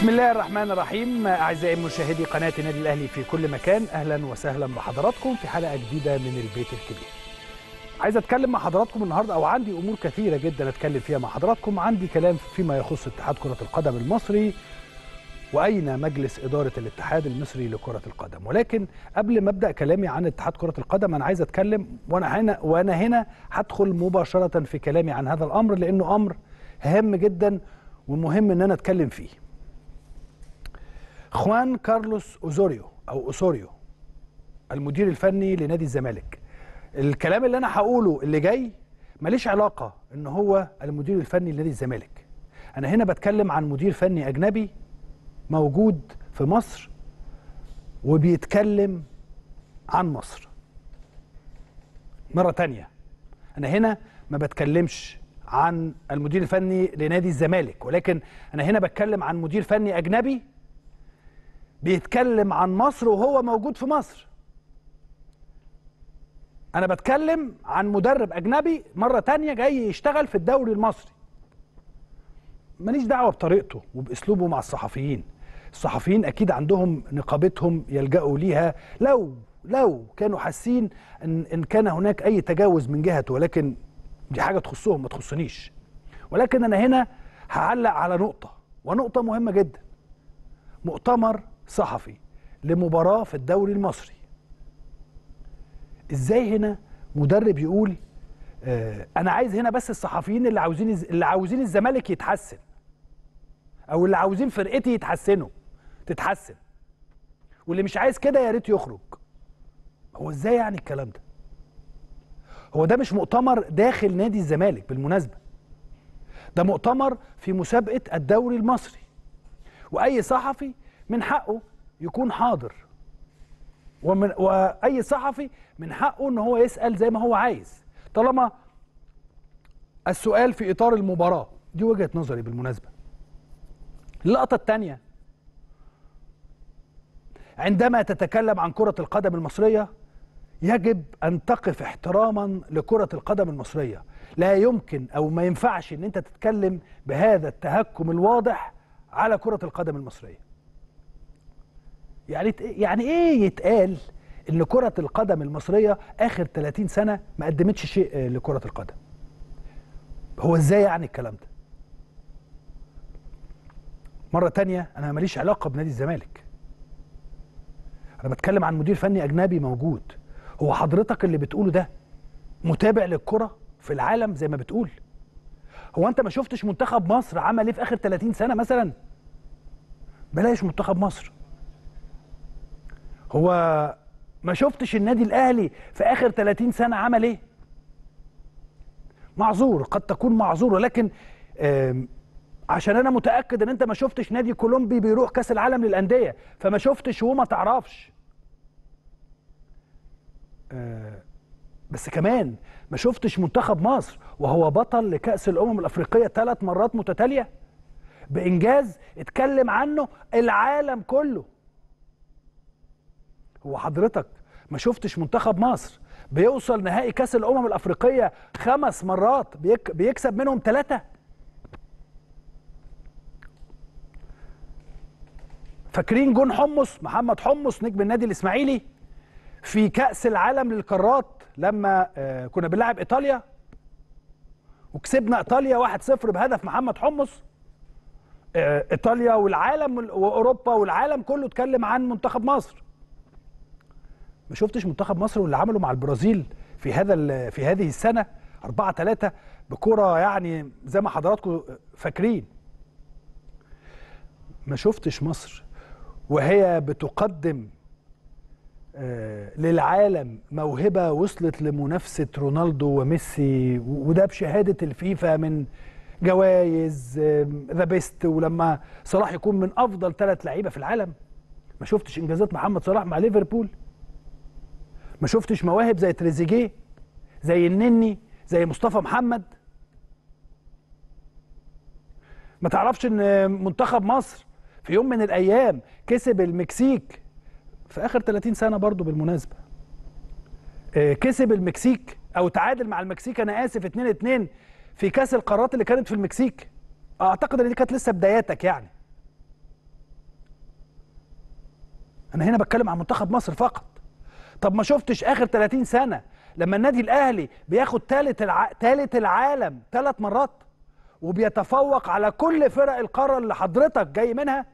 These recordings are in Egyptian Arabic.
بسم الله الرحمن الرحيم اعزائي مشاهدي قناه النادي الاهلي في كل مكان اهلا وسهلا بحضراتكم في حلقه جديده من البيت الكبير. عايز اتكلم مع حضراتكم النهارده او عندي امور كثيره جدا اتكلم فيها مع حضراتكم، عندي كلام فيما يخص اتحاد كره القدم المصري واين مجلس اداره الاتحاد المصري لكره القدم، ولكن قبل ما ابدا كلامي عن اتحاد كره القدم انا عايز اتكلم وانا هنا وانا هنا هدخل مباشره في كلامي عن هذا الامر لانه امر هام جدا ومهم ان انا اتكلم فيه. خوان كارلوس اوزوريو او اوسوريو المدير الفني لنادي الزمالك الكلام اللي انا هقوله اللي جاي ماليش علاقه ان هو المدير الفني لنادي الزمالك انا هنا بتكلم عن مدير فني اجنبي موجود في مصر وبيتكلم عن مصر مره تانية انا هنا ما بتكلمش عن المدير الفني لنادي الزمالك ولكن انا هنا بتكلم عن مدير فني اجنبي بيتكلم عن مصر وهو موجود في مصر انا بتكلم عن مدرب اجنبي مره تانية جاي يشتغل في الدوري المصري ماليش دعوه بطريقته وباسلوبه مع الصحفيين الصحفيين اكيد عندهم نقابتهم يلجأوا ليها لو لو كانوا حاسين ان ان كان هناك اي تجاوز من جهته ولكن دي حاجه تخصهم ما تخصنيش ولكن انا هنا هعلق على نقطه ونقطه مهمه جدا مؤتمر صحفي لمباراة في الدوري المصري ازاي هنا مدرب يقول آه انا عايز هنا بس الصحفيين اللي عاوزين اللي عاوزين الزمالك يتحسن او اللي عاوزين فرقتي يتحسنوا تتحسن واللي مش عايز كده يا ريت يخرج هو ازاي يعني الكلام ده هو ده مش مؤتمر داخل نادي الزمالك بالمناسبة ده مؤتمر في مسابقة الدوري المصري واي صحفي من حقه يكون حاضر ومن واي صحفي من حقه ان هو يسال زي ما هو عايز طالما السؤال في اطار المباراه دي وجهه نظري بالمناسبه اللقطه الثانيه عندما تتكلم عن كره القدم المصريه يجب ان تقف احتراما لكره القدم المصريه لا يمكن او ما ينفعش ان انت تتكلم بهذا التهكم الواضح على كرة القدم المصرية يعني يعني ايه يتقال ان كرة القدم المصرية اخر 30 سنة ما قدمتش شيء لكرة القدم هو ازاي يعني الكلام ده مرة تانية انا ماليش علاقة بنادي الزمالك انا بتكلم عن مدير فني اجنبي موجود هو حضرتك اللي بتقوله ده متابع للكرة في العالم زي ما بتقول هو انت ما شفتش منتخب مصر عمل ايه في اخر 30 سنه مثلا بلاش منتخب مصر هو ما شفتش النادي الاهلي في اخر 30 سنه عمل ايه معذور قد تكون معذور ولكن عشان انا متاكد ان انت ما شفتش نادي كولومبي بيروح كاس العالم للانديه فما شفتش وما تعرفش بس كمان ما شفتش منتخب مصر وهو بطل لكأس الأمم الأفريقية ثلاث مرات متتالية بإنجاز اتكلم عنه العالم كله هو حضرتك ما شفتش منتخب مصر بيوصل نهائي كأس الأمم الأفريقية خمس مرات بيك بيكسب منهم ثلاثة فاكرين جون حمص محمد حمص نجم النادي الإسماعيلي في كأس العالم للقارات لما كنا بنلعب ايطاليا وكسبنا ايطاليا 1-0 بهدف محمد حمص ايطاليا والعالم واوروبا والعالم كله اتكلم عن منتخب مصر ما شفتش منتخب مصر واللي عمله مع البرازيل في هذا في هذه السنه 4 3 بكره يعني زي ما حضراتكم فاكرين ما شفتش مصر وهي بتقدم للعالم موهبه وصلت لمنافسه رونالدو وميسي وده بشهاده الفيفا من جوائز ذا بيست ولما صلاح يكون من افضل ثلاث لعيبه في العالم ما شفتش انجازات محمد صلاح مع ليفربول ما شفتش مواهب زي تريزيجيه زي النني زي مصطفى محمد ما تعرفش ان منتخب مصر في يوم من الايام كسب المكسيك في اخر 30 سنه برضو بالمناسبه كسب المكسيك او تعادل مع المكسيك انا اسف 2 2 في كاس القارات اللي كانت في المكسيك اعتقد ان دي كانت لسه بداياتك يعني انا هنا بتكلم عن منتخب مصر فقط طب ما شفتش اخر 30 سنه لما النادي الاهلي بياخد ثالث الع... ثالث العالم ثلاث مرات وبيتفوق على كل فرق القاره اللي حضرتك جاي منها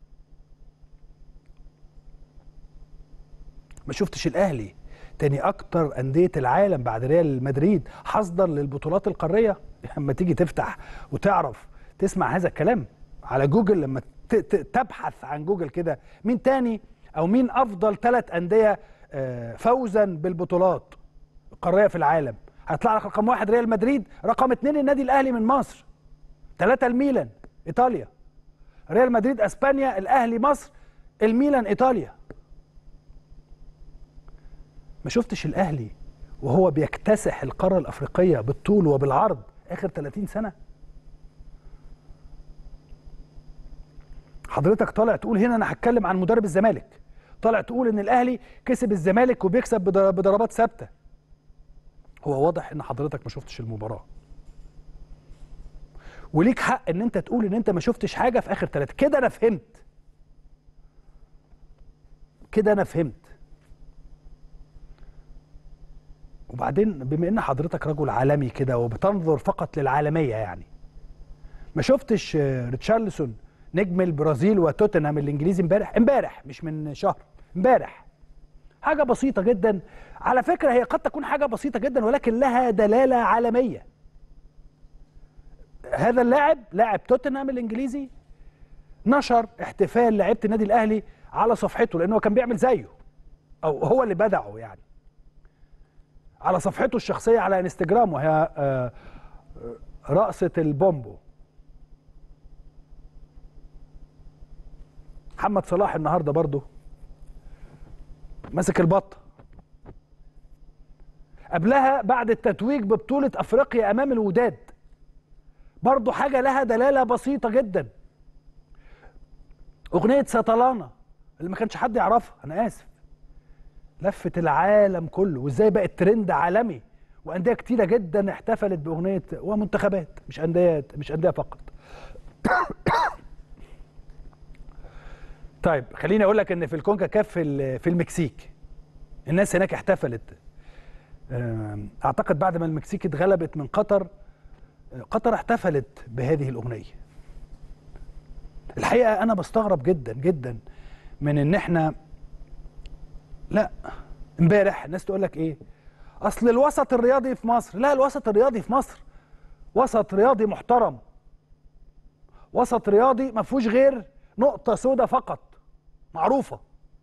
ما شفتش الاهلي تاني اكتر انديه العالم بعد ريال مدريد حصدا للبطولات القاريه لما تيجي تفتح وتعرف تسمع هذا الكلام على جوجل لما ت- ت- تبحث عن جوجل كده مين تاني او مين افضل ثلاث انديه آه، فوزا بالبطولات القاريه في العالم هيطلع لك رقم واحد ريال مدريد رقم اتنين النادي الاهلي من مصر ثلاثه الميلان ايطاليا ريال مدريد اسبانيا الاهلي مصر الميلان ايطاليا ما شفتش الاهلي وهو بيكتسح القاره الافريقيه بالطول وبالعرض اخر 30 سنه حضرتك طالع تقول هنا انا هتكلم عن مدرب الزمالك طالع تقول ان الاهلي كسب الزمالك وبيكسب بض- بضربات ثابته هو واضح ان حضرتك ما شفتش المباراه وليك حق ان انت تقول ان انت ما شفتش حاجه في اخر ثلاثه كده انا فهمت كده انا فهمت وبعدين بما ان حضرتك رجل عالمي كده وبتنظر فقط للعالميه يعني ما شفتش آه، ريتشارلسون نجم البرازيل وتوتنهام الانجليزي امبارح امبارح مش من شهر امبارح حاجه بسيطه جدا على فكره هي قد تكون حاجه بسيطه جدا ولكن لها دلاله عالميه هذا اللاعب لاعب توتنهام الانجليزي نشر احتفال لعيبه النادي الاهلي على صفحته لانه كان بيعمل زيه او هو اللي بدعه يعني على صفحته الشخصيه على انستجرام وهي آه، آه، رقصه البومبو محمد صلاح النهارده برضه ماسك البطه قبلها بعد التتويج ببطوله افريقيا امام الوداد برضه حاجه لها دلاله بسيطه جدا اغنيه سطلانه اللي ما كانش حد يعرفها انا اسف لفت العالم كله وازاي بقت ترند عالمي وانديه كتيره جدا احتفلت باغنيه ومنتخبات مش انديه مش انديه فقط طيب خليني اقول لك ان في الكونكا كاف في ال- في المكسيك الناس هناك احتفلت آم، اعتقد بعد ما المكسيك اتغلبت من قطر آه، قطر احتفلت بهذه الاغنيه الحقيقه انا بستغرب جدا جدا من ان احنا لا امبارح الناس تقول لك ايه اصل الوسط الرياضي في مصر لا الوسط الرياضي في مصر وسط رياضي محترم وسط رياضي ما فيهوش غير نقطه سوداء فقط معروفه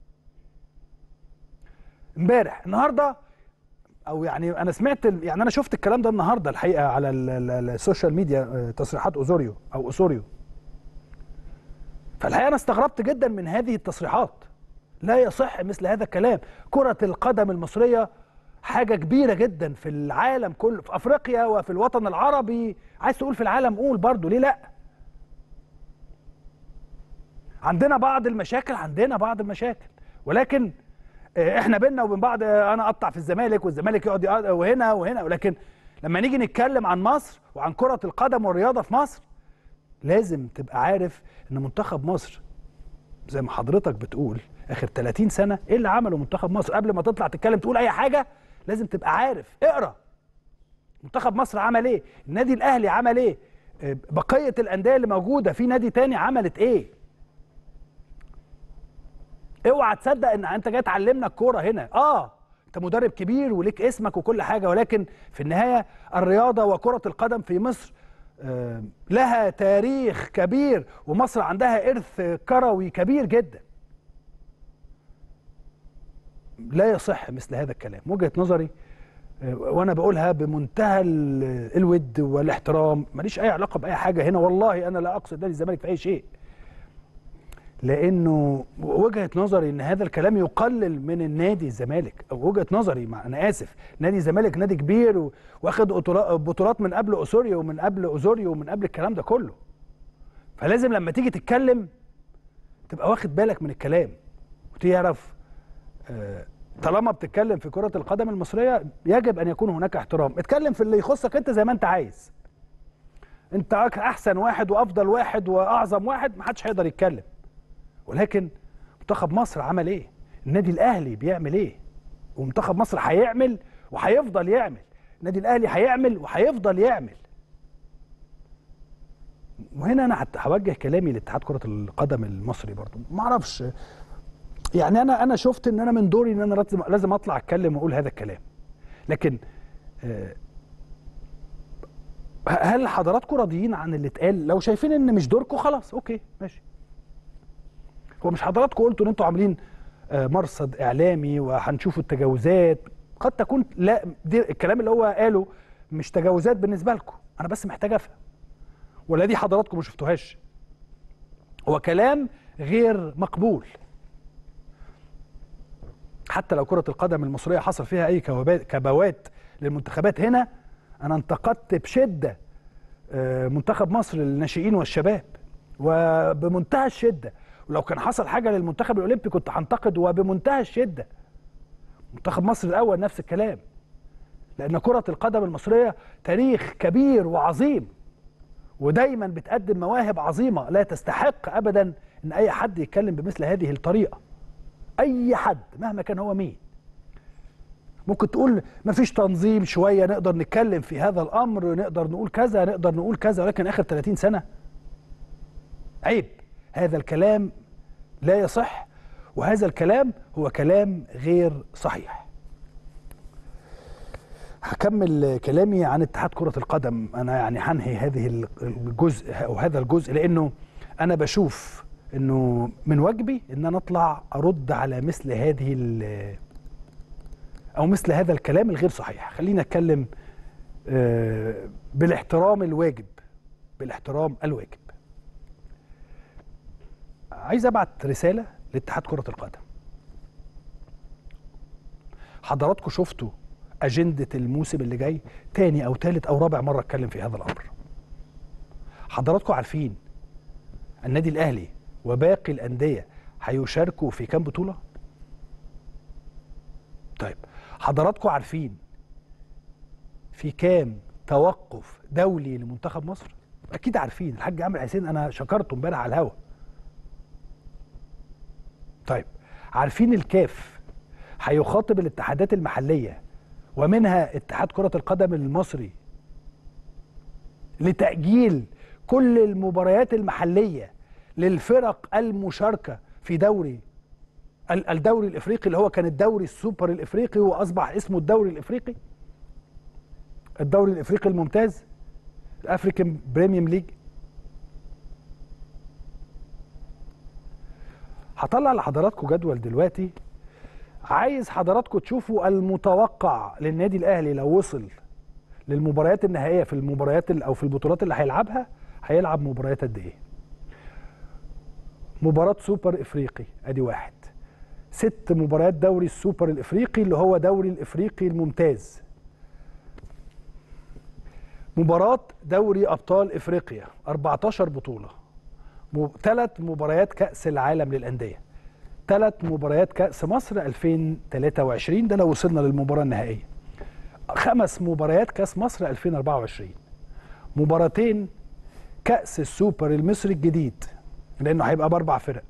امبارح النهارده او يعني انا سمعت ال- يعني انا شفت الكلام ده النهارده الحقيقه على ال- ال- ال- السوشيال ميديا آه، تصريحات اوزوريو او اوسوريو فالحقيقه انا استغربت جدا من هذه التصريحات لا يصح مثل هذا الكلام كرة القدم المصرية حاجة كبيرة جدا في العالم كله في أفريقيا وفي الوطن العربي عايز تقول في العالم قول برضو ليه لأ عندنا بعض المشاكل عندنا بعض المشاكل ولكن آه، احنا بينا وبين بعض آه، انا اقطع في الزمالك والزمالك يقعد يقعد وهنا وهنا ولكن لما نيجي نتكلم عن مصر وعن كرة القدم والرياضة في مصر لازم تبقى عارف ان منتخب مصر زي ما حضرتك بتقول اخر 30 سنه ايه اللي عمله منتخب مصر قبل ما تطلع تتكلم تقول اي حاجه لازم تبقى عارف اقرا منتخب مصر عمل ايه النادي الاهلي عمل ايه آه، بقيه الانديه اللي موجوده في نادي تاني عملت ايه اوعى تصدق ان انت جاي تعلمنا الكوره هنا اه انت مدرب كبير وليك اسمك وكل حاجه ولكن في النهايه الرياضه وكره القدم في مصر آه، لها تاريخ كبير ومصر عندها ارث كروي كبير جدا لا يصح مثل هذا الكلام وجهه نظري آه، وانا بقولها بمنتهى ال- الود والاحترام ماليش اي علاقه باي حاجه هنا والله انا لا اقصد نادي الزمالك في اي شيء لانه وجهه نظري ان هذا الكلام يقلل من النادي الزمالك او وجهه نظري مع انا اسف نادي الزمالك نادي كبير و- واخد بطولا- بطولات من قبل اسوريو ومن قبل اوزوريو ومن قبل الكلام ده كله فلازم لما تيجي تتكلم تبقى واخد بالك من الكلام وتعرف آه، طالما بتتكلم في كرة القدم المصرية يجب أن يكون هناك احترام اتكلم في اللي يخصك أنت زي ما أنت عايز أنت أحسن واحد وأفضل واحد وأعظم واحد محدش هيقدر يتكلم ولكن منتخب مصر عمل إيه النادي الاهلي بيعمل ايه ومنتخب مصر هيعمل وهيفضل يعمل النادي الاهلي هيعمل وهيفضل يعمل وهنا انا حتى هوجه كلامي لاتحاد كره القدم المصري برضو ما اعرفش يعني انا انا شفت ان انا من دوري ان انا لازم لازم اطلع اتكلم واقول هذا الكلام لكن آه، هل حضراتكم راضيين عن اللي اتقال لو شايفين ان مش دوركم خلاص اوكي ماشي هو مش حضراتكم قلتوا ان انتوا عاملين آه، مرصد اعلامي وهنشوفوا التجاوزات قد تكون لا دي الكلام اللي هو قاله مش تجاوزات بالنسبه لكم انا بس محتاج افهم ولا دي حضراتكم ما شفتوهاش هو كلام غير مقبول حتى لو كرة القدم المصرية حصل فيها أي كوابات- كبوات للمنتخبات هنا أنا انتقدت بشدة آه، منتخب مصر للناشئين والشباب وبمنتهى الشدة ولو كان حصل حاجة للمنتخب الأولمبي كنت هنتقد وبمنتهى الشدة منتخب مصر الأول نفس الكلام لأن كرة القدم المصرية تاريخ كبير وعظيم ودايما بتقدم مواهب عظيمة لا تستحق أبدا أن أي حد يتكلم بمثل هذه الطريقة اي حد مهما كان هو مين ممكن تقول مفيش تنظيم شويه نقدر نتكلم في هذا الامر نقدر نقول كذا نقدر نقول كذا ولكن اخر 30 سنه عيب هذا الكلام لا يصح وهذا الكلام هو كلام غير صحيح هكمل كلامي عن اتحاد كرة القدم أنا يعني هنهي هذه الجزء أو هذا الجزء لأنه أنا بشوف إنه من واجبي إن أنا أطلع أرد على مثل هذه ال- أو مثل هذا الكلام الغير صحيح خلينا أتكلم آه، بالاحترام الواجب بالاحترام الواجب عايز أبعت رسالة لاتحاد كرة القدم حضراتكم شفتوا أجندة الموسم اللي جاي تاني أو تالت أو رابع مرة أتكلم في هذا الأمر حضراتكم عارفين النادي الأهلي وباقي الأندية هيشاركوا في كام بطولة؟ طيب حضراتكم عارفين في كام توقف دولي لمنتخب مصر؟ أكيد عارفين الحاج عامر حسين أنا شكرته امبارح على الهوا طيب عارفين الكاف هيخاطب الاتحادات المحليه ومنها اتحاد كره القدم المصري لتاجيل كل المباريات المحليه للفرق المشاركه في دوري ال- الدوري الافريقي اللي هو كان الدوري السوبر الافريقي واصبح اسمه الدوري الافريقي الدوري الافريقي الممتاز الافريكان بريميوم ليج هطلع لحضراتكم جدول دلوقتي عايز حضراتكم تشوفوا المتوقع للنادي الاهلي لو وصل للمباريات النهائيه في المباريات ال- او في البطولات اللي هيلعبها هيلعب مباريات قد ايه مباراه سوبر افريقي ادي واحد ست مباريات دوري السوبر الافريقي اللي هو دوري الافريقي الممتاز مباراه دوري ابطال افريقيا 14 بطوله ثلاث مباريات كأس العالم للأندية ثلاث مباريات كأس مصر 2023 ده لو وصلنا للمباراة النهائية خمس مباريات كأس مصر 2024 مباراتين كأس السوبر المصري الجديد لأنه هيبقى بأربع فرق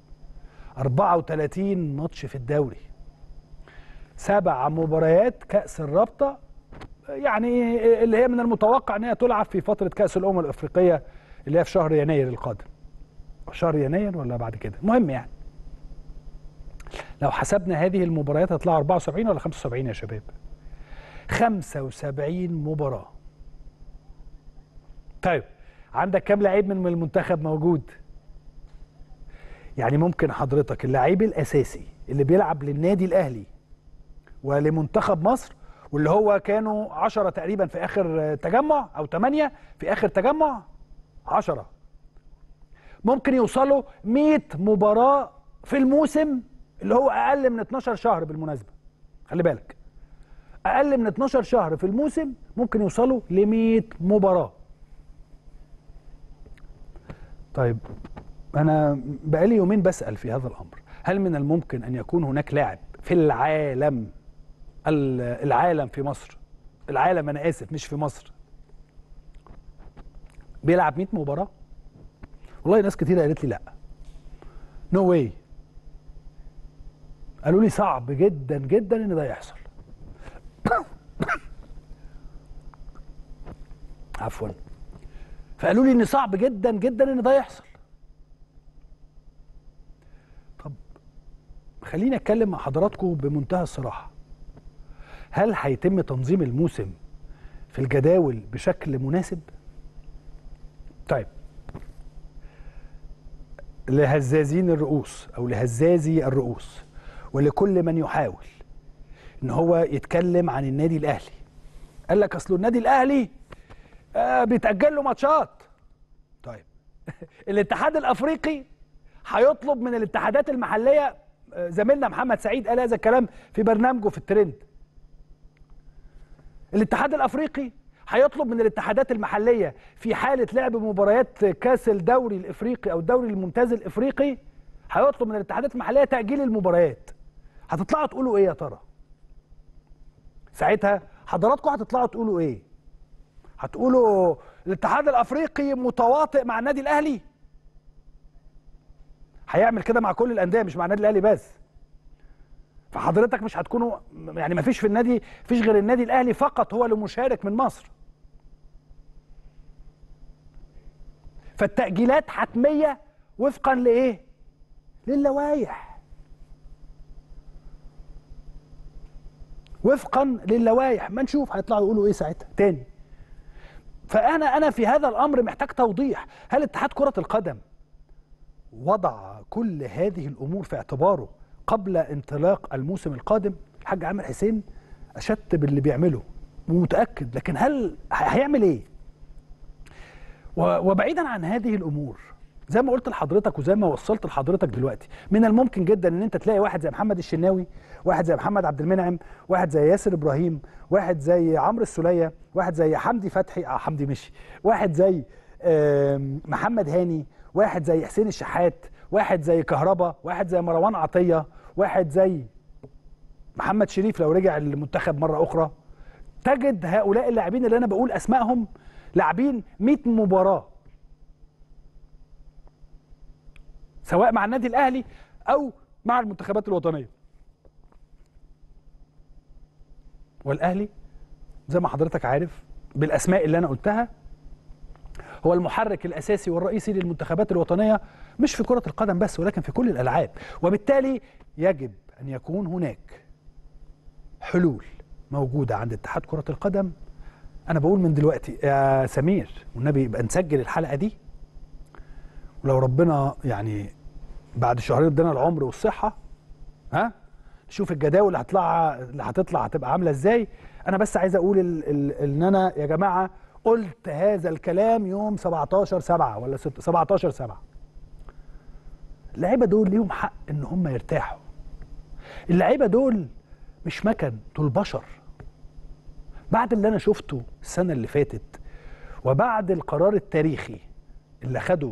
34 ماتش في الدوري سبع مباريات كأس الرابطة يعني اللي هي من المتوقع ان هي تلعب في فترة كأس الأمم الأفريقية اللي هي في شهر يناير القادم شهر يناير ولا بعد كده المهم يعني لو حسبنا هذه المباريات هتطلع 74 ولا 75 يا شباب 75 مباراة طيب عندك كام لعيب من المنتخب موجود يعني ممكن حضرتك اللعيب الأساسي اللي بيلعب للنادي الأهلي ولمنتخب مصر واللي هو كانوا 10 تقريبا في آخر تجمع أو 8 في آخر تجمع 10 ممكن يوصلوا 100 مباراة في الموسم اللي هو أقل من 12 شهر بالمناسبة خلي بالك أقل من 12 شهر في الموسم ممكن يوصلوا ل 100 مباراة طيب أنا بقالي يومين بسأل في هذا الأمر هل من الممكن أن يكون هناك لاعب في العالم ال- العالم في مصر العالم أنا آسف مش في مصر بيلعب 100 مباراة والله ناس كتير قالت لي لا نو واي قالوا لي صعب جدا جدا ان ده يحصل عفوا فقالوا لي ان صعب جدا جدا ان ده يحصل طب خليني اتكلم مع حضراتكم بمنتهى الصراحه هل هيتم تنظيم الموسم في الجداول بشكل مناسب طيب لهزازين الرؤوس او لهزازي الرؤوس ولكل من يحاول ان هو يتكلم عن النادي الاهلي قال لك اصل النادي الاهلي آه بيتاجل له ماتشات طيب الاتحاد الافريقي هيطلب من الاتحادات المحليه آه، زميلنا محمد سعيد قال هذا الكلام في برنامجه في الترند الاتحاد الافريقي هيطلب من الاتحادات المحليه في حاله لعب مباريات كاس الدوري الافريقي او الدوري الممتاز الافريقي هيطلب من الاتحادات المحليه تاجيل المباريات هتطلعوا تقولوا ايه يا ترى ساعتها حضراتكم هتطلعوا تقولوا ايه هتقولوا الاتحاد الافريقي متواطئ مع النادي الاهلي هيعمل كده مع كل الانديه مش مع النادي الاهلي بس فحضرتك مش هتكونوا يعني ما فيش في النادي فيش غير النادي الاهلي فقط هو اللي مشارك من مصر فالتأجيلات حتمية وفقا لإيه؟ للوائح وفقا للوائح ما نشوف هيطلعوا يقولوا ايه ساعتها تاني فانا انا في هذا الامر محتاج توضيح هل اتحاد كره القدم وضع كل هذه الامور في اعتباره قبل انطلاق الموسم القادم الحاج عامر حسين اشدت باللي بيعمله ومتاكد لكن هل هيعمل ايه وبعيدا عن هذه الامور زي ما قلت لحضرتك وزي ما وصلت لحضرتك دلوقتي من الممكن جدا ان انت تلاقي واحد زي محمد الشناوي واحد زي محمد عبد المنعم واحد زي ياسر ابراهيم واحد زي عمرو السوليه واحد زي حمدي فتحي اه حمدي مشي واحد زي محمد هاني واحد زي حسين الشحات واحد زي كهربا واحد زي مروان عطيه واحد زي محمد شريف لو رجع المنتخب مره اخرى تجد هؤلاء اللاعبين اللي انا بقول اسمائهم لاعبين 100 مباراه سواء مع النادي الاهلي او مع المنتخبات الوطنيه والاهلي زي ما حضرتك عارف بالاسماء اللي انا قلتها هو المحرك الاساسي والرئيسي للمنتخبات الوطنيه مش في كره القدم بس ولكن في كل الالعاب وبالتالي يجب ان يكون هناك حلول موجوده عند اتحاد كره القدم انا بقول من دلوقتي يا سمير والنبي يبقى نسجل الحلقه دي ولو ربنا يعني بعد شهرين ادانا العمر والصحه ها نشوف الجداول اللي هتطلع اللي هتطلع هتبقى عامله ازاي انا بس عايز اقول ان انا يا جماعه قلت هذا الكلام يوم 17 7 ولا 17 7 اللعيبه دول ليهم حق ان هم يرتاحوا اللعيبه دول مش مكن دول بشر بعد اللي انا شفته السنه اللي فاتت وبعد القرار التاريخي اللي خده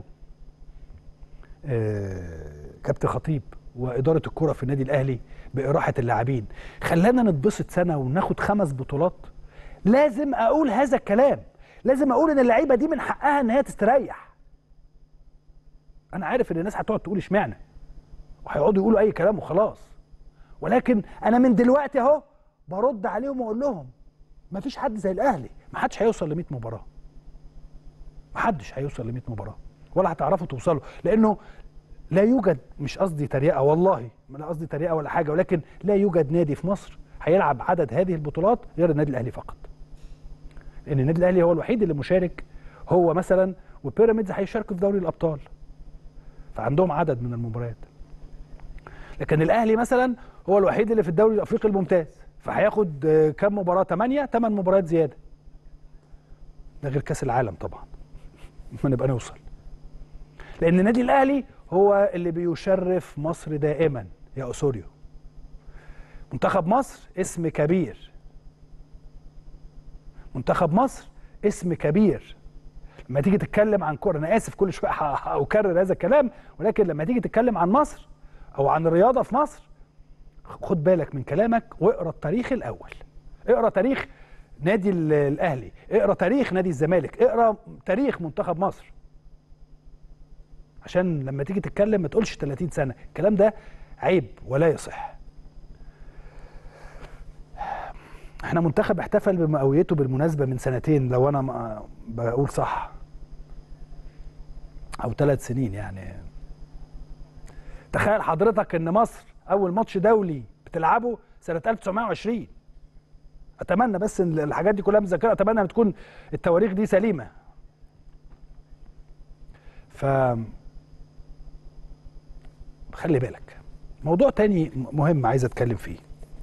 آه كابتن خطيب واداره الكره في النادي الاهلي باراحه اللاعبين خلانا نتبسط سنه وناخد خمس بطولات لازم اقول هذا الكلام لازم اقول ان اللعيبه دي من حقها ان هي تستريح انا عارف ان الناس هتقعد تقول اشمعنى وهيقعدوا يقولوا اي كلام وخلاص ولكن انا من دلوقتي اهو برد عليهم واقول لهم ما فيش حد زي الاهلي ما حدش هيوصل ل 100 مباراه ما حدش هيوصل ل 100 مباراه ولا هتعرفوا توصلوا لانه لا يوجد مش قصدي تريقه والله لا قصدي تريقه ولا حاجه ولكن لا يوجد نادي في مصر هيلعب عدد هذه البطولات غير النادي الاهلي فقط لان النادي الاهلي هو الوحيد اللي مشارك هو مثلا وبيراميدز هيشاركوا في دوري الابطال فعندهم عدد من المباريات لكن الاهلي مثلا هو الوحيد اللي في الدوري الافريقي الممتاز فهياخد كام مباراه 8 8 مباريات زياده ده غير كاس العالم طبعا ما نبقى نوصل لان النادي الاهلي هو اللي بيشرف مصر دائما يا اسوريو منتخب مصر اسم كبير منتخب مصر اسم كبير لما تيجي تتكلم عن كوره انا اسف كل شويه اكرر هذا الكلام ولكن لما تيجي تتكلم عن مصر او عن الرياضه في مصر خد بالك من كلامك واقرا التاريخ الاول اقرا تاريخ نادي الاهلي اقرا تاريخ نادي الزمالك اقرا تاريخ منتخب مصر عشان لما تيجي تتكلم ما تقولش 30 سنه الكلام ده عيب ولا يصح احنا منتخب احتفل بمئويته بالمناسبه من سنتين لو انا ما بقول صح او ثلاث سنين يعني تخيل حضرتك ان مصر اول ماتش دولي بتلعبه سنه 1920 اتمنى بس ان الحاجات دي كلها مذاكره اتمنى ان تكون التواريخ دي سليمه ف خلي بالك موضوع تاني مهم عايز اتكلم فيه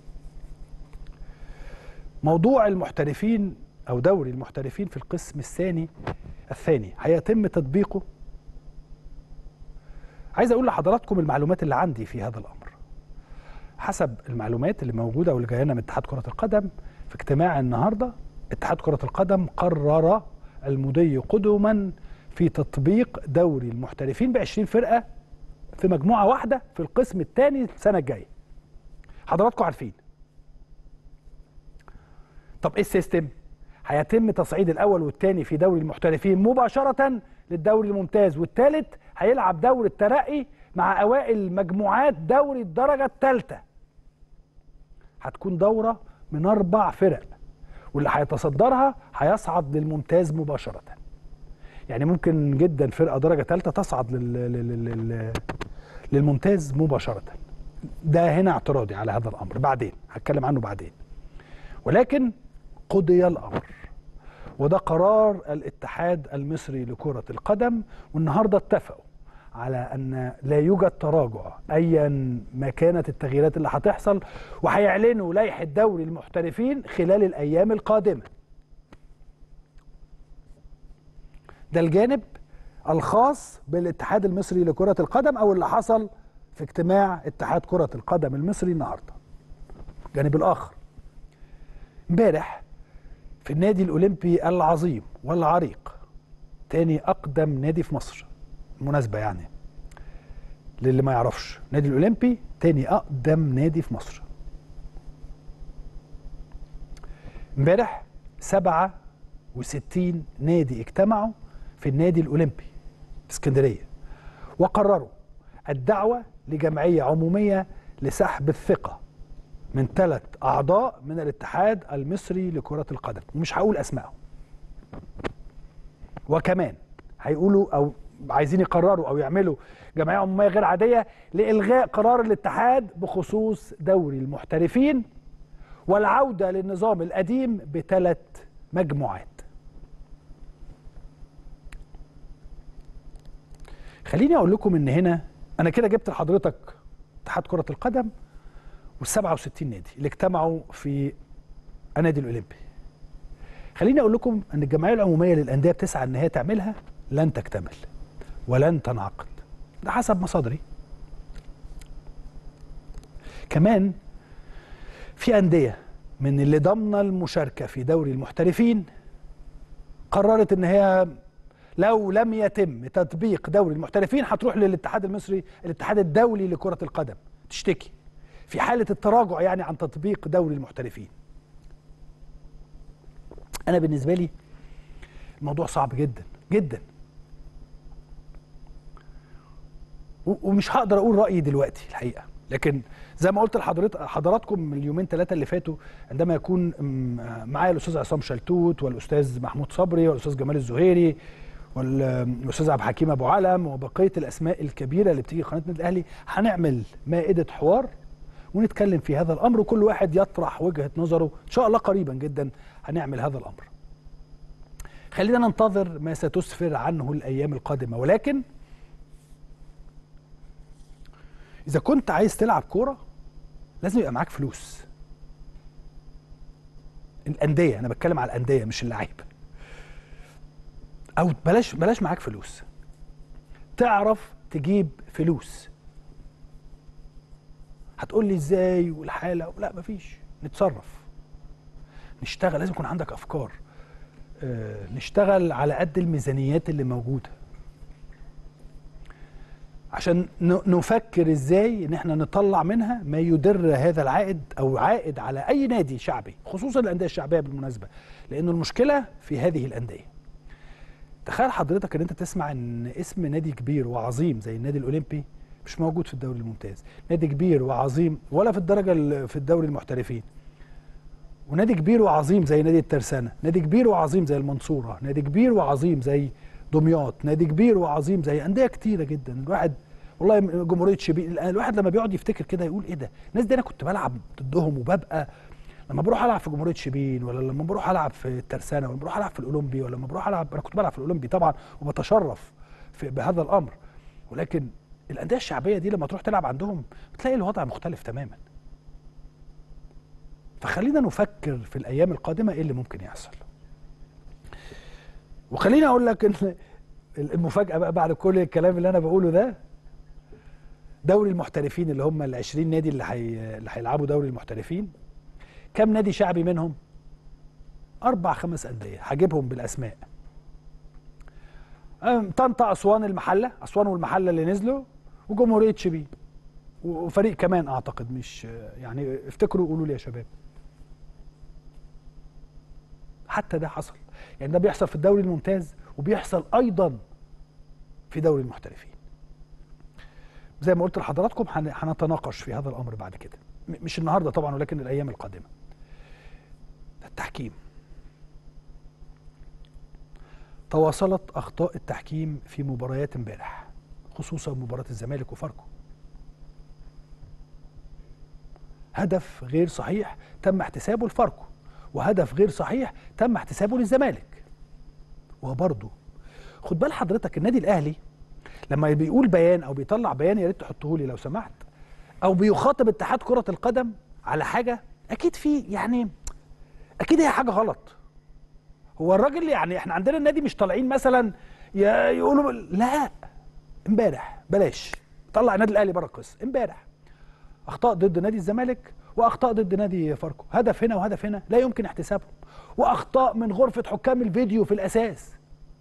موضوع المحترفين او دوري المحترفين في القسم الثاني الثاني هيتم تطبيقه عايز اقول لحضراتكم المعلومات اللي عندي في هذا الامر حسب المعلومات اللي موجوده واللي جايه لنا من اتحاد كره القدم في اجتماع النهارده اتحاد كره القدم قرر المضي قدما في تطبيق دوري المحترفين ب 20 فرقه في مجموعه واحده في القسم الثاني السنه الجايه حضراتكم عارفين طب ايه السيستم هيتم تصعيد الاول والثاني في دوري المحترفين مباشره للدوري الممتاز والثالث هيلعب دوري الترقي مع اوائل مجموعات دوري الدرجه الثالثه هتكون دوره من اربع فرق واللي هيتصدرها هيصعد للممتاز مباشره يعني ممكن جدا فرقه درجه ثالثه تصعد لل... لل... لل... للممتاز مباشره ده هنا اعتراضي على هذا الامر بعدين هتكلم عنه بعدين ولكن قضي الامر وده قرار الاتحاد المصري لكره القدم والنهارده اتفقوا على ان لا يوجد تراجع ايا ما كانت التغييرات اللي هتحصل وهيعلنوا لائحه دوري المحترفين خلال الايام القادمه ده الجانب الخاص بالاتحاد المصري لكره القدم او اللي حصل في اجتماع اتحاد كره القدم المصري النهارده الجانب الاخر امبارح في النادي الاولمبي العظيم والعريق تاني اقدم نادي في مصر مناسبه يعني للي ما يعرفش نادي الاولمبي تاني اقدم نادي في مصر امبارح 67 نادي اجتمعوا في النادي الاولمبي في اسكندريه وقرروا الدعوه لجمعيه عموميه لسحب الثقه من ثلاث اعضاء من الاتحاد المصري لكره القدم ومش هقول اسمائهم وكمان هيقولوا او عايزين يقرروا او يعملوا جمعيه عموميه غير عاديه لالغاء قرار الاتحاد بخصوص دوري المحترفين والعوده للنظام القديم بثلاث مجموعات خليني اقول لكم ان هنا انا كده جبت لحضرتك اتحاد كره القدم وال 67 نادي اللي اجتمعوا في النادي الاولمبي خليني اقول لكم ان الجمعيه العموميه للانديه بتسعى ان هي تعملها لن تكتمل ولن تنعقد ده حسب مصادري كمان في انديه من اللي ضمن المشاركه في دوري المحترفين قررت ان هي لو لم يتم تطبيق دوري المحترفين هتروح للاتحاد المصري الاتحاد الدولي لكره القدم تشتكي في حاله التراجع يعني عن تطبيق دوري المحترفين انا بالنسبه لي الموضوع صعب جدا جدا ومش هقدر اقول رايي دلوقتي الحقيقه لكن زي ما قلت لحضرتك حضراتكم اليومين ثلاثه اللي فاتوا عندما يكون معايا الاستاذ عصام شلتوت والاستاذ محمود صبري والاستاذ جمال الزهيري والاستاذ عبد الحكيم ابو علم وبقيه الاسماء الكبيره اللي بتيجي قناه النادي الاهلي هنعمل مائده حوار ونتكلم في هذا الامر وكل واحد يطرح وجهه نظره ان شاء الله قريبا جدا هنعمل هذا الامر. خلينا ننتظر ما ستسفر عنه الايام القادمه ولكن اذا كنت عايز تلعب كوره لازم يبقى معاك فلوس. الانديه انا بتكلم على الانديه مش اللعيبه. او بلاش بلاش معاك فلوس. تعرف تجيب فلوس. هتقول لي ازاي والحاله لا مفيش نتصرف نشتغل لازم يكون عندك افكار اه نشتغل على قد الميزانيات اللي موجوده عشان نفكر ازاي ان احنا نطلع منها ما يدر هذا العائد او عائد على اي نادي شعبي خصوصا الانديه الشعبيه بالمناسبه لان المشكله في هذه الانديه تخيل حضرتك ان انت تسمع ان اسم نادي كبير وعظيم زي النادي الاولمبي مش موجود في الدوري الممتاز نادي كبير وعظيم ولا في الدرجه في الدوري المحترفين ونادي كبير وعظيم زي نادي الترسانة نادي كبير وعظيم زي المنصورة نادي كبير وعظيم زي دمياط نادي كبير وعظيم زي أندية كتيرة جدا الواحد والله جمهورية شبين الواحد لما بيقعد يفتكر كده يقول ايه ده الناس دي انا كنت بلعب ضدهم وببقى لما بروح العب في جمهوريه شبين ولا لما بروح العب في الترسانه ولا بروح العب في الاولمبي ولا لما بروح العب انا كنت بلعب في الاولمبي طبعا وبتشرف في بهذا الامر ولكن الانديه الشعبيه دي لما تروح تلعب عندهم بتلاقي الوضع مختلف تماما فخلينا نفكر في الايام القادمه ايه اللي ممكن يحصل وخليني اقول لك ان المفاجاه بقى بعد كل الكلام اللي انا بقوله ده دوري المحترفين اللي هم ال 20 نادي اللي حي... اللي هيلعبوا دوري المحترفين كم نادي شعبي منهم اربع خمس انديه هجيبهم بالاسماء طنطا اسوان المحله اسوان والمحله اللي نزلوا وجمهوريه شبين وفريق كمان اعتقد مش يعني افتكروا قولوا لي يا شباب حتى ده حصل يعني ده بيحصل في الدوري الممتاز وبيحصل ايضا في دوري المحترفين زي ما قلت لحضراتكم هنتناقش في هذا الامر بعد كده مش النهارده طبعا ولكن الايام القادمه التحكيم تواصلت اخطاء التحكيم في مباريات امبارح خصوصا مباراه الزمالك وفاركو هدف غير صحيح تم احتسابه لفاركو وهدف غير صحيح تم احتسابه للزمالك وبرضه خد بال حضرتك النادي الاهلي لما بيقول بيان او بيطلع بيان يا ريت تحطه لي لو سمحت او بيخاطب اتحاد كره القدم على حاجه اكيد في يعني اكيد هي حاجه غلط هو الراجل يعني احنا عندنا النادي مش طالعين مثلا يقولوا لا امبارح بلاش طلع النادي الاهلي بره القصه امبارح اخطاء ضد نادي الزمالك واخطاء ضد نادي فاركو هدف هنا وهدف هنا لا يمكن احتسابهم واخطاء من غرفه حكام الفيديو في الاساس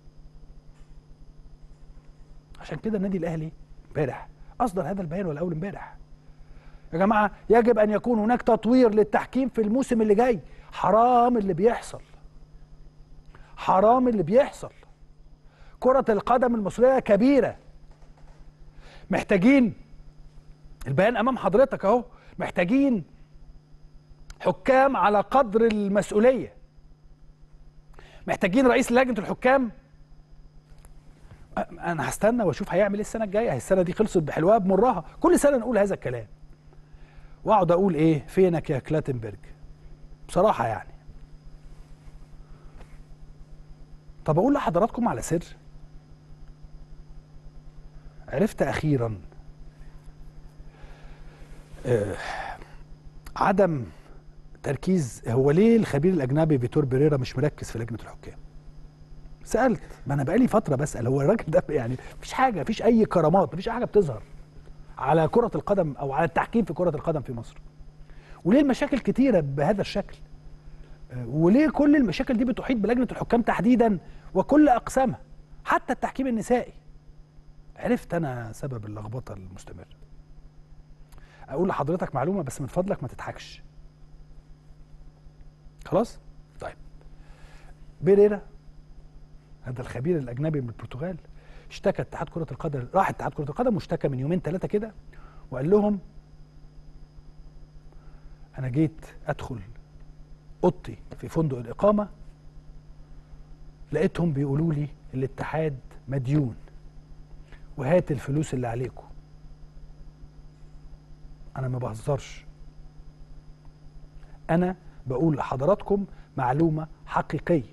عشان كده النادي الاهلي امبارح اصدر هذا البيان ولا اول امبارح يا جماعه يجب ان يكون هناك تطوير للتحكيم في الموسم اللي جاي حرام اللي بيحصل حرام اللي بيحصل كرة القدم المصرية كبيرة محتاجين البيان أمام حضرتك أهو محتاجين حكام على قدر المسؤولية محتاجين رئيس لجنة الحكام أنا هستنى وأشوف هيعمل إيه السنة الجاية السنة دي خلصت بحلوها بمرها كل سنة نقول هذا الكلام وأقعد أقول إيه فينك يا كلاتنبرج بصراحة يعني طب أقول لحضراتكم على سر عرفت أخيرا آه عدم تركيز هو ليه الخبير الأجنبي فيتور بيريرا مش مركز في لجنة الحكام سألت ما أنا بقالي فترة بسأل هو الراجل ده يعني مفيش حاجة مفيش أي كرامات مفيش حاجة بتظهر على كرة القدم أو على التحكيم في كرة القدم في مصر وليه المشاكل كتيرة بهذا الشكل وليه كل المشاكل دي بتحيط بلجنة الحكام تحديدا وكل أقسامها حتى التحكيم النسائي عرفت أنا سبب اللخبطة المستمرة أقول لحضرتك معلومة بس من فضلك ما تضحكش خلاص طيب بيريرا هذا الخبير الأجنبي من البرتغال اشتكى اتحاد كرة القدم راح اتحاد كرة القدم واشتكى من يومين ثلاثة كده وقال لهم انا جيت ادخل اوضتي في فندق الاقامه لقيتهم بيقولوا لي الاتحاد مديون وهات الفلوس اللي عليكم انا ما بهزرش انا بقول لحضراتكم معلومه حقيقيه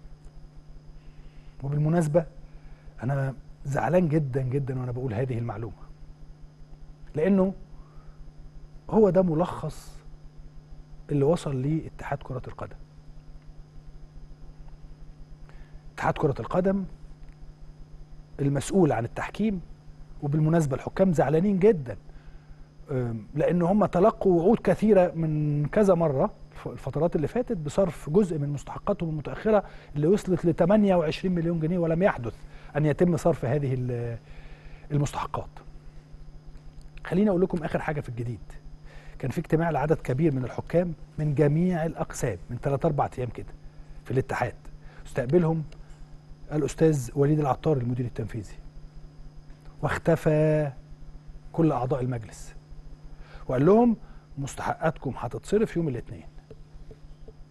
وبالمناسبه انا زعلان جدا جدا وانا بقول هذه المعلومه لانه هو ده ملخص اللي وصل ليه اتحاد كرة القدم اتحاد كرة القدم المسؤول عن التحكيم وبالمناسبة الحكام زعلانين جدا لأن هم تلقوا وعود كثيرة من كذا مرة الفترات اللي فاتت بصرف جزء من مستحقاتهم المتأخرة اللي وصلت ل 28 مليون جنيه ولم يحدث أن يتم صرف هذه المستحقات خليني أقول لكم آخر حاجة في الجديد كان في اجتماع لعدد كبير من الحكام من جميع الاقسام من ثلاث اربع ايام كده في الاتحاد استقبلهم الاستاذ وليد العطار المدير التنفيذي واختفى كل اعضاء المجلس وقال لهم مستحقاتكم هتتصرف يوم الاثنين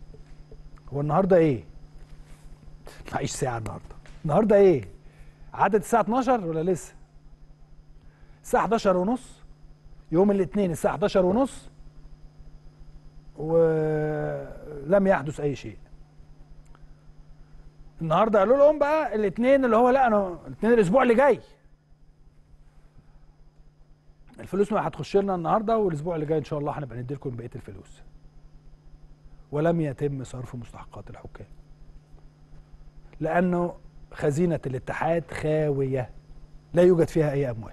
هو النهارده ايه معيش ساعه النهارده النهارده ايه عدد الساعه 12 ولا لسه الساعه 11 ونص يوم الاثنين الساعه 11 ونص ولم يحدث اي شيء النهارده قالوا لهم بقى الاثنين اللي هو لا انا الاثنين الاسبوع اللي جاي الفلوس ما هتخش لنا النهارده والاسبوع اللي جاي ان شاء الله هنبقى ندي لكم بقيه الفلوس ولم يتم صرف مستحقات الحكام لانه خزينه الاتحاد خاويه لا يوجد فيها اي اموال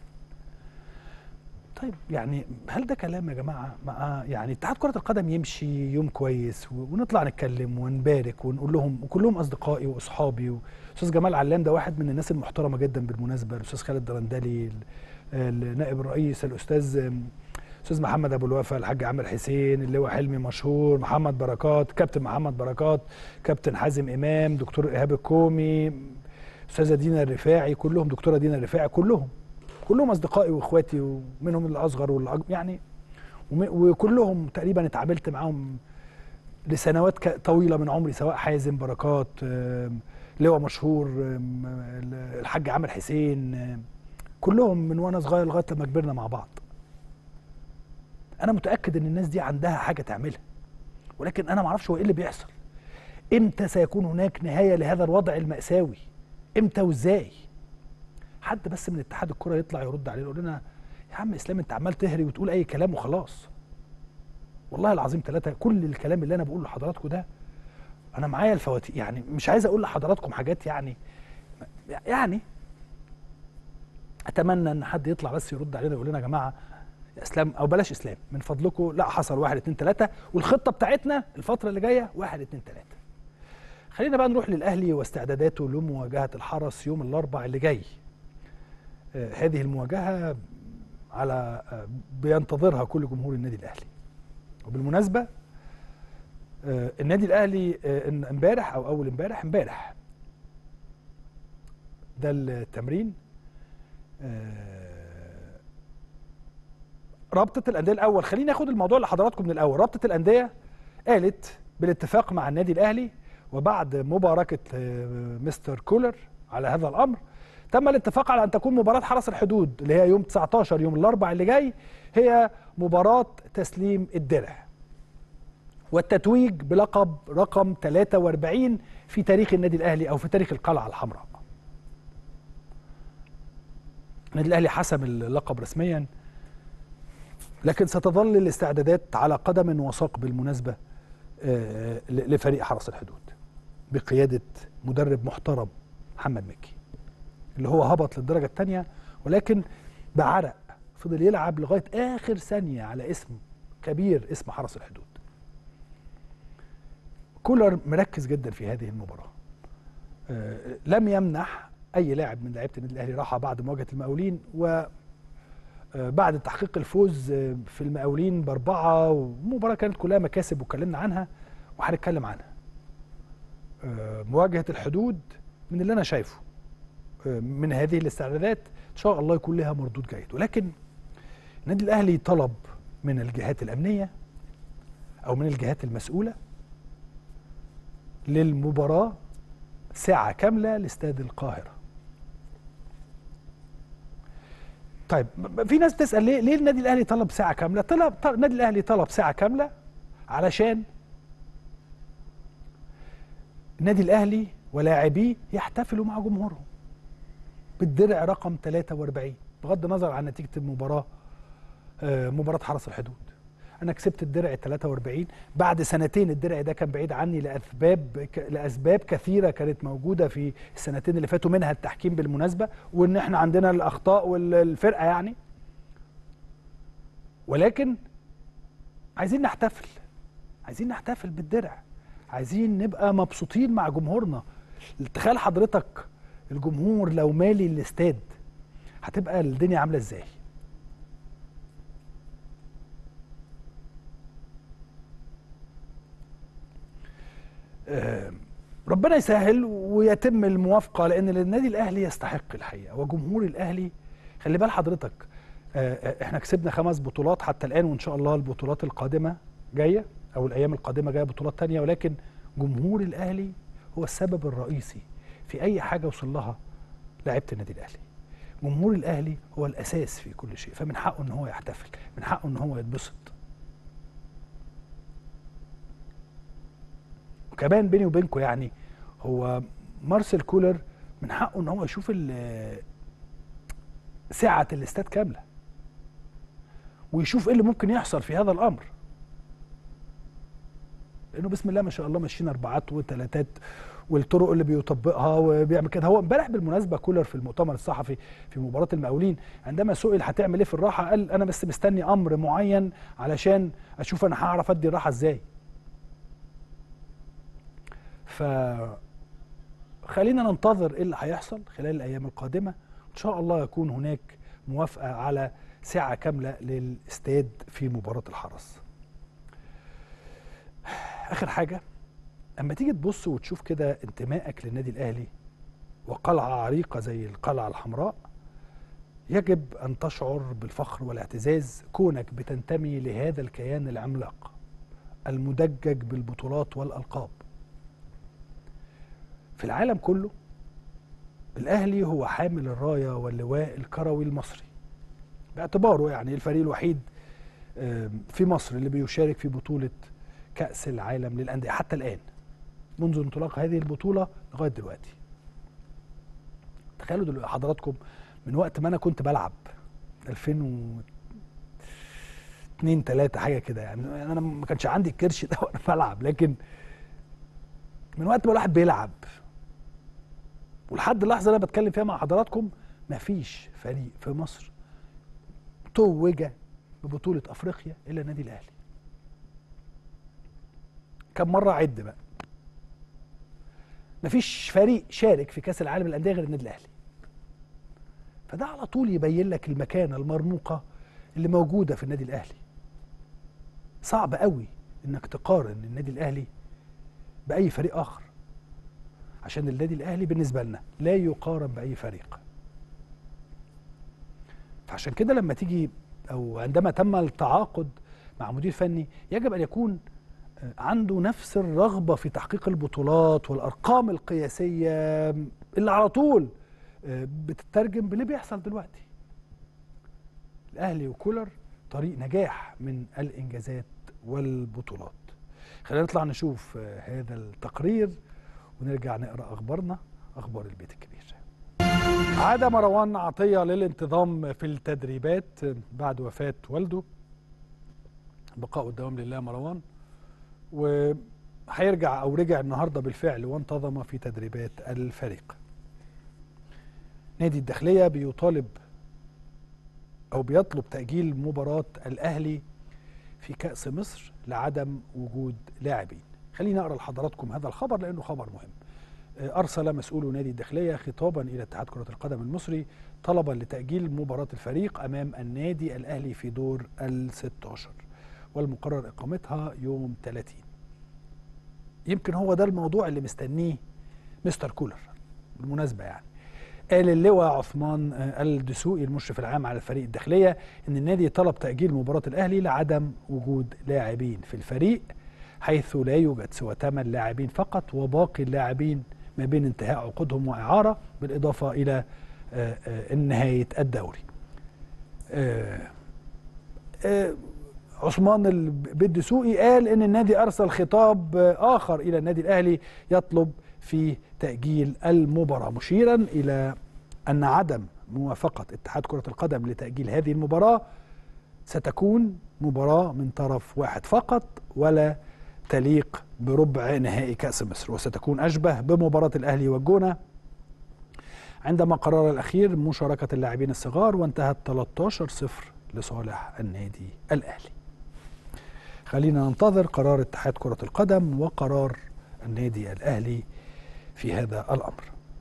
طيب يعني هل ده كلام يا جماعه مع يعني اتحاد كره القدم يمشي يوم كويس ونطلع نتكلم ونبارك ونقول لهم وكلهم اصدقائي واصحابي استاذ جمال علام ده واحد من الناس المحترمه جدا بالمناسبه الاستاذ خالد درندلي النائب الرئيس الاستاذ استاذ محمد ابو الوفا الحاج عامر حسين اللواء حلمي مشهور محمد بركات كابتن محمد بركات كابتن حازم امام دكتور ايهاب الكومي استاذه دينا الرفاعي كلهم دكتوره دينا الرفاعي كلهم كلهم اصدقائي واخواتي ومنهم الاصغر والأكبر يعني وكلهم تقريبا اتعاملت معاهم لسنوات طويله من عمري سواء حازم بركات لواء مشهور الحاج عامر حسين كلهم من وانا صغير لغايه لما كبرنا مع بعض انا متاكد ان الناس دي عندها حاجه تعملها ولكن انا ما اعرفش هو ايه اللي بيحصل امتى سيكون هناك نهايه لهذا الوضع الماساوي امتى وازاي حد بس من اتحاد الكره يطلع يرد عليه يقول لنا يا عم اسلام انت عمال تهري وتقول اي كلام وخلاص والله العظيم ثلاثه كل الكلام اللي انا بقوله لحضراتكم ده انا معايا الفواتير يعني مش عايز اقول لحضراتكم حاجات يعني يعني اتمنى ان حد يطلع بس يرد علينا يقول لنا يا جماعه يا اسلام او بلاش اسلام من فضلكم لا حصل واحد اتنين تلاته والخطه بتاعتنا الفتره اللي جايه واحد اتنين تلاته خلينا بقى نروح للاهلي واستعداداته لمواجهه الحرس يوم الاربع اللي جاي آه هذه المواجهه على آه بينتظرها كل جمهور النادي الاهلي وبالمناسبه آه النادي الاهلي امبارح او اول امبارح امبارح ده التمرين رابطه الانديه الاول خليني ناخد الموضوع لحضراتكم من الاول رابطه الانديه قالت بالاتفاق مع النادي الاهلي وبعد مباركه مستر كولر على هذا الامر تم الاتفاق على ان تكون مباراه حرس الحدود اللي هي يوم 19 يوم الاربعاء اللي جاي هي مباراه تسليم الدرع والتتويج بلقب رقم 43 في تاريخ النادي الاهلي او في تاريخ القلعه الحمراء النادي الاهلي حسم اللقب رسميا لكن ستظل الاستعدادات على قدم وساق بالمناسبه لفريق حرس الحدود بقياده مدرب محترم محمد مكي اللي هو هبط للدرجه الثانيه ولكن بعرق فضل يلعب لغايه اخر ثانيه على اسم كبير اسم حرس الحدود كولر مركز جدا في هذه المباراه لم يمنح اي لاعب من لعيبه النادي الاهلي راحه بعد مواجهه المقاولين و بعد تحقيق الفوز في المقاولين باربعه ومباراه كانت كلها مكاسب واتكلمنا عنها وهنتكلم عنها. مواجهه الحدود من اللي انا شايفه من هذه الاستعدادات ان شاء الله يكون لها مردود جيد ولكن النادي الاهلي طلب من الجهات الامنيه او من الجهات المسؤوله للمباراه ساعه كامله لاستاد القاهره. طيب في ناس بتسال ليه ليه النادي الاهلي طلب ساعه كامله طلب النادي الاهلي طلب ساعه كامله علشان النادي الاهلي ولاعبيه يحتفلوا مع جمهورهم بالدرع رقم 43 بغض النظر عن نتيجه المباراه آه مباراه حرس الحدود انا كسبت الدرع 43 بعد سنتين الدرع ده كان بعيد عني لاسباب لاسباب كثيره كانت موجوده في السنتين اللي فاتوا منها التحكيم بالمناسبه وان احنا عندنا الاخطاء والفرقه يعني ولكن عايزين نحتفل عايزين نحتفل بالدرع عايزين نبقى مبسوطين مع جمهورنا تخيل حضرتك الجمهور لو مالي الاستاد هتبقى الدنيا عامله ازاي ربنا يسهل ويتم الموافقه لان النادي الاهلي يستحق الحقيقه وجمهور الاهلي خلي بال حضرتك احنا كسبنا خمس بطولات حتى الان وان شاء الله البطولات القادمه جايه او الايام القادمه جايه بطولات تانية ولكن جمهور الاهلي هو السبب الرئيسي في اي حاجه وصل لها لعيبه النادي الاهلي جمهور الاهلي هو الاساس في كل شيء فمن حقه ان هو يحتفل من حقه ان هو يتبسط وكمان بيني وبينكم يعني هو مارسيل كولر من حقه ان هو يشوف سعه الاستاد كامله ويشوف ايه اللي ممكن يحصل في هذا الامر لانه بسم الله ما شاء الله ماشيين اربعات وثلاثات والطرق اللي بيطبقها وبيعمل كده هو امبارح بالمناسبه كولر في المؤتمر الصحفي في مباراه المقاولين عندما سئل هتعمل ايه في الراحه قال انا بس مستني امر معين علشان اشوف انا هعرف ادي الراحه ازاي ف خلينا ننتظر ايه اللي هيحصل خلال الايام القادمه ان شاء الله يكون هناك موافقه على سعه كامله للاستاد في مباراه الحرس اخر حاجه اما تيجي تبص وتشوف كده انتمائك للنادي الاهلي وقلعه عريقه زي القلعه الحمراء يجب ان تشعر بالفخر والاعتزاز كونك بتنتمي لهذا الكيان العملاق المدجج بالبطولات والالقاب في العالم كله الاهلي هو حامل الرايه واللواء الكروي المصري باعتباره يعني الفريق الوحيد في مصر اللي بيشارك في بطوله كاس العالم للانديه حتى الان منذ انطلاق هذه البطوله لغايه دلوقتي تخيلوا دلوقتي حضراتكم من وقت ما انا كنت بلعب 2002 3 حاجه كده يعني انا ما كانش عندي الكرش ده وانا بلعب لكن من وقت ما الواحد بيلعب ولحد اللحظه اللي انا بتكلم فيها مع حضراتكم مفيش فريق في مصر توج ببطوله افريقيا الا النادي الاهلي كم مره عد بقى مفيش فريق شارك في كاس العالم للانديه غير النادي الاهلي فده على طول يبين لك المكانه المرموقه اللي موجوده في النادي الاهلي صعب قوي انك تقارن النادي الاهلي باي فريق اخر عشان النادي الاهلي بالنسبه لنا لا يقارن باي فريق فعشان كده لما تيجي او عندما تم التعاقد مع مدير فني يجب ان يكون عنده نفس الرغبه في تحقيق البطولات والارقام القياسيه اللي على طول بتترجم باللي بيحصل دلوقتي الاهلي وكولر طريق نجاح من الانجازات والبطولات خلينا نطلع نشوف هذا التقرير ونرجع نقرا اخبارنا اخبار البيت الكبير عاد مروان عطيه للانتظام في التدريبات بعد وفاه والده بقاء والدوام لله مروان وهيرجع او رجع النهارده بالفعل وانتظم في تدريبات الفريق نادي الداخليه بيطالب او بيطلب تاجيل مباراه الاهلي في كاس مصر لعدم وجود لاعبين خليني اقرا لحضراتكم هذا الخبر لانه خبر مهم ارسل مسؤول نادي الداخليه خطابا الى اتحاد كره القدم المصري طلبا لتاجيل مباراه الفريق امام النادي الاهلي في دور ال 16 والمقرر اقامتها يوم 30 يمكن هو ده الموضوع اللي مستنيه مستر كولر بالمناسبه يعني قال اللواء عثمان الدسوقي المشرف العام على الفريق الداخليه ان النادي طلب تاجيل مباراه الاهلي لعدم وجود لاعبين في الفريق حيث لا يوجد سوى 8 لاعبين فقط وباقي اللاعبين ما بين انتهاء عقودهم واعاره بالاضافه الى نهايه الدوري. عثمان الدسوقي قال ان النادي ارسل خطاب اخر الى النادي الاهلي يطلب في تاجيل المباراه مشيرا الى ان عدم موافقه اتحاد كره القدم لتاجيل هذه المباراه ستكون مباراه من طرف واحد فقط ولا تليق بربع نهائي كاس مصر وستكون اشبه بمباراه الاهلي والجونه عندما قرر الاخير مشاركه اللاعبين الصغار وانتهت 13 0 لصالح النادي الاهلي خلينا ننتظر قرار اتحاد كرة القدم وقرار النادي الأهلي في هذا الأمر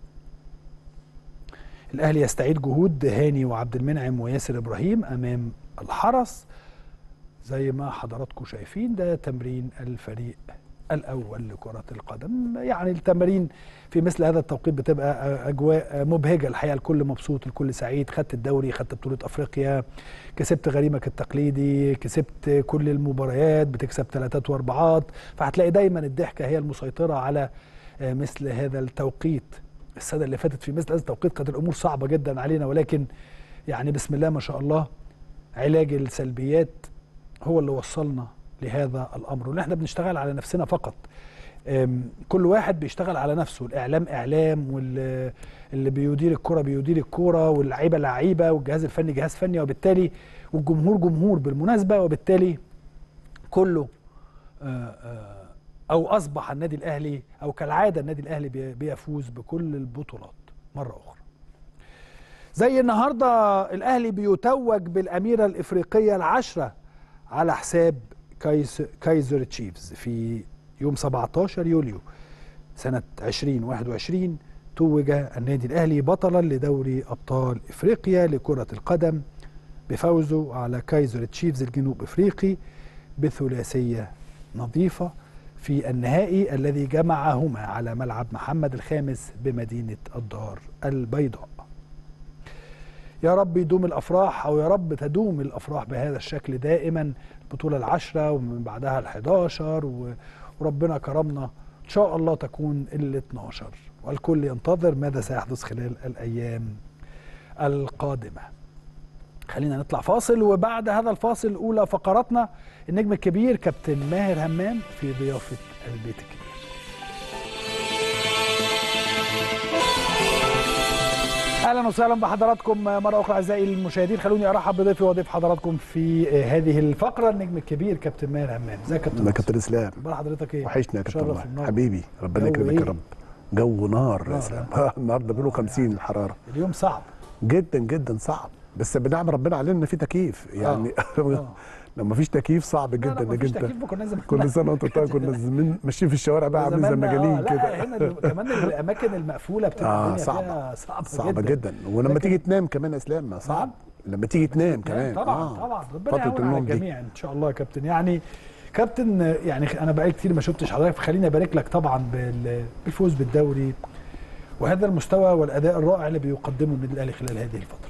الأهلي يستعيد جهود هاني وعبد المنعم وياسر إبراهيم أمام الحرس زي ما حضراتكم شايفين ده تمرين الفريق الاول لكره القدم يعني التمارين في مثل هذا التوقيت بتبقى اجواء مبهجه الحقيقه الكل مبسوط الكل سعيد خدت الدوري خدت بطوله افريقيا كسبت غريمك التقليدي كسبت كل المباريات بتكسب ثلاثات واربعات فهتلاقي دايما الضحكه هي المسيطره على مثل هذا التوقيت السنه اللي فاتت في مثل هذا التوقيت كانت الامور صعبه جدا علينا ولكن يعني بسم الله ما شاء الله علاج السلبيات هو اللي وصلنا لهذا الامر وان احنا بنشتغل على نفسنا فقط كل واحد بيشتغل على نفسه الاعلام اعلام واللي بيدير الكره بيدير الكره واللعيبه لعيبه والجهاز الفني جهاز فني وبالتالي والجمهور جمهور بالمناسبه وبالتالي كله او اصبح النادي الاهلي او كالعاده النادي الاهلي بيفوز بكل البطولات مره اخرى زي النهارده الاهلي بيتوج بالاميره الافريقيه العشره على حساب كايزر تشيفز في يوم 17 يوليو سنة 2021 توج النادي الأهلي بطلا لدوري أبطال إفريقيا لكرة القدم بفوزه على كايزر تشيفز الجنوب إفريقي بثلاثية نظيفة في النهائي الذي جمعهما على ملعب محمد الخامس بمدينة الدار البيضاء يا رب يدوم الافراح او يا رب تدوم الافراح بهذا الشكل دائما البطوله العشره ومن بعدها ال11 وربنا كرمنا ان شاء الله تكون ال12 والكل ينتظر ماذا سيحدث خلال الايام القادمه خلينا نطلع فاصل وبعد هذا الفاصل اولى فقراتنا النجم الكبير كابتن ماهر همام في ضيافه البيت الكبير اهلا وسهلا بحضراتكم مره اخرى اعزائي المشاهدين خلوني ارحب بضيفي وضيف حضراتكم في هذه الفقره النجم الكبير كابتن ماهر همام ازيك يا كابتن كابتن اسلام اخبار حضرتك ايه وحشنا يا كابتن الله حبيبي ربنا يكرمك يا رب جو نار يا اسلام النهارده بيقولوا 50 الحراره اليوم صعب جدا جدا صعب بس بنعم ربنا علينا ان في تكييف يعني آه. لو ما فيش تكييف صعب جدا انك انت كنا زمان كل سنه وانت طيب كنا ماشيين في الشوارع بقى عاملين زي المجانين كده هنا كمان الاماكن المقفوله بتبقى آه صعبه صعبه صعبه جدا, جدا. ولما لكن... تيجي تنام كمان يا اسلام صعب لما تيجي تنام كمان طبعا آه. طبعا ربنا يعون على الجميع ان شاء الله يا كابتن يعني كابتن يعني انا بقالي كتير ما شفتش حضرتك فخليني ابارك لك طبعا بالفوز بالدوري وهذا المستوى والاداء الرائع اللي بيقدمه النادي الاهلي خلال هذه الفتره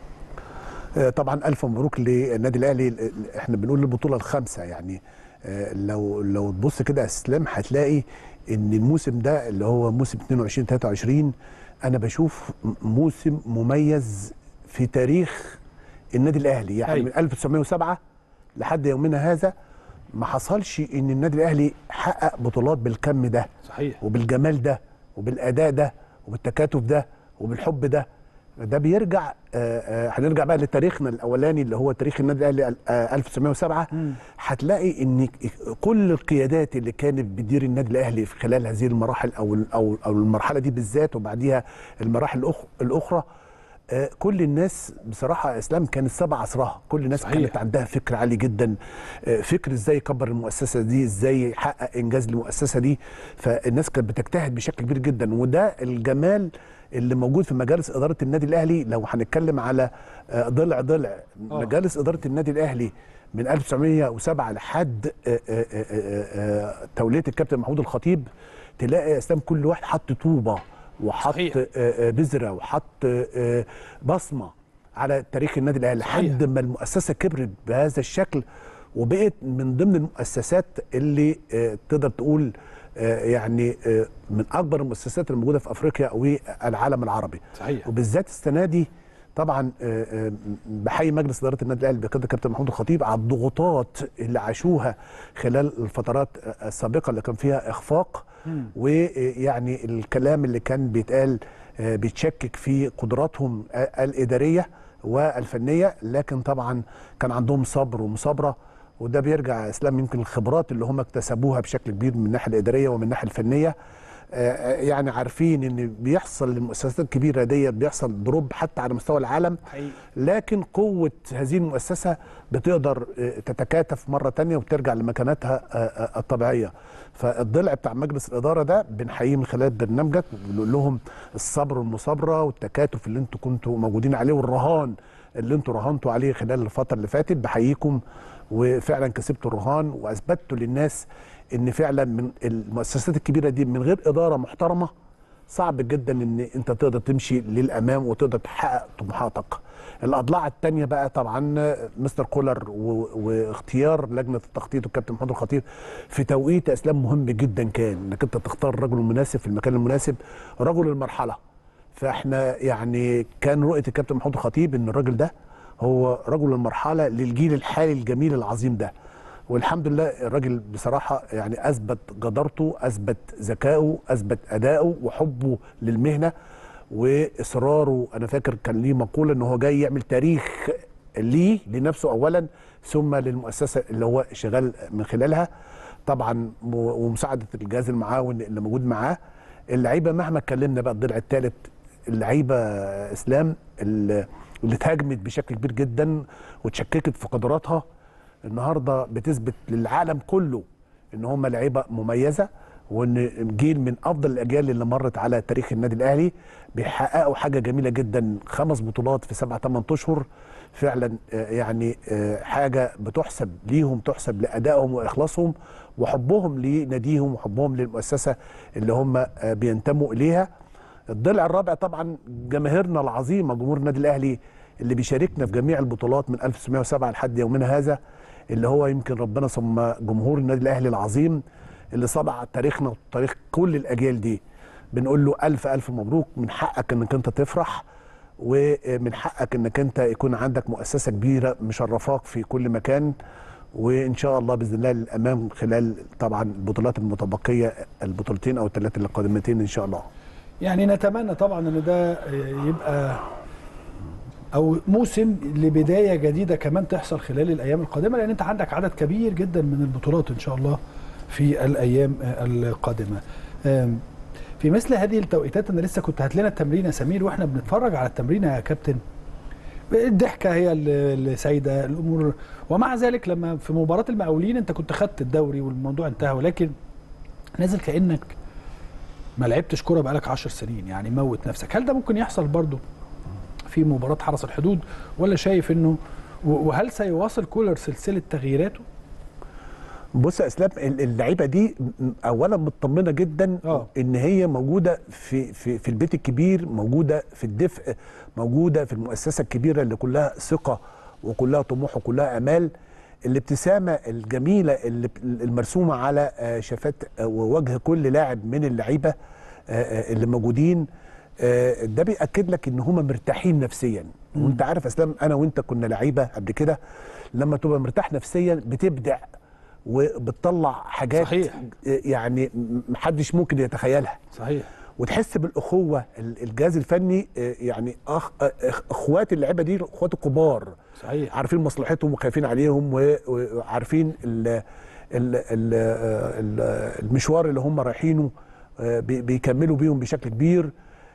طبعا الف مبروك للنادي الاهلي احنا بنقول البطوله الخامسه يعني لو لو تبص كده يا اسلام هتلاقي ان الموسم ده اللي هو موسم 22 23 انا بشوف موسم مميز في تاريخ النادي الاهلي يعني من 1907 لحد يومنا هذا ما حصلش ان النادي الاهلي حقق بطولات بالكم ده صحيح وبالجمال ده وبالاداء ده وبالتكاتف ده وبالحب ده ده بيرجع هنرجع بقى لتاريخنا الاولاني اللي هو تاريخ النادي الاهلي 1907 هتلاقي ان كل القيادات اللي كانت بتدير النادي الاهلي في خلال هذه المراحل او او او المرحله دي بالذات وبعديها المراحل الاخرى كل الناس بصراحه اسلام كانت سبع عصرها كل الناس صحيح. كانت عندها فكر عالي جدا فكر ازاي يكبر المؤسسه دي ازاي يحقق انجاز للمؤسسه دي فالناس كانت بتجتهد بشكل كبير جدا وده الجمال اللي موجود في مجالس اداره النادي الاهلي لو هنتكلم على ضلع ضلع أوه. مجالس اداره النادي الاهلي من 1907 لحد توليه الكابتن محمود الخطيب تلاقي يا اسلام كل واحد حط طوبه وحط بذره وحط بصمه على تاريخ النادي الاهلي لحد ما المؤسسه كبرت بهذا الشكل وبقت من ضمن المؤسسات اللي تقدر تقول يعني من اكبر المؤسسات الموجوده في افريقيا والعالم العربي صحيح وبالذات السنه دي طبعا بحيي مجلس اداره النادي الاهلي بقياده كابتن محمود الخطيب على الضغوطات اللي عاشوها خلال الفترات السابقه اللي كان فيها اخفاق ويعني الكلام اللي كان بيتقال بيتشكك في قدراتهم الاداريه والفنيه لكن طبعا كان عندهم صبر ومصابره وده بيرجع اسلام يمكن الخبرات اللي هم اكتسبوها بشكل كبير من الناحيه الاداريه ومن الناحيه الفنيه يعني عارفين ان بيحصل للمؤسسات الكبيره ديت بيحصل دروب حتى على مستوى العالم حقيقي. لكن قوه هذه المؤسسه بتقدر تتكاتف مره تانية وترجع لمكانتها الطبيعيه فالضلع بتاع مجلس الاداره ده بنحييه من خلال برنامجك بنقول لهم الصبر والمصابره والتكاتف اللي انتم كنتوا موجودين عليه والرهان اللي انتوا رهنتوا عليه خلال الفتره اللي فاتت بحييكم وفعلا كسبتوا الرهان واثبتوا للناس ان فعلا من المؤسسات الكبيره دي من غير اداره محترمه صعب جدا ان انت تقدر تمشي للامام وتقدر تحقق طموحاتك الاضلاع الثانيه بقى طبعا مستر كولر و... واختيار لجنه التخطيط والكابتن محمود الخطيب في توقيت اسلام مهم جدا كان انك انت تختار الرجل المناسب في المكان المناسب رجل المرحله فاحنا يعني كان رؤيه الكابتن محمود الخطيب ان الراجل ده هو رجل المرحله للجيل الحالي الجميل العظيم ده والحمد لله الراجل بصراحه يعني اثبت جدارته اثبت ذكائه اثبت اداؤه وحبه للمهنه واصراره انا فاكر كان ليه مقوله ان هو جاي يعمل تاريخ ليه لنفسه اولا ثم للمؤسسه اللي هو شغال من خلالها طبعا ومساعده الجهاز المعاون اللي موجود معاه اللعيبه مهما اتكلمنا بقى الضلع الثالث اللعيبه اسلام اللي اللي اتهاجمت بشكل كبير جدا وتشككت في قدراتها النهارده بتثبت للعالم كله ان هم لعيبه مميزه وان جيل من افضل الاجيال اللي مرت على تاريخ النادي الاهلي بيحققوا حاجه جميله جدا خمس بطولات في سبع ثمان اشهر فعلا يعني حاجه بتحسب ليهم تحسب لادائهم واخلاصهم وحبهم لناديهم وحبهم للمؤسسه اللي هم بينتموا اليها الضلع الرابع طبعا جماهيرنا العظيمه جمهور النادي الاهلي اللي بيشاركنا في جميع البطولات من 1907 لحد يومنا هذا اللي هو يمكن ربنا ثم جمهور النادي الاهلي العظيم اللي صنع تاريخنا وتاريخ كل الاجيال دي بنقول له الف الف مبروك من حقك انك انت تفرح ومن حقك انك انت يكون عندك مؤسسه كبيره مشرفاك في كل مكان وان شاء الله باذن الله للامام خلال طبعا البطولات المتبقيه البطولتين او الثلاثه اللي قادمتين ان شاء الله يعني نتمنى طبعا ان ده يبقى او موسم لبدايه جديده كمان تحصل خلال الايام القادمه لان انت عندك عدد كبير جدا من البطولات ان شاء الله في الايام القادمه في مثل هذه التوقيتات انا لسه كنت هات لنا التمرين يا سمير واحنا بنتفرج على التمرين يا كابتن الضحكه هي السيده الامور ومع ذلك لما في مباراه المقاولين انت كنت خدت الدوري والموضوع انتهى ولكن نازل كانك ما لعبتش كوره بقالك 10 سنين يعني موت نفسك هل ده ممكن يحصل برضه في مباراه حرس الحدود ولا شايف انه وهل سيواصل كولر سلسله تغييراته بص يا اسلام اللعيبه دي اولا مطمنه جدا أوه. ان هي موجوده في في في البيت الكبير موجوده في الدفء موجوده في المؤسسه الكبيره اللي كلها ثقه وكلها طموح وكلها امال الابتسامه الجميله اللي المرسومه على شفات ووجه كل لاعب من اللعيبه اللي موجودين ده بياكد لك ان هم مرتاحين نفسيا وانت عارف اسلام انا وانت كنا لعيبه قبل كده لما تبقى مرتاح نفسيا بتبدع وبتطلع حاجات صحيح. يعني محدش ممكن يتخيلها صحيح وتحس بالاخوه الجهاز الفني يعني أخ اخوات اللعيبه دي اخوات الكبار صحيح عارفين مصلحتهم وخايفين عليهم وعارفين ال ال ال ال المشوار اللي هم رايحينه بيكملوا بيهم بشكل كبير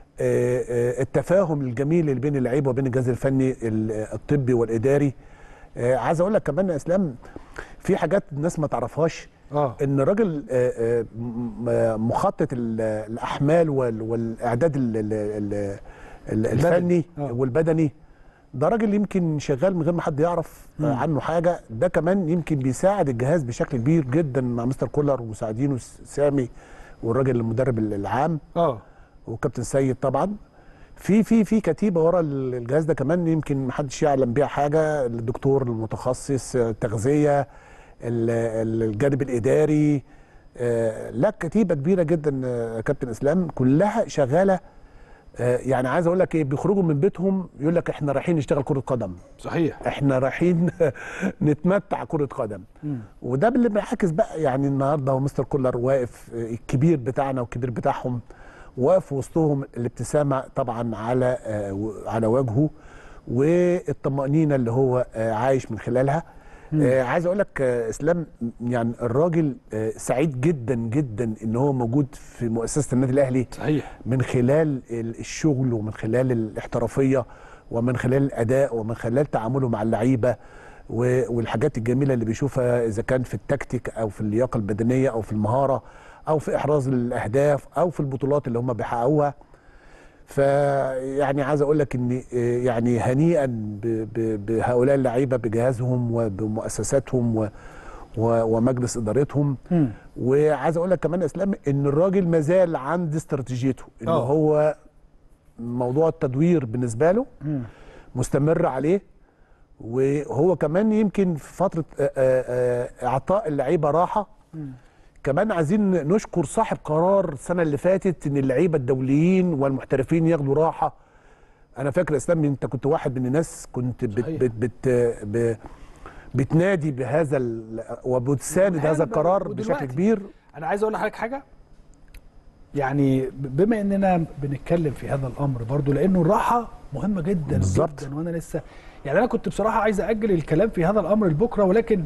التفاهم الجميل اللي بين اللعيبه وبين الجهاز الفني الطبي والاداري عايز اقول لك كمان يا اسلام في حاجات الناس ما تعرفهاش آه. ان الراجل مخطط الاحمال والاعداد الفني آه. والبدني ده راجل يمكن شغال من غير ما حد يعرف مم. عنه حاجه ده كمان يمكن بيساعد الجهاز بشكل كبير جدا مع مستر كولر ومساعدينه سامي والراجل المدرب العام اه وكابتن سيد طبعا في في في كتيبه ورا الجهاز ده كمان يمكن ما حدش يعلم بيها حاجه الدكتور المتخصص التغذيه الجانب الاداري لا كتيبه كبيره جدا كابتن اسلام كلها شغاله يعني عايز اقول لك ايه بيخرجوا من بيتهم يقول لك احنا رايحين نشتغل كره قدم صحيح احنا رايحين نتمتع كره قدم مم. وده اللي بيعكس بقى يعني النهارده هو مستر كولر واقف الكبير بتاعنا والكبير بتاعهم واقف وسطهم الابتسامه طبعا على على وجهه والطمانينه اللي هو عايش من خلالها آه عايز اقول لك آه اسلام يعني الراجل آه سعيد جدا جدا ان هو موجود في مؤسسه النادي الاهلي صحيح من خلال الشغل ومن خلال الاحترافيه ومن خلال الاداء ومن خلال تعامله مع اللعيبه والحاجات الجميله اللي بيشوفها اذا كان في التكتيك او في اللياقه البدنيه او في المهاره او في احراز الاهداف او في البطولات اللي هم بيحققوها فيعني عايز اقول لك ان يعني هنيئا بهؤلاء اللعيبه بجهازهم وبمؤسساتهم و- ومجلس ادارتهم مم. وعايز اقول لك كمان يا اسلام ان الراجل ما زال عند استراتيجيته ان آه. هو موضوع التدوير بالنسبه له مم. مستمر عليه وهو كمان يمكن في فتره آه، آه، آه، اعطاء اللعيبه راحه كمان عايزين نشكر صاحب قرار السنه اللي فاتت ان اللعيبه الدوليين والمحترفين ياخدوا راحه انا فاكر يا اسلام انت كنت واحد من الناس كنت بت صحيح. بت بت ب بتنادي بهذا ال- وبتساند وحلو هذا القرار ودلوقتي. بشكل كبير انا عايز اقول لحضرتك حاجه يعني ب- بما اننا بنتكلم في هذا الامر برضو لانه الراحه مهمه جدا بالظبط. جدا وانا لسه يعني انا كنت بصراحه عايز اجل الكلام في هذا الامر لبكره ولكن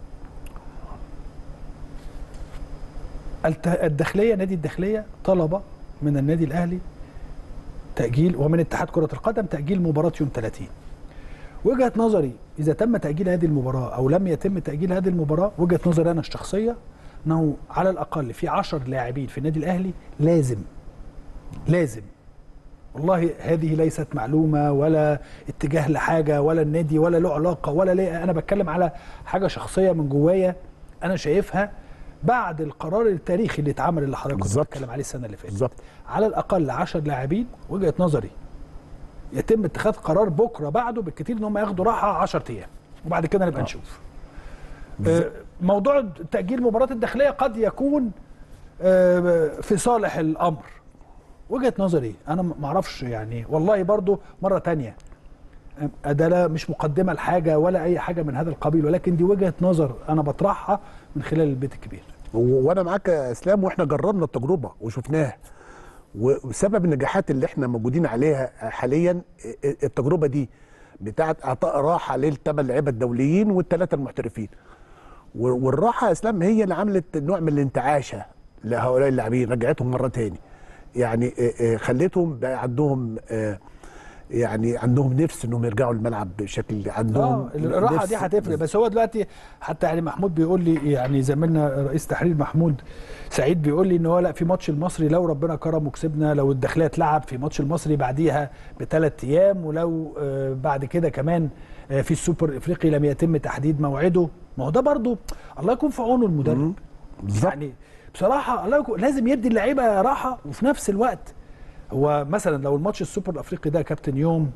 الت- الداخليه نادي الداخليه طلب من النادي الاهلي تاجيل ومن اتحاد كره القدم تاجيل مباراه يوم 30 وجهه نظري اذا تم تاجيل هذه المباراه او لم يتم تاجيل هذه المباراه وجهه نظري انا الشخصيه انه على الاقل في 10 لاعبين في النادي الاهلي لازم لازم والله هذه ليست معلومه ولا اتجاه لحاجه ولا النادي ولا له علاقه ولا ليه انا بتكلم على حاجه شخصيه من جوايا انا شايفها بعد القرار التاريخي اللي اتعمل اللي حضرتك كنت بالظبط. بتتكلم عليه السنه اللي فاتت بالظبط على الاقل 10 لاعبين وجهه نظري يتم اتخاذ قرار بكره بعده بالكثير ان هم ياخدوا راحه 10 ايام وبعد كده نبقى نشوف آه، موضوع تاجيل مباراه الداخليه قد يكون آه، في صالح الامر وجهه نظري انا ما اعرفش يعني والله برضو مره تانية آه، ده لا مش مقدمه لحاجه ولا اي حاجه من هذا القبيل ولكن دي وجهه نظر انا بطرحها من خلال البيت الكبير و- وانا معاك يا اسلام واحنا جربنا التجربه وشفناها وسبب النجاحات اللي احنا موجودين عليها حاليا التجربه دي بتاعت اعطاء راحه للثمان لعيبه الدوليين والثلاثه المحترفين و- والراحه يا اسلام هي اللي عملت نوع من الانتعاشه لهؤلاء اللاعبين رجعتهم مره تاني يعني آه، آه، خليتهم بقى عندهم آه، يعني عندهم نفس انهم يرجعوا الملعب بشكل عندهم اه الراحه نفس- دي هتفرق بس هو دلوقتي حتى يعني محمود بيقول لي يعني زميلنا رئيس تحرير محمود سعيد بيقول لي ان هو لا في ماتش المصري لو ربنا كرم وكسبنا لو الداخليه اتلعب في ماتش المصري بعديها بثلاث ايام ولو آه بعد كده كمان آه في السوبر الافريقي لم يتم تحديد موعده ما هو ده برضو الله يكون في عونه المدرب بالظبط يعني بصراحه الله يكون لازم يدي اللعيبه راحه وفي نفس الوقت هو مثلا لو الماتش السوبر الافريقي ده يا كابتن يوم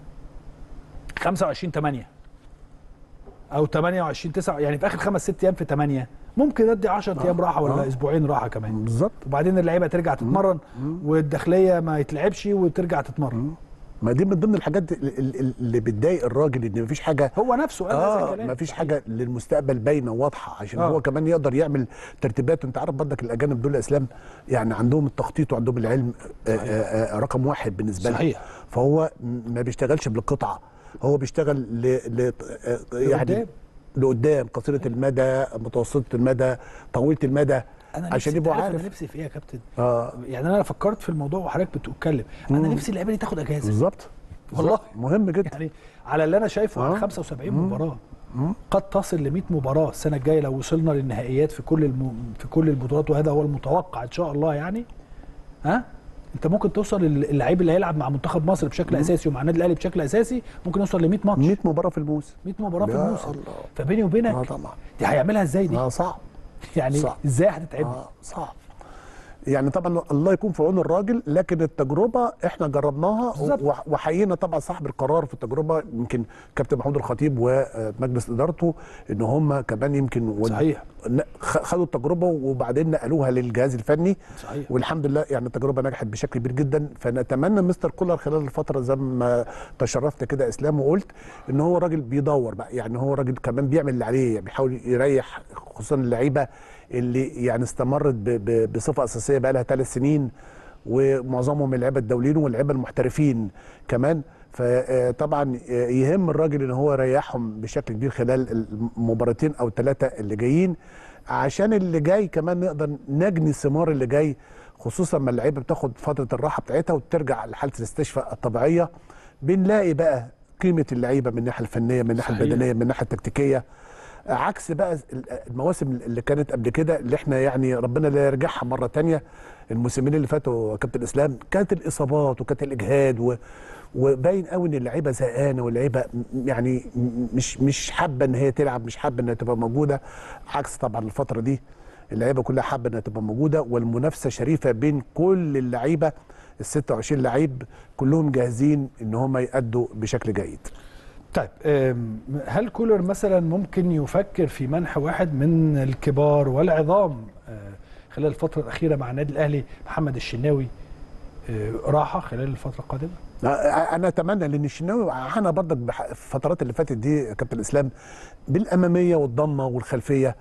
25 8 او 28 9 يعني في اخر خمس ست ايام في 8 ممكن ادي 10 ايام راحه ولا آه. اسبوعين راحه كمان بالظبط وبعدين اللعيبه ترجع تتمرن والداخليه ما يتلعبش وترجع تتمرن ما دي من ضمن الحاجات ال- ال- اللي بتضايق الراجل ان مفيش حاجه هو نفسه قال هذا اه الكلام مفيش حاجه للمستقبل باينه واضحه عشان آه. هو كمان يقدر يعمل ترتيبات انت عارف برضك الاجانب دول اسلام يعني عندهم التخطيط وعندهم العلم آه آه آه رقم واحد بالنسبه لهم صحيح. فهو م- ما بيشتغلش بالقطعه هو بيشتغل ل, ل... آه يعني لقدام. لقدام قصيره المدى متوسطه المدى طويله المدى انا عشان نفسي- يبقوا أنت عارف انا نفسي في ايه يا كابتن اه يعني انا فكرت في الموضوع وحضرتك بتتكلم انا نفسي اللعيبه دي تاخد اجازه بالظبط والله. بالظبط. مهم جدا يعني على اللي انا شايفه آه. على 75 مباراه قد تصل ل 100 مباراه السنه الجايه لو وصلنا للنهائيات في كل الم... في كل البطولات وهذا هو المتوقع ان شاء الله يعني ها انت ممكن توصل لل- اللعيب اللي هيلعب مع منتخب مصر بشكل اساسي ومع النادي الاهلي بشكل اساسي ممكن يوصل ل 100 ماتش 100 مباراه في الموسم 100 مباراه في يا الموسم الله. فبيني وبينك اه طبعا دي هيعملها ازاي دي اه صعب يعني صعب. ازاي هتتعمل اه صعب يعني طبعا الله يكون في عون الراجل لكن التجربه احنا جربناها بالظبط. وح- وحيينا طبعا صاحب القرار في التجربه يمكن كابتن محمود الخطيب ومجلس ادارته ان هم كمان يمكن ود- صحيح. ن- خ- خدوا التجربه وبعدين نقلوها للجهاز الفني صحيح. والحمد لله يعني التجربه نجحت بشكل كبير جدا فنتمنى مستر كولر خلال الفتره زي ما تشرفت كده اسلام وقلت ان هو راجل بيدور بقى يعني هو راجل كمان بيعمل اللي عليه يعني بيحاول يريح خصوصا اللعيبه اللي يعني استمرت ب- ب- بصفه اساسيه بقى لها ثلاث سنين ومعظمهم اللعيبه الدوليين واللعيبه المحترفين كمان فطبعا يهم الراجل ان هو يريحهم بشكل كبير خلال المباراتين او الثلاثه اللي جايين عشان اللي جاي كمان نقدر نجني الثمار اللي جاي خصوصا ما اللعيبه بتاخد فتره الراحه بتاعتها وترجع لحاله الاستشفاء الطبيعيه بنلاقي بقى قيمه اللعيبه من الناحيه الفنيه من الناحيه صحيح. البدنيه من الناحيه التكتيكيه عكس بقى المواسم اللي كانت قبل كده اللي احنا يعني ربنا لا يرجعها مره تانية الموسمين اللي فاتوا يا كابتن اسلام كانت الاصابات وكانت الاجهاد و وباين قوي ان اللعيبه زهقانه واللعيبه م- يعني م- مش مش حابه ان هي تلعب مش حابه انها تبقى موجوده عكس طبعا الفتره دي اللعيبه كلها حابه انها تبقى موجوده والمنافسه شريفه بين كل اللعيبه ال 26 لعيب كلهم جاهزين ان هم يأدوا بشكل جيد طيب أم، هل كولر مثلا ممكن يفكر في منح واحد من الكبار والعظام آه، خلال الفترة الأخيرة مع النادي الأهلي محمد الشناوي آه، راحة خلال الفترة القادمة؟ انا اتمنى لان الشناوي عانى برضك بح- في الفترات اللي فاتت دي يا كابتن اسلام بالاماميه والضمه والخلفيه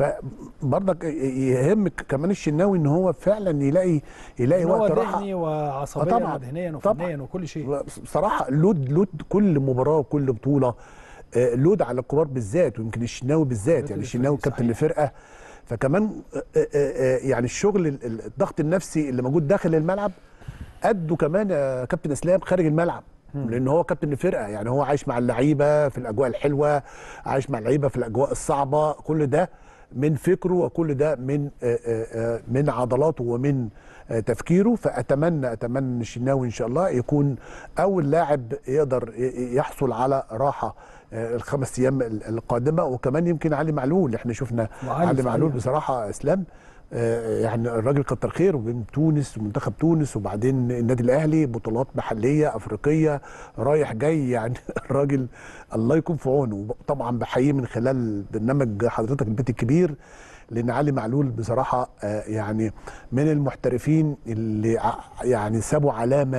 فبرضك يهم كمان الشناوي ان هو فعلا يلاقي يلاقي إن هو وقت راحه ذهني وعصبيا آه طبعاً. وذهنيا طبعاً. وفنيا وكل شيء بصراحه لود لود كل مباراه وكل بطوله آه، لود على الكبار بالذات ويمكن الشناوي بالذات لود يعني الفريق، الشناوي كابتن صحيح. الفرقه فكمان آه، آه، آه، يعني الشغل ال- ال- الضغط النفسي اللي موجود داخل الملعب ادوا كمان يا كابتن اسلام خارج الملعب لان هو كابتن الفرقه يعني هو عايش مع اللعيبه في الاجواء الحلوه عايش مع اللعيبه في الاجواء الصعبه كل ده من فكره وكل ده من آه، آه، آه، من عضلاته ومن آه، تفكيره فاتمنى اتمنى ان الشناوي ان شاء الله يكون اول لاعب يقدر ي- يحصل على راحه آه، الخمس ايام ال- القادمه وكمان يمكن علي معلول احنا شفنا وعلي علي معلول صحيح. بصراحه اسلام آه، يعني الراجل كتر خير وبين تونس ومنتخب تونس وبعدين النادي الاهلي بطولات محليه افريقيه رايح جاي يعني الراجل الله يكون في عونه طبعا بحييه من خلال برنامج حضرتك البيت الكبير لان علي معلول بصراحه آه، يعني من المحترفين اللي ع- يعني سابوا علامه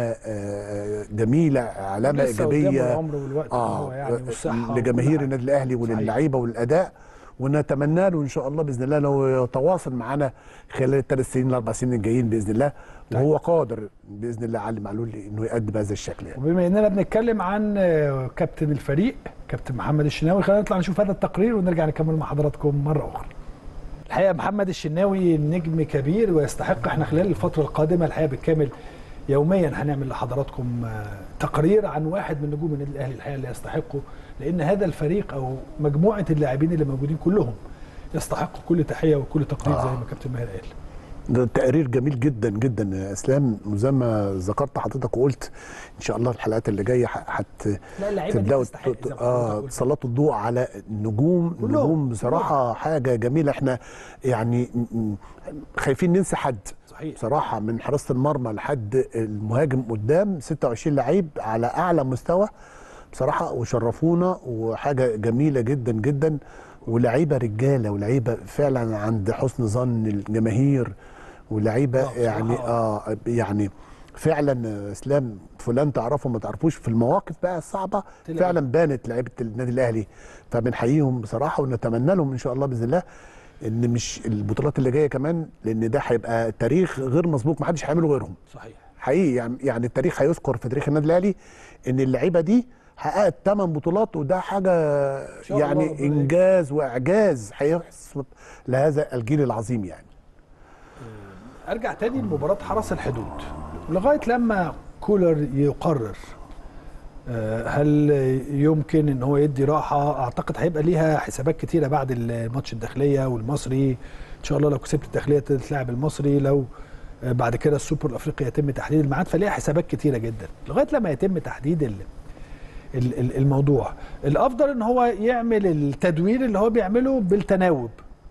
آه، جميله علامه لسه قدامه ايجابيه العمر والوقت آه هو يعني والصحة وكل لجماهير حاجة. النادي الاهلي وللعيبه والاداء ونتمنى له ان شاء الله باذن الله لو يتواصل معنا خلال الثلاث سنين الاربع سنين الجايين باذن الله وهو قادر باذن الله علي معلول انه يقدم بهذا الشكل يعني. وبما اننا بنتكلم عن آه، كابتن الفريق كابتن محمد الشناوي خلينا نطلع نشوف هذا التقرير ونرجع نكمل مع حضراتكم مره اخرى. الحقيقه محمد الشناوي نجم كبير ويستحق احنا خلال الفتره القادمه الحقيقه بالكامل يوميا هنعمل لحضراتكم آه، تقرير عن واحد من نجوم النادي الاهلي الحقيقه اللي يستحقه لان هذا الفريق او مجموعه اللاعبين اللي موجودين كلهم يستحقوا كل تحيه وكل تقدير زي ما كابتن ماهر قال. ده تقرير جميل جدا جدا يا اسلام وزي ما ذكرت حضرتك وقلت ان شاء الله الحلقات اللي جايه هت لا اللعيبه دي تبداوا تستحق ت- زي ما اه حضرتك قلت. تسلطوا الضوء على النجوم كلهم. نجوم بصراحه حاجه جميله احنا يعني م- م- خايفين ننسى حد صحيح بصراحه من حراسه المرمى لحد المهاجم قدام 26 لعيب على اعلى مستوى بصراحه وشرفونا وحاجه جميله جدا جدا ولعيبه رجاله ولعيبه فعلا عند حسن ظن الجماهير ولعيبه آه، بصراحة يعني اه يعني فعلا آه، اسلام فلان تعرفه ما تعرفوش في المواقف بقى الصعبه تلاقي. فعلا بانت لعيبه النادي الاهلي فبنحييهم بصراحه ونتمنى لهم ان شاء الله باذن الله ان مش البطولات اللي جايه كمان لان ده هيبقى تاريخ غير مسبوق ما حدش هيعمله غيرهم صحيح حقيقي يعني يعني التاريخ هيذكر في تاريخ النادي الاهلي ان اللعيبه دي حققت ثمان بطولات وده حاجه شاء الله ربنا يعني انجاز واعجاز هيحسب لهذا الجيل العظيم يعني ارجع تاني لمباراه حرس الحدود لغايه لما كولر يقرر آه، هل يمكن ان هو يدي راحه اعتقد هيبقى ليها حسابات كتيره بعد الماتش الداخليه والمصري ان شاء الله لو كسبت الداخليه تلعب المصري لو آه، بعد كده السوبر الافريقي يتم تحديد الميعاد فليها حسابات كتيره جدا لغايه لما يتم تحديد ال ال- ال- الموضوع الافضل ان هو يعمل التدوير اللي هو بيعمله بالتناوب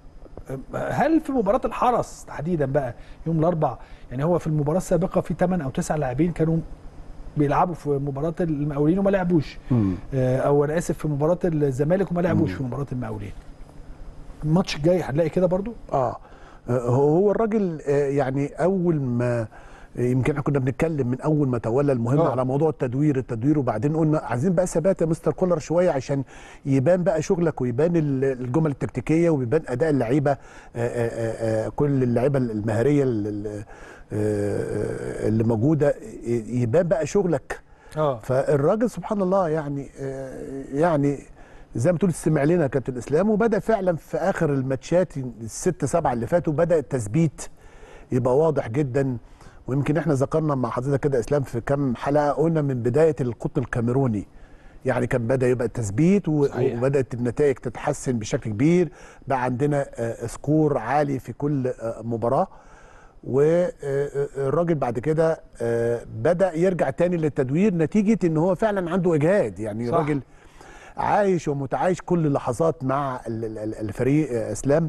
هل في مباراة الحرس تحديدا بقى يوم الأربع يعني هو في المباراة السابقة في 8 أو 9 لاعبين كانوا بيلعبوا في مباراة المقاولين وما لعبوش آه، أو أنا آسف في مباراة الزمالك وما لعبوش في مباراة المقاولين الماتش الجاي هنلاقي كده برضو اه هو هو الراجل آه، يعني اول ما يمكن احنا كنا بنتكلم من اول ما تولى المهمه آه. على موضوع التدوير التدوير وبعدين قلنا عايزين بقى ثبات يا مستر كولر شويه عشان يبان بقى شغلك ويبان ال- الجمل التكتيكيه ويبان اداء اللعيبه آه، آه، آه، كل اللعيبه المهاريه ال- ال- آه، اللي موجوده يبان بقى شغلك اه فالراجل سبحان الله يعني آه، يعني زي ما تقول استمع لنا يا كابتن اسلام وبدا فعلا في اخر الماتشات الست سبعه اللي فاتوا بدا التثبيت يبقى واضح جدا ويمكن احنا ذكرنا مع حضرتك كده يا اسلام في كام حلقه قلنا من بدايه القطن الكاميروني يعني كان بدا يبقى التثبيت و- صحيح. وبدات النتائج تتحسن بشكل كبير بقى عندنا آه، سكور عالي في كل آه، مباراه والراجل بعد كده آه، بدا يرجع تاني للتدوير نتيجه ان هو فعلا عنده اجهاد يعني صح. الراجل عايش ومتعايش كل اللحظات مع ال- ال- ال- الفريق آه، اسلام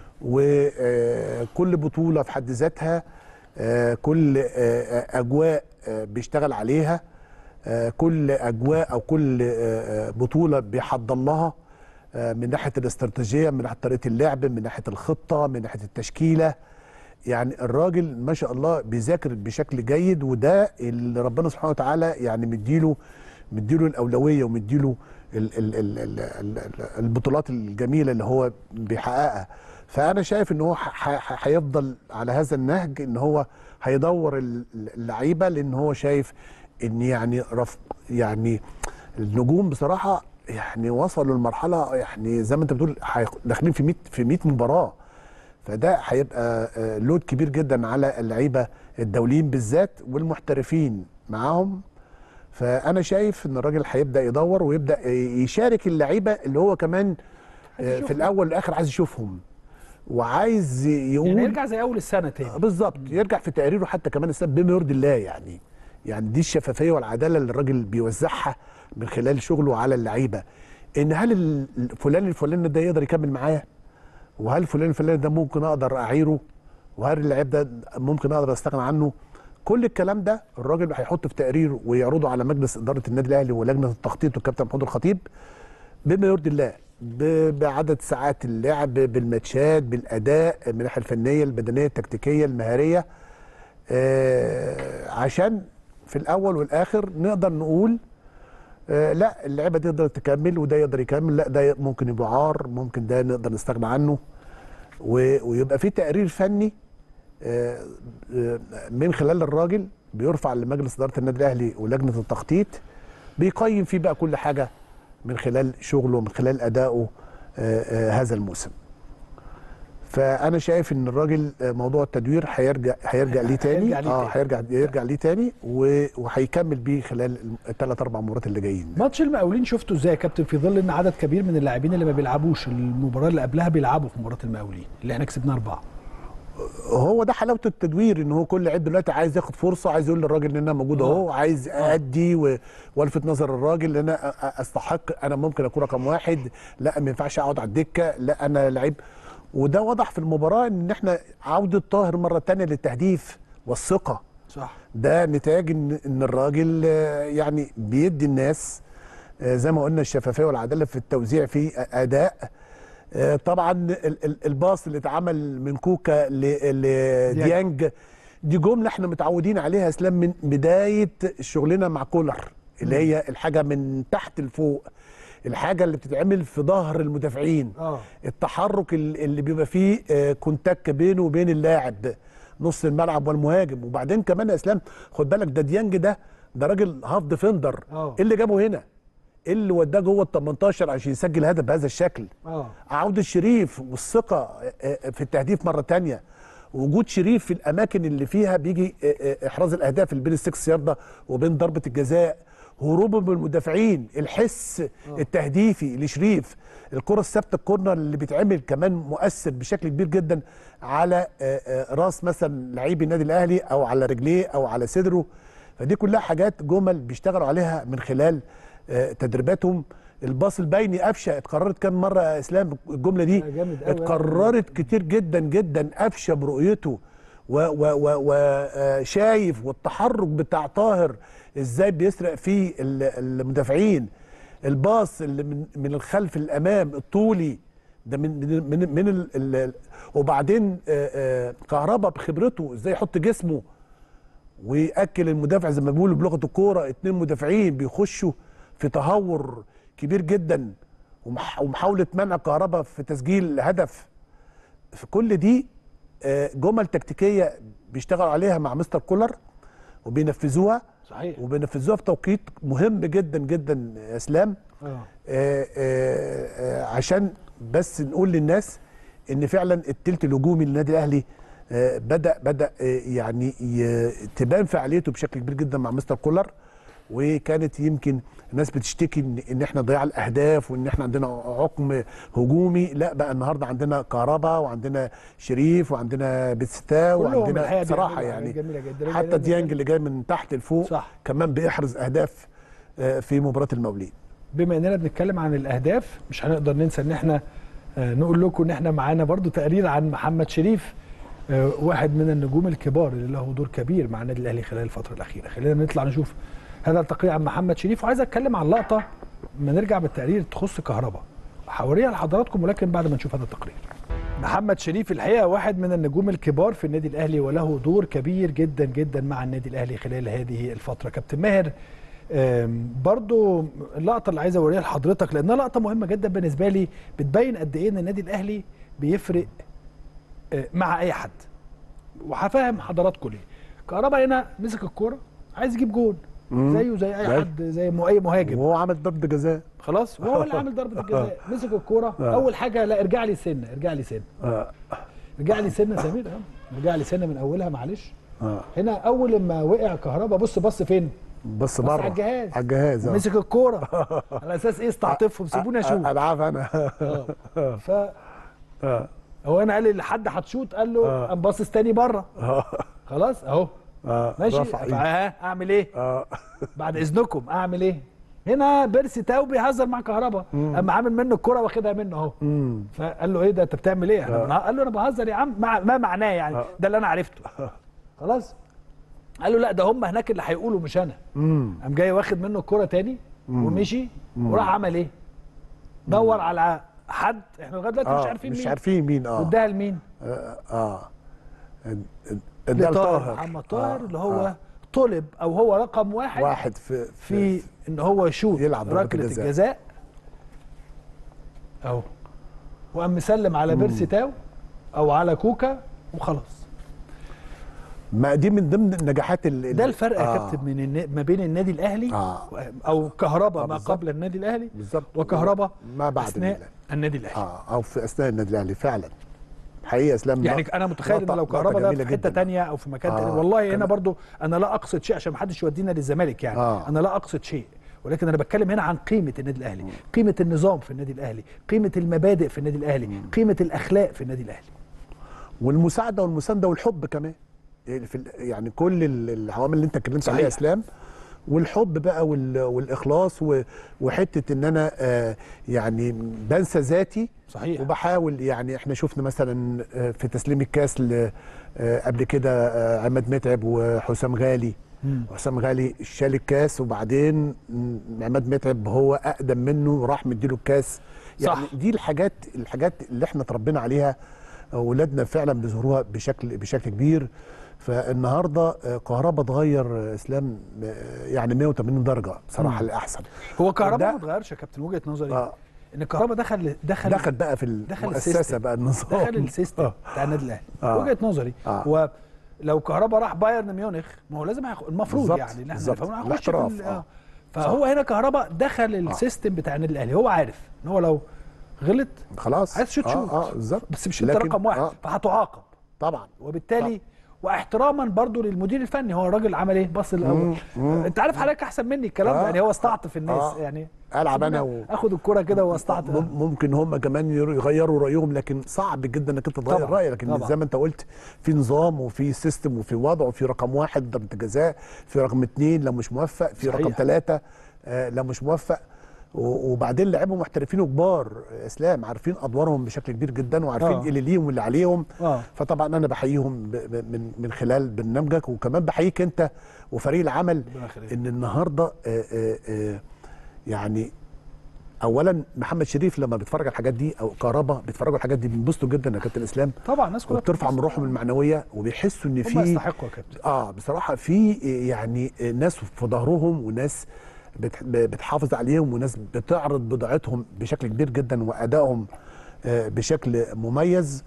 وكل بطوله في حد ذاتها آه، كل آه، اجواء آه، بيشتغل عليها آه، كل اجواء او كل آه، آه، بطوله بيحضر لها آه، من ناحيه الاستراتيجيه من ناحيه طريقه اللعب من ناحيه الخطه من ناحيه التشكيله يعني الراجل ما شاء الله بيذاكر بشكل جيد وده اللي ربنا سبحانه وتعالى يعني مديله مديله الاولويه ومديله ال ال ال ال ال ال البطولات الجميله اللي هو بيحققها فانا شايف ان هو ح- ح- هيفضل على هذا النهج ان هو هيدور ال- اللعيبه لان هو شايف ان يعني رف يعني النجوم بصراحه يعني وصلوا لمرحله يعني زي ما انت بتقول هيخ- داخلين في 100 في 100 مباراه فده هيبقى آه، لود كبير جدا على اللعيبه الدوليين بالذات والمحترفين معاهم فانا شايف ان الراجل هيبدا يدور ويبدا يشارك اللعيبه اللي هو كمان آه، في الاول والاخر عايز يشوفهم وعايز يقول يعني يرجع زي اول السنه تاني بالظبط يرجع في تقريره حتى كمان السبب بما يرضي الله يعني يعني دي الشفافيه والعداله اللي الراجل بيوزعها من خلال شغله على اللعيبه ان هل ال- فلان الفلاني ده يقدر يكمل معايا وهل فلان الفلاني ده ممكن اقدر اعيره وهل اللعيب ده ممكن اقدر استغنى عنه كل الكلام ده الراجل هيحطه في تقرير ويعرضه على مجلس اداره النادي الاهلي ولجنه التخطيط والكابتن محمود الخطيب بما يرضي الله ب- بعدد ساعات اللعب بالماتشات بالاداء من الناحيه الفنيه البدنيه التكتيكيه المهاريه آه، عشان في الاول والاخر نقدر نقول آه، لا اللعيبه دي تقدر تكمل وده يقدر يكمل لا ده ممكن يبقى عار ممكن ده نقدر نستغنى عنه و- ويبقى في تقرير فني آه، آه، من خلال الراجل بيرفع لمجلس اداره النادي الاهلي ولجنه التخطيط بيقيم فيه بقى كل حاجه من خلال شغله من خلال ادائه آه، آه، هذا الموسم فانا شايف ان الراجل آه، موضوع التدوير هيرجع هيرجع ليه تاني هيرجع ليه اه تاني. هيرجع يرجع ليه تاني و- وهيكمل بيه خلال الثلاث اربع مرات اللي جايين ماتش المقاولين شفته ازاي يا كابتن في ظل ان عدد كبير من اللاعبين اللي ما بيلعبوش المباراه اللي قبلها بيلعبوا في مباراه المقاولين اللي احنا كسبنا اربعه هو ده حلاوه التدوير ان هو كل لعيب دلوقتي عايز ياخد فرصه عايز يقول للراجل ان انا موجود اهو عايز ادي و- والفت نظر الراجل ان انا أ- أ- استحق انا ممكن اكون رقم واحد لا ما ينفعش اقعد على الدكه لا انا لعيب وده وضح في المباراه ان احنا عوده طاهر مره تانية للتهديف والثقه صح ده نتاج ان ان الراجل آه، يعني بيدي الناس آه، زي ما قلنا الشفافيه والعداله في التوزيع في اداء آه، طبعا ال- ال- الباص اللي اتعمل من كوكا ل- لديانج دي جمله احنا متعودين عليها يا اسلام من بدايه شغلنا مع كولر اللي هي الحاجه من تحت لفوق الحاجه اللي بتتعمل في ظهر المدافعين اه التحرك ال- اللي بيبقى فيه آه، كونتاك بينه وبين اللاعب نص الملعب والمهاجم وبعدين كمان يا اسلام خد بالك ده ديانج ده ده راجل هاف ديفندر آه. ايه اللي جابه هنا ايه اللي وداه جوه ال 18 عشان يسجل هدف بهذا الشكل اه عودة شريف والثقة آه، آه، في التهديف مرة تانية وجود شريف في الأماكن اللي فيها بيجي آه، آه، إحراز الأهداف اللي بين السكس ياردة وبين ضربة الجزاء هروبه من المدافعين الحس التهديفي لشريف الكرة الثابتة الكورنر اللي بيتعمل كمان مؤثر بشكل كبير جدا على آه، آه، راس مثلا لعيب النادي الأهلي أو على رجليه أو على صدره فدي كلها حاجات جمل بيشتغلوا عليها من خلال آه، تدريباتهم الباص البيني قفشه اتكررت كام مره يا اسلام الجمله دي آه، جامد أوي. اتكررت كتير جدا جدا قفشه برؤيته وشايف والتحرك بتاع طاهر ازاي بيسرق فيه ال- المدافعين الباص اللي من من الخلف للامام الطولي ده من من من, من ال ال وبعدين آه، آه، كهربا بخبرته ازاي يحط جسمه ويأكل المدافع زي ما بيقولوا بلغه الكوره اتنين مدافعين بيخشوا في تهور كبير جدا ومح- ومحاوله منع كهربا في تسجيل هدف في كل دي آه، جمل تكتيكيه بيشتغلوا عليها مع مستر كولر وبينفذوها صحيح وبينفذوها في توقيت مهم جدا جدا يا اسلام اه آه، آه، آه، عشان بس نقول للناس ان فعلا التلت الهجومي للنادي الاهلي آه، بدا بدا آه، يعني ي- تبان فعاليته بشكل كبير جدا مع مستر كولر وكانت يمكن الناس بتشتكي ان ان احنا ضياع الاهداف وان احنا عندنا عقم هجومي لا بقى النهارده عندنا كهربا وعندنا شريف وعندنا بتستاو كلهم وعندنا الحقيقة بصراحه بيعملوا يعني حاجات جميلة جدا. حتى جميلة ديانج جدا. اللي جاي من تحت لفوق صح. كمان بيحرز اهداف آه، في مباراه المولين بما اننا بنتكلم عن الاهداف مش هنقدر ننسى ان احنا آه، نقول لكم ان احنا معانا برضو تقرير عن محمد شريف آه، واحد من النجوم الكبار اللي له دور كبير مع النادي الاهلي خلال الفتره الاخيره خلينا نطلع نشوف هذا التقرير عن محمد شريف وعايز اتكلم عن لقطه ما نرجع بالتقرير تخص كهرباء هوريها لحضراتكم ولكن بعد ما نشوف هذا التقرير محمد شريف الحقيقه واحد من النجوم الكبار في النادي الاهلي وله دور كبير جدا جدا مع النادي الاهلي خلال هذه الفتره كابتن ماهر آم، برضو اللقطه اللي عايز اوريها لحضرتك لانها لقطه مهمه جدا بالنسبه لي بتبين قد ايه ان النادي الاهلي بيفرق آه، مع اي حد وهفهم حضراتكم ليه كهربا هنا مسك الكوره عايز يجيب جول زيه زي اي زي. حد زي م- اي مهاجم وهو عمل ضربه جزاء خلاص وهو اللي عامل ضربه الجزاء مسك الكوره آه. اول حاجه لا ارجع لي سنه ارجع لي سنه آه. ارجع لي سنه سمير اه ارجع لي سنه من اولها معلش آه. هنا اول ما وقع كهربا بص بص فين بص بص بره على الجهاز على الجهاز آه. مسك الكوره على اساس ايه استعطفهم سيبوني اشوف العاب انا ف آه. هو انا قال لي لحد هتشوط قال له آه. قام باصص تاني بره آه. خلاص اهو آه. ماشي رفع إيده. فها اعمل ايه اه بعد اذنكم اعمل ايه هنا بيرسي تاو بيهزر مع كهربا اما عامل منه الكرة واخدها منه اهو امم فقال له ايه ده انت بتعمل ايه احنا بنه- قال له انا بهزر يا عم مع ما معناه يعني آه. ده اللي انا عرفته خلاص قال له لا ده هم هناك اللي هيقولوا مش انا امم قام جاي واخد منه الكرة تاني ومشي وراح عمل ايه دور على حد احنا لغايه دلوقتي مش آه. عارفين مش مين عارفين مين اه واداها لمين اه اه ده لطاهر طاهر محمد طاهر آه. اللي هو آه. طلب او هو رقم واحد, واحد في في ان هو يشوط يلعب ضربة ركله الجزاء. الجزاء اهو وقام مسلم على بيرسي تاو او على كوكا وخلاص ما دي من ضمن النجاحات اللي ده الفرق يا كابتن من النا... ما بين النادي الاهلي آه. او كهربا آه ما بالظبط. قبل النادي الاهلي بالظبط وكهربا ما بعد اثناء النادي النادي الاهلي اه او في اثناء النادي الاهلي فعلا حقيقه اسلام يعني نقطة- انا متخيل ان نقطة- لو نقطة كهربا ده جميلة في حته جداً. تانية او في مكان آه. تاني والله هنا كان- برضو انا لا اقصد شيء عشان ما حدش يودينا للزمالك يعني آه. انا لا اقصد شيء ولكن انا بتكلم هنا عن قيمه النادي الاهلي قيمه النظام في النادي الاهلي قيمه المبادئ في النادي الاهلي قيمه الاخلاق في النادي الاهلي والمساعده والمسانده والحب كمان يعني في ال- يعني كل ال- العوامل اللي انت اتكلمت صحيح. عليها يا اسلام والحب بقى وال- والاخلاص و- وحته ان انا آه يعني بنسى ذاتي صحيح وبحاول يعني احنا شفنا مثلا آه، في تسليم الكاس ل- آه، قبل كده آه، عماد متعب وحسام غالي مم. حسام غالي شال الكاس وبعدين م- عماد متعب هو اقدم منه راح مديله الكاس يعني صح. دي الحاجات الحاجات اللي احنا اتربينا عليها اولادنا فعلا بيظهروها بشكل بشكل كبير فالنهارده آه، كهربا اتغير آه، اسلام آه، يعني 180 درجه بصراحه مم. الاحسن هو كهربا ده- ما اتغيرش يا كابتن وجهه نظري آه. ان كهربا دخل دخل دخل بقى في دخل المؤسسه السيستم. بقى النظام دخل السيستم آه. بتاع النادي الاهلي آه. وجهه نظري آه. ولو كهربا راح بايرن ميونخ ما هو لازم هياخد المفروض بالظبط، يعني اللي احنا بالظبط. نفهمه هيخش في الاحتراف، ال- آه. آه. فهو هنا كهربا دخل السيستم بتاع النادي الاهلي هو عارف ان هو لو غلط خلاص عايز شوت آه، شوت اه بالظبط بس مش انت لكن- رقم واحد آه فهتعاقب طبعا وبالتالي واحتراما برضو للمدير الفني هو الراجل عمل ايه بص الاول مم. انت عارف حضرتك احسن مني الكلام ده آه. يعني هو استعطف الناس آه. يعني العب انا سيبوني و... اخد الكرة كده واستعطف مم- ممكن هم كمان ير- يغيروا رايهم لكن صعب جدا انك انت تغير طبعاً، رايك لكن طبعاً. زي ما انت قلت في نظام وفي سيستم وفي وضع وفي رقم واحد ضربه جزاء في رقم اثنين لو مش موفق في صحيح. رقم ثلاثه آه لو مش موفق و- وبعدين لعيبه محترفين وكبار آه، اسلام عارفين ادوارهم بشكل كبير جدا وعارفين آه. ايه اللي ليهم واللي عليهم اه فطبعا انا بحييهم ب- ب- من من خلال برنامجك وكمان بحييك انت وفريق العمل ربنا يخليك. ان النهارده آه، آه، آه، يعني اولا محمد شريف لما بيتفرج على الحاجات دي او كهربا بيتفرجوا على الحاجات دي بينبسطوا جدا يا كابتن اسلام طبعا الناس كلها وبترفع من بتنبسط. روحهم المعنويه وبيحسوا ان هم في يستحقوا يا كابتن اه بصراحه في يعني ناس في ظهرهم وناس بت- بتحافظ عليهم وناس بتعرض بضاعتهم بشكل كبير جدا وادائهم آه، بشكل مميز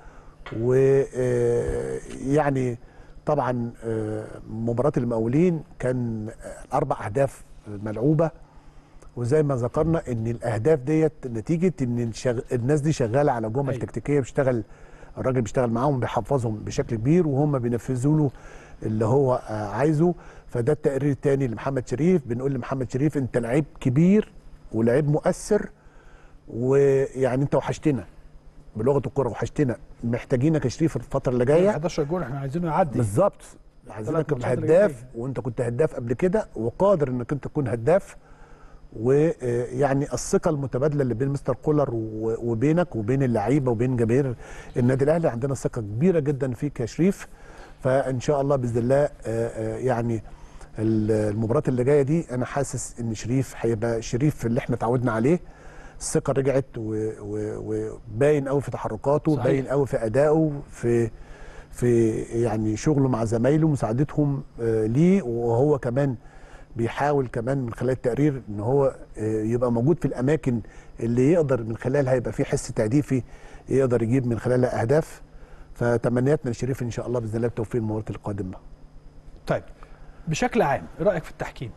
ويعني طبعا آه، مباراه المقاولين كان آه، اربع اهداف ملعوبه وزي ما ذكرنا ان الاهداف ديت نتيجه ان الشغ... الناس دي شغاله على جمل أيوة. تكتيكيه بيشتغل الراجل بيشتغل معاهم بيحفظهم بشكل كبير وهم بينفذوا له اللي هو آه، عايزه فده التقرير الثاني لمحمد شريف بنقول لمحمد شريف انت لعيب كبير ولعيب مؤثر ويعني انت وحشتنا بلغه الكره وحشتنا محتاجينك يا شريف الفتره اللي جايه 11 جول احنا عايزينه يعدي بالظبط عايزينك ثلاث ماتشات اللي الهداف جايين. وانت كنت هداف قبل كده وقادر انك انت تكون هداف ويعني الثقه المتبادله اللي بين مستر كولر و- وبينك وبين اللعيبه وبين جماهير النادي الاهلي عندنا ثقه كبيره جدا فيك يا شريف فان شاء الله باذن الله آه، آه، يعني ال- المباراه اللي جايه دي انا حاسس ان شريف هيبقى شريف اللي احنا اتعودنا عليه الثقه رجعت و- و- وباين قوي في تحركاته صحيح. باين قوي في ادائه في في يعني شغله مع زمايله مساعدتهم آه، ليه وهو كمان بيحاول كمان من خلال التقرير ان هو آه، يبقى موجود في الاماكن اللي يقدر من خلالها يبقى في حس تهديفي يقدر يجيب من خلالها اهداف فتمنياتنا لشريف ان شاء الله باذن الله بالتوفيق المباراه القادمه طيب بشكل عام ايه رايك في التحكيم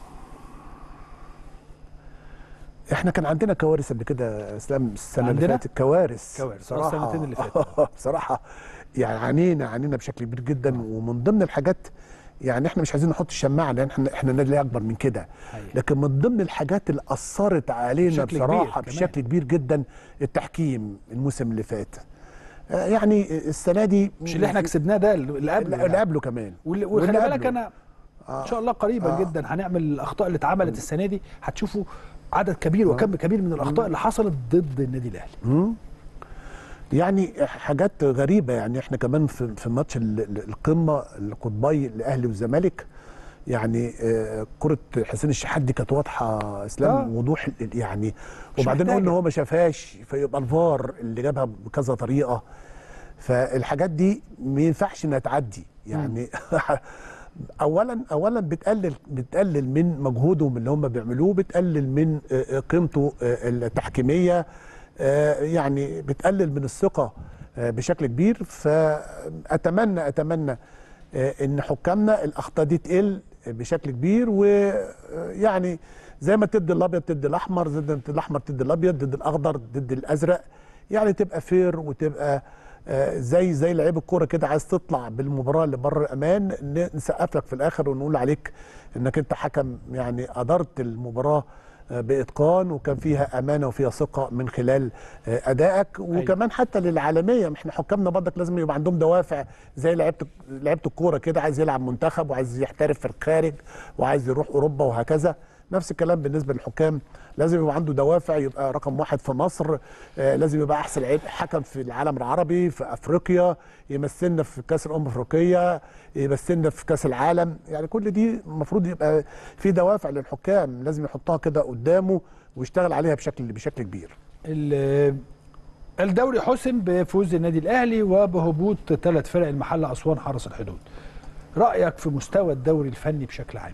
احنا كان عندنا كوارث قبل كده يا اسلام السنه اللي عندنا؟ فاتت كوارث كوارث. بصراحه السنتين اللي فاتوا. بصراحه يعني عانينا عانينا بشكل كبير جدا ومن ضمن الحاجات يعني احنا مش عايزين نحط الشماعه لان احنا احنا النادي الأهلي اكبر من كده حقيقة. لكن من ضمن الحاجات اللي اثرت علينا بشكل بصراحه كبير كمان. بشكل كبير جدا التحكيم الموسم اللي فات آه، يعني السنه دي مش اللي احنا كسبناه ده اللي قبله اللي يعني. قبله كمان واللي- واللي وخلي بالك قبله. انا آه. ان شاء الله قريبا آه. جدا هنعمل الاخطاء اللي اتعملت السنه دي هتشوفوا عدد كبير وكم كبير من الاخطاء اللي حصلت ضد النادي الاهلي مم. يعني حاجات غريبه يعني احنا كمان في في ماتش ال- ال- القمه القطبي الاهلي والزمالك يعني آه، كره حسين الشحات دي كانت واضحه اسلام آه. وضوح ال- ال- يعني مش وبعدين محتاجة. قلنا هو ما شافهاش فيبقى الفار اللي جابها بكذا طريقه فالحاجات دي ما ينفعش انها تعدي يعني اولا اولا بتقلل بتقلل من مجهودهم اللي هم بيعملوه بتقلل من آه، آه، قيمته آه، التحكيميه آه، يعني بتقلل من الثقه آه، بشكل كبير فاتمنى اتمنى آه، ان حكامنا الاخطاء دي تقل بشكل كبير ويعني زي ما تدي الابيض تدي الاحمر زي ما تدي الاحمر تدي الابيض ضد الاخضر ضد الازرق يعني تبقى فير وتبقى آه، زي زي لعيب الكوره كده عايز تطلع بالمباراه اللي بره الامان ن- نسقف لك في الاخر ونقول عليك انك انت حكم يعني ادرت المباراه آه، باتقان وكان فيها امانه وفيها ثقه من خلال آه، ادائك وكمان حتى للعالميه ما احنا حكامنا برضك لازم يبقى عندهم دوافع زي لعيبه لعيبه الكوره كده عايز يلعب منتخب وعايز يحترف في الخارج وعايز يروح اوروبا وهكذا نفس الكلام بالنسبه للحكام لازم يبقى عنده دوافع يبقى رقم واحد في مصر آه، لازم يبقى احسن لعيب حكم في العالم العربي في افريقيا يمثلنا في كاس الامم الافريقيه يمثلنا في كاس العالم يعني كل دي المفروض يبقى في دوافع للحكام لازم يحطها كده قدامه ويشتغل عليها بشكل بشكل كبير ال- الدوري حسم بفوز النادي الاهلي وبهبوط ثلاث فرق المحله اسوان حرس الحدود رايك في مستوى الدوري الفني بشكل عام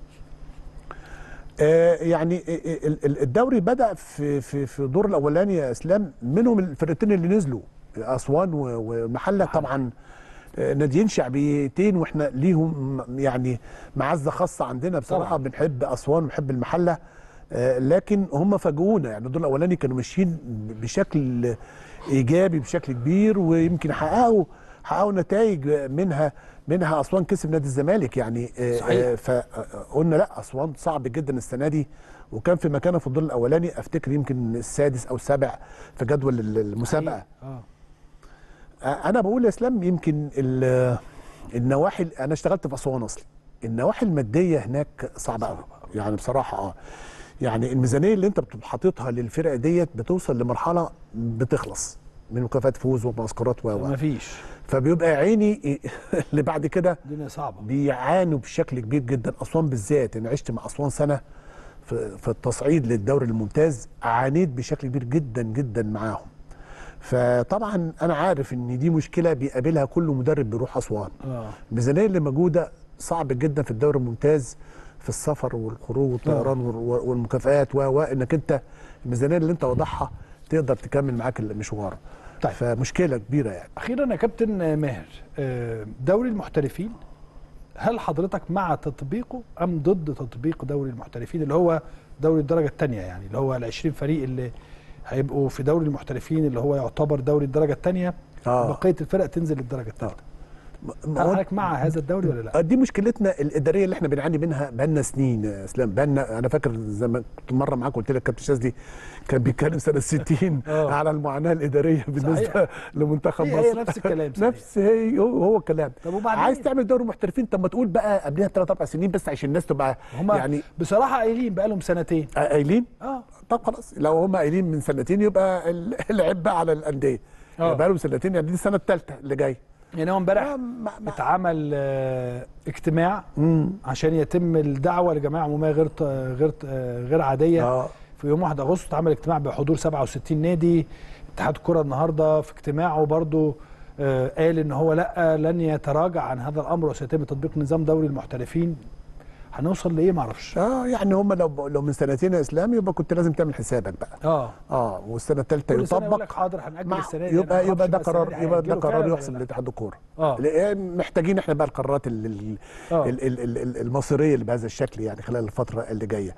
آه، يعني ال- ال- الدوري بدا في في في الدور الاولاني يا اسلام منهم الفرقتين اللي نزلوا اسوان و- والمحله طبعا آه، ناديين شعبيتين واحنا ليهم يعني معزه خاصه عندنا بصراحه طبعاً. بنحب اسوان ونحب المحله آه، لكن هم فاجئونا يعني الدور الاولاني كانوا ماشيين بشكل ايجابي بشكل كبير ويمكن حققوا حققوا نتائج منها منها اسوان كسب نادي الزمالك يعني آه، صحيح. آه، فقلنا لا اسوان صعب جدا السنه دي وكان في مكانه في الدور الاولاني افتكر يمكن السادس او السابع في جدول المسابقه اه انا بقول يا اسلام يمكن ال- النواحي انا اشتغلت في اسوان اصلي النواحي الماديه هناك صعبه قوي يعني بصراحه اه يعني الميزانيه اللي انت بتبقى حاططها للفرقه ديت بتوصل لمرحله بتخلص من مكافآت فوز ومعسكرات و و مفيش فبيبقى يا عيني اللي بعد كده الدنيا صعبه بيعانوا بشكل كبير جدا اسوان بالذات انا عشت مع اسوان سنه في, في التصعيد للدوري الممتاز عانيت بشكل كبير جدا جدا معاهم فطبعا انا عارف ان دي مشكله بيقابلها كل مدرب بيروح اسوان اه الميزانيه اللي موجوده صعب جدا في الدوري الممتاز في السفر والخروج والطيران وال- والمكافآت و و انك انت الميزانيه اللي انت واضحها تقدر تكمل معاك المشوار طيب. فمشكله كبيره يعني اخيرا يا كابتن ماهر آه، دوري المحترفين هل حضرتك مع تطبيقه ام ضد تطبيق دوري المحترفين اللي هو دوري الدرجه الثانيه يعني اللي هو ال 20 فريق اللي هيبقوا في دوري المحترفين اللي هو يعتبر دوري الدرجه الثانيه آه. بقيه الفرق تنزل للدرجه الثالثه ما هل هو- حضرتك مع هذا الدوري ولا لا؟ آه، دي مشكلتنا الاداريه اللي احنا بنعاني منها بقالنا سنين يا اسلام بقالنا انا فاكر زي ما كنت مره معاك قلت لك كابتن شاذلي كان بيتكلم سنه 60 آه. على المعاناه الاداريه بالنسبه لمنتخب هي- مصر هي نفس الكلام صحيح. نفس هي هو, هو الكلام طب وبعدين؟ عايز تعمل دوري محترفين طب ما تقول بقى قبلها بثلاث اربع سنين بس عشان الناس تبقى هم يعني بصراحه قايلين بقى لهم سنتين آه، قايلين اه طب خلاص لو هم قايلين من سنتين يبقى ال- العيب بقى على الانديه آه. بقى لهم سنتين يعني دي السنه الثالثه اللي جايه يعني هو امبارح آه، ما- ما- اتعمل آه، اجتماع عشان يتم الدعوه لجمعيه عموميه غير ط- غير آه، غير عاديه اه في يوم 1 اغسطس اتعمل اجتماع بحضور 67 نادي اتحاد الكره النهارده في اجتماعه برضه آه، قال ان هو لا لن يتراجع عن هذا الامر وسيتم تطبيق نظام دوري المحترفين هنوصل لايه معرفش اه يعني هم لو لو من سنتين يا اسلام يبقى كنت لازم تعمل حسابك بقى اه اه والسنه الثالثه كل سنه يقول يطبق لك حاضر هنأجل مع السنه دي يبقى أنا يبقى معرفش ده بقى السنة قرار دي يبقى ده هيأجلوا قرار فعلا ولا يحسب لا. لاتحاد الكوره اه لأن محتاجين احنا بقى القرارات ال- ال- آه. ال- ال- ال- ال- المصيريه اللي بهذا الشكل يعني خلال الفتره اللي جايه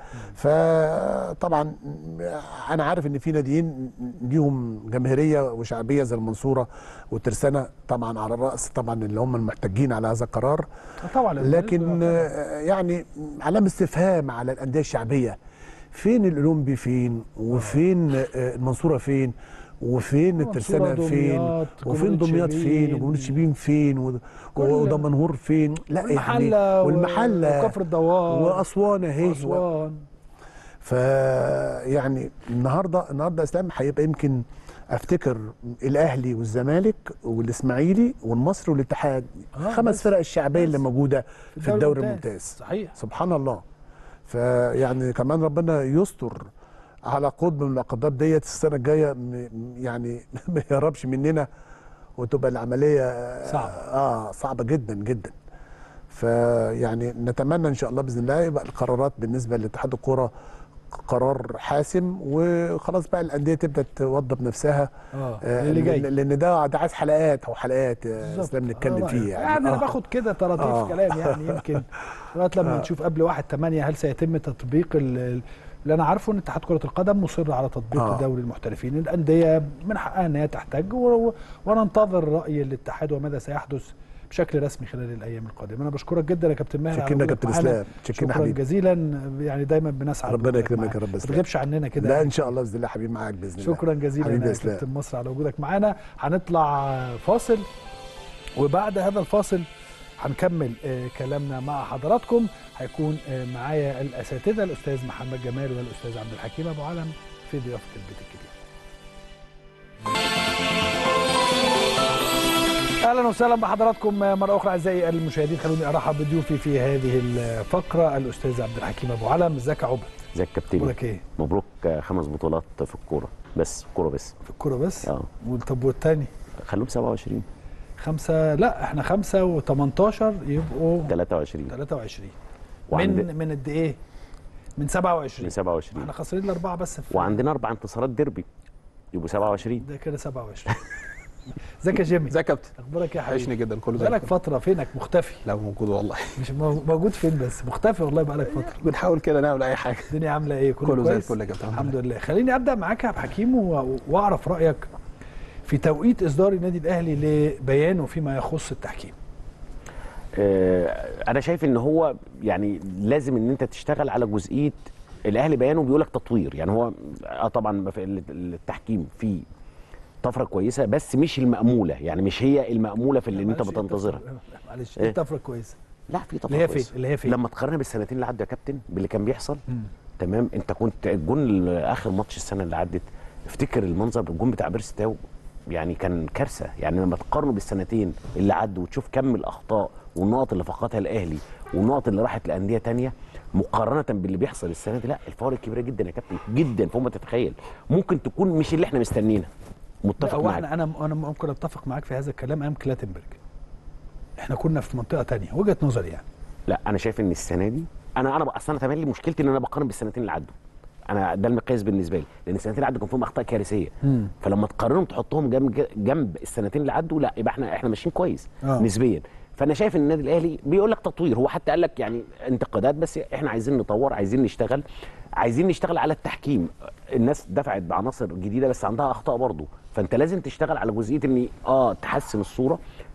فطبعا انا عارف ان في ناديين ليهم جماهيريه وشعبيه زي المنصوره والترسانه طبعا على الراس طبعا اللي هم المحتجين على هذا القرار طبعا لكن آه، يعني علامه استفهام على الانديه الشعبيه فين الاولمبي فين وفين آه، المنصوره فين وفين المنصورة، الترسانه فين دمياط، وفين جمهورية دمياط فين شبين. وجمهوريه شبين فين و- كل- ودمنهور فين لا والمحله يعني و- والمحله وكفر الدوار واسوان اهي واسوان ف يعني النهارده النهارده اسلام هيبقى يمكن افتكر الاهلي والزمالك والاسماعيلي والمصري والاتحاد آه، خمس بس- فرق الشعبيه اللي بس. موجوده في الدوري الممتاز صحيح سبحان الله فيعني كمان ربنا يستر على قطب من العقبات ديت السنه الجايه م- يعني ما يهربش مننا وتبقى العمليه صعبة. اه صعبه جدا جدا فيعني نتمنى ان شاء الله باذن الله يبقى القرارات بالنسبه لاتحاد الكوره قرار حاسم وخلاص بقى الانديه تبدا توضب نفسها اه آه، اللي جاي لان لأن ده ده عايز حلقات او حلقات آه، بالظبط. اسلام نتكلم آه، فيه رأيك. يعني, يعني انا آه. باخد كده طراطيف آه. كلام يعني يمكن لغايه لما آه. نشوف قبل 1 8 هل سيتم تطبيق ال- ال- اللي انا عارفه ان اتحاد كره القدم مصر على تطبيق آه. دوري المحترفين الانديه من حقها ان هي تحتاج و- و- وننتظر راي الاتحاد وماذا سيحدث بشكل رسمي خلال الايام القادمه انا بشكرك جدا يا كابتن ماهر على شكرنا وجودك كابتن معانا. اسلام شكرنا شكرا حبيبي جزيلا يعني دايما بنسعد ربنا بوجودك يكرمك معانا. يا رب ما اسلام. تغيبش عننا كده لا يعني. ان شاء الله باذن الله حبيبي معاك باذن الله شكرا جزيلا حبيبي يا يا اسلام كابتن مصر على وجودك معانا هنطلع فاصل وبعد هذا الفاصل هنكمل آه، كلامنا مع حضراتكم هيكون آه، معايا الاساتذه الاستاذ محمد جمال والاستاذ عبد الحكيم ابو علم في ضيافه البيت الكبير. اهلا وسهلا بحضراتكم مره اخرى اعزائي المشاهدين خلوني ارحب بضيوفي في هذه الفقره الاستاذ عبد الحكيم ابو علم ازيك يا عبد زي الكابتن اخبارك ايه مبروك آه، خمس بطولات في الكوره بس الكوره بس في الكوره بس اه طب والتاني خلوهم 27 خمسة لا احنا خمسة و18 يبقوا 23 23 وعند- من من قد ايه؟ من 27 من 27 احنا خاسرين الاربعه بس في وعندنا اربع انتصارات ديربي يبقوا 27 ده كده 27 ازيك يا جيمي؟ ازيك يا كابتن اخبارك يا حبيبي؟ عشني جدا كله زي بقالك الفل. فترة فينك مختفي لا موجود والله مش مو- موجود فين بس مختفي والله بقالك فترة بنحاول كده نعمل اي حاجه الدنيا عاملة ايه؟ كله, كله زي كويس؟ الفل يا كابتن الحمد لله خليني ابدا معاك يا عبد الحكيم و- واعرف رايك في توقيت اصدار النادي الاهلي لبيانه فيما يخص التحكيم آه، انا شايف ان هو يعني لازم ان انت تشتغل على جزئيه الاهلي بيانه بيقول لك تطوير يعني هو اه طبعا في ال- التحكيم فيه طفره كويسه بس مش الماموله يعني مش هي الماموله في اللي انت معلش، إيه بتنتظرها الطفرة- معلش إيه؟ ايه الطفره كويسه لا في طفره اللي هي فين كويسة. اللي هي فين لما تقارنها بالسنتين اللي عدوا يا كابتن باللي كان بيحصل مم. تمام انت كنت الجون اخر ماتش السنه اللي عدت افتكر المنظر الجون بتاع بيرستاو يعني كان كارثه يعني لما تقارنه بالسنتين اللي عدوا وتشوف كم الاخطاء والنقط اللي فقدها الاهلي والنقط اللي راحت لانديه تانية مقارنه باللي بيحصل السنه دي لا الفوارق كبيره جدا يا كابتن جدا فوق ما تتخيل ممكن تكون مش اللي احنا مستنيينها لا متفق هو معاك احنا انا انا ممكن اتفق معاك في هذا الكلام ايام كلاتنبرج احنا كنا في منطقه تانية وجهه نظري يعني لا انا شايف ان السنه دي انا انا اصلا انا تملي مشكلتي ان انا بقارن بالسنتين اللي عدوا انا ده المقياس بالنسبه لي لان السنتين اللي عدوا كان فيهم اخطاء كارثيه مم. فلما تقارنهم تحطهم جنب جنب السنتين اللي عدوا لا يبقى احنا احنا ماشيين كويس آه. نسبيا فانا شايف ان النادي الاهلي بيقول لك تطوير هو حتى قال لك يعني انتقادات بس احنا عايزين نطور عايزين نشتغل عايزين نشتغل على التحكيم الناس دفعت بعناصر جديده بس عندها اخطاء برضه فانت لازم تشتغل على جزئيه ان اه تحسن الصوره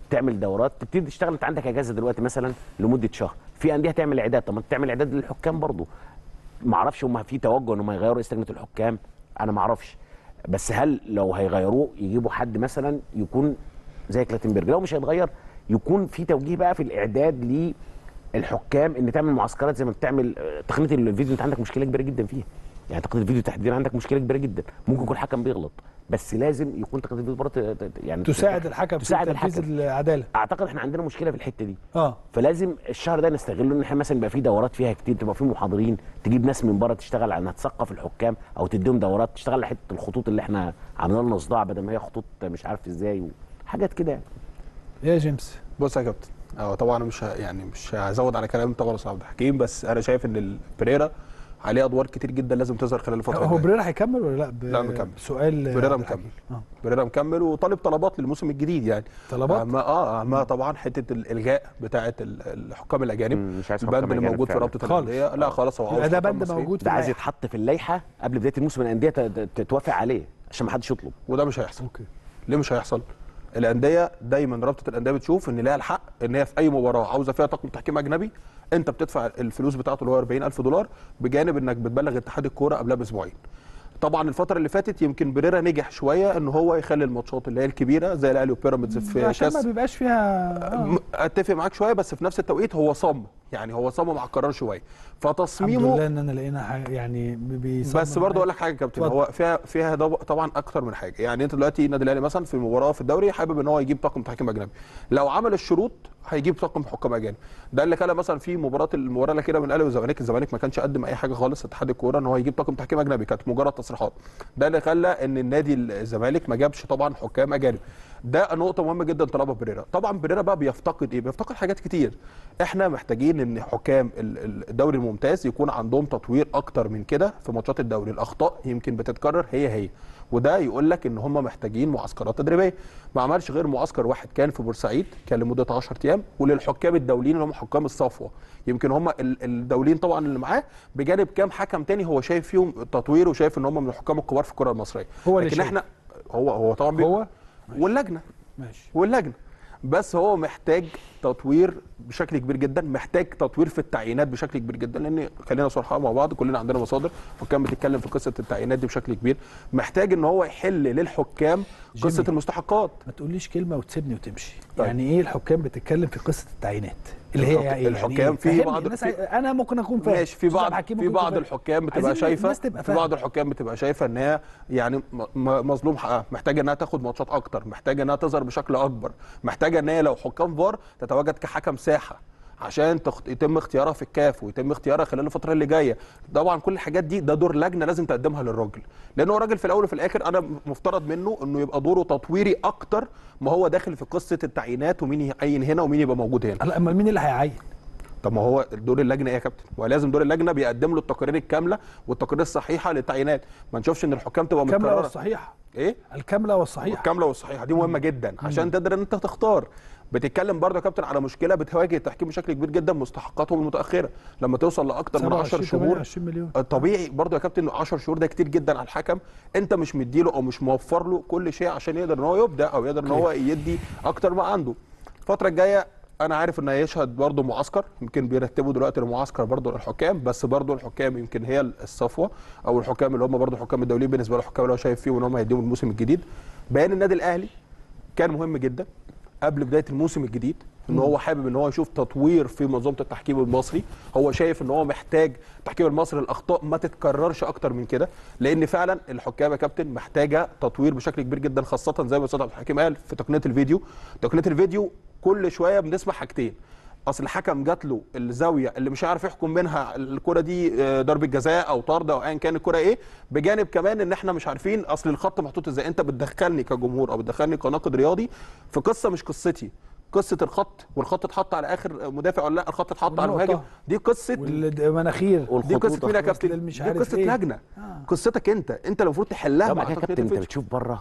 تعمل دورات تبتدي تشتغل انت عندك اجازه دلوقتي مثلا لمده شهر في انديه تعمل اعداد طب ما انت تعمل اعداد للحكام برضه ما اعرفش هم في توجه انهم هيغيروا رئيس لجنه الحكام انا ما اعرفش بس هل لو هيغيروه يجيبوا حد مثلا يكون زي كلاتنبرج لو مش هيتغير يكون في توجيه بقى في الاعداد للحكام ان تعمل معسكرات زي ما بتعمل آه، تقنيه الفيديو انت عندك مشكله كبيره جدا فيها يعني تقنيه الفيديو تحديدا عندك مشكله كبيره جدا ممكن يكون حكم بيغلط بس لازم يكون تقنيه الفيديو برضه ت- ت- يعني تساعد الحكم تساعد في تنفيذ الحكم العداله اعتقد احنا عندنا مشكله في الحته دي اه فلازم الشهر ده نستغله ان احنا مثلا يبقى في دورات فيها كتير تبقى في محاضرين تجيب ناس من بره تشتغل على انها تثقف الحكام او تديهم دورات تشتغل على حته الخطوط اللي احنا عاملين لنا صداع بدل ما هي خطوط مش عارف ازاي وحاجات كده يعني يا جيمس بص يا كابتن اه طبعا أنا مش ه- يعني مش هزود على كلام طبعا استاذ عبد الحكيم بس انا شايف ان البريرا عليه ادوار كتير جدا لازم تظهر خلال الفتره هو الجايه بريرا هيكمل ولا لا ب... لا، مكمل. سؤال بريرا عبد مكمل. الحكيم. اه بريرا مكمل وطالب طلبات للموسم الجديد يعني طلبات اما اه اما طبعا حته الالغاء بتاعه ال- الحكام الاجانب مم، مش عايز البند حكام اللي أجانب موجود في فعلا. رابطه خالص. الانديه لا خلاص هو يبقى عاوز ده حكام بند مصريين. موجود في ده عايز اللائحة. يتحط في اللائحه قبل بدايه الموسم الانديه ت- ت- تتوافق عليه عشان ما حدش يطلب وده مش هيحصل اوكي ليه مش هيحصل؟ الانديه دايما رابطه الانديه بتشوف ان ليها الحق ان هي في اي مباراه عاوزه فيها طاقم تحكيم اجنبي انت بتدفع الفلوس بتاعته اللي هو 40000 دولار بجانب انك بتبلغ اتحاد الكوره قبلها باسبوعين. طبعا الفتره اللي فاتت يمكن بريرا نجح شويه ان هو يخلي الماتشات اللي هي الكبيره زي الاهلي وبيراميدز في عشان ما كاس بيبقاش فيها آه. م- اتفق معاك شويه بس في نفس التوقيت هو صمم يعني هو صمم على القرار شويه الحمد فتصميمه لله ان انا لقينا حاجه يعني بيصمم بس برضه اقول لك حاجه يا كابتن اتفضل. هو فيها فيها ده طبعا اكتر من حاجه يعني انت دلوقتي النادي الاهلي مثلا في مباراه في الدوري حابب ان هو يجيب طاقم تحكيم اجنبي لو عمل الشروط هيجيب طاقم حكام اجانب ده اللي خلى مثلا في مباراه المباراه الاخيره بين الاهلي والزمالك الزمالك ما كانش قدم اي حاجه خالص اتحاد الكوره ان هو يجيب طاقم تحكيم اجنبي كانت مجرد تصريحات ده اللي خلى ان النادي الزمالك ما جابش طبعا حكام اجانب ده نقطه مهمه جدا طلبها بريرا طبعا بريرا بقى بيفتقد ايه بيفتقد حاجات كتير احنا محتاجين ان حكام ال- ال- الدوري الممتاز يكون عندهم تطوير اكتر من كده في ماتشات الدوري الاخطاء يمكن بتتكرر هي هي وده يقول لك ان هم محتاجين معسكرات تدريبيه ما عملش غير معسكر واحد كان في بورسعيد كان لمده 10 ايام وللحكام الدوليين اللي هم حكام الصفوه يمكن هم ال- الدوليين طبعا اللي معاه بجانب كام حكم تاني هو شايف فيهم تطوير وشايف ان هم من الحكام الكبار في الكره المصريه هو اللي لكن شايف. احنا هو هو طبعا بي- هو واللجنه ماشي واللجنه بس هو محتاج تطوير بشكل كبير جدا محتاج تطوير في التعيينات بشكل كبير جدا لان خلينا صراحه مع بعض كلنا عندنا مصادر حكام بتتكلم في قصه التعيينات دي بشكل كبير محتاج ان هو يحل للحكام قصه جيمي. المستحقات ما تقوليش كلمه وتسيبني وتمشي طيب. يعني ايه الحكام بتتكلم في قصه التعيينات اللي هي الحك- يعني إيه؟ الحكام يعني في فهمني، بعض- الناس في- عاي- انا ممكن اكون فاهم ماشي في أستاذ بعض عبد الحكيم في ممكن يكون بعض فاهم. الحكام بتبقى عايزين شايفه الناس تبقى في بعض فاهمة. الحكام بتبقى شايفه ان هي يعني م- م- مظلوم حقها محتاجه انها تاخد ماتشات اكتر محتاجه انها تظهر بشكل اكبر محتاجه ان هي لو حكام فار تتواجد كحكم ساحه عشان تخت... يتم اختيارها في الكاف ويتم اختيارها خلال الفتره اللي جايه طبعا كل الحاجات دي ده دور لجنه لازم تقدمها للراجل لان هو راجل في الاول وفي الاخر انا مفترض منه انه يبقى دوره تطويري اكتر ما هو داخل في قصه التعيينات ومين يعين هنا ومين يبقى موجود هنا لا امال مين اللي هيعين طب ما هو دور اللجنه ايه يا كابتن؟ ولازم دور اللجنه بيقدم له التقارير الكامله والتقارير الصحيحه للتعيينات، ما نشوفش ان الحكام تبقى الكامله متكرره والصحيحه ايه؟ الكامله والصحيحه الكامله والصحيحه دي مهمه جدا عشان تقدر ان انت تختار بتتكلم برضه يا كابتن على مشكله بتواجه التحكيم بشكل كبير جدا مستحقاتهم المتاخره لما توصل لاكتر من 10 27 شهور 28 مليون الطبيعي برضه يا كابتن 10 شهور ده كتير جدا على الحكم انت مش مديله او مش موفر له كل شيء عشان يقدر ان هو يبدع او يقدر ان هو يدي اكتر ما عنده الفتره الجايه انا عارف ان هيشهد برضه معسكر يمكن بيرتبوا دلوقتي المعسكر برضه للحكام بس برضه الحكام يمكن هي الصفوه او الحكام اللي هم برضه الحكام الدوليين بالنسبه للحكام اللي هو شايف فيهم ان هم هيديهم الموسم الجديد بيان النادي الاهلي كان مهم جدا قبل بدايه الموسم الجديد ان هو حابب ان هو يشوف تطوير في منظومه التحكيم المصري هو شايف ان هو محتاج التحكيم المصري الاخطاء ما تتكررش اكتر من كده لان فعلا الحكام يا كابتن محتاجه تطوير بشكل كبير جدا خاصه زي ما استاذ عبد الحكيم قال في تقنيه الفيديو تقنيه الفيديو كل شويه بنسمع حاجتين اصل الحكم جات له الزاويه اللي مش عارف يحكم منها الكره دي آه، ضربه جزاء او طرد او ايا كان الكره ايه بجانب كمان ان احنا مش عارفين اصل الخط محطوط ازاي انت بتدخلني كجمهور او بتدخلني كناقد رياضي في قصه مش قصتي قصه الخط والخط اتحط على اخر مدافع ولا لا الخط اتحط على والنقطة. المهاجم دي قصه والمناخير دي قصه مين يا وصل كابتن للمش دي عارف قصه إيه. لجنه آه. قصتك انت انت اللي المفروض تحلها طبعا مع يا تقنية كابتن انت الفيديو. بتشوف بره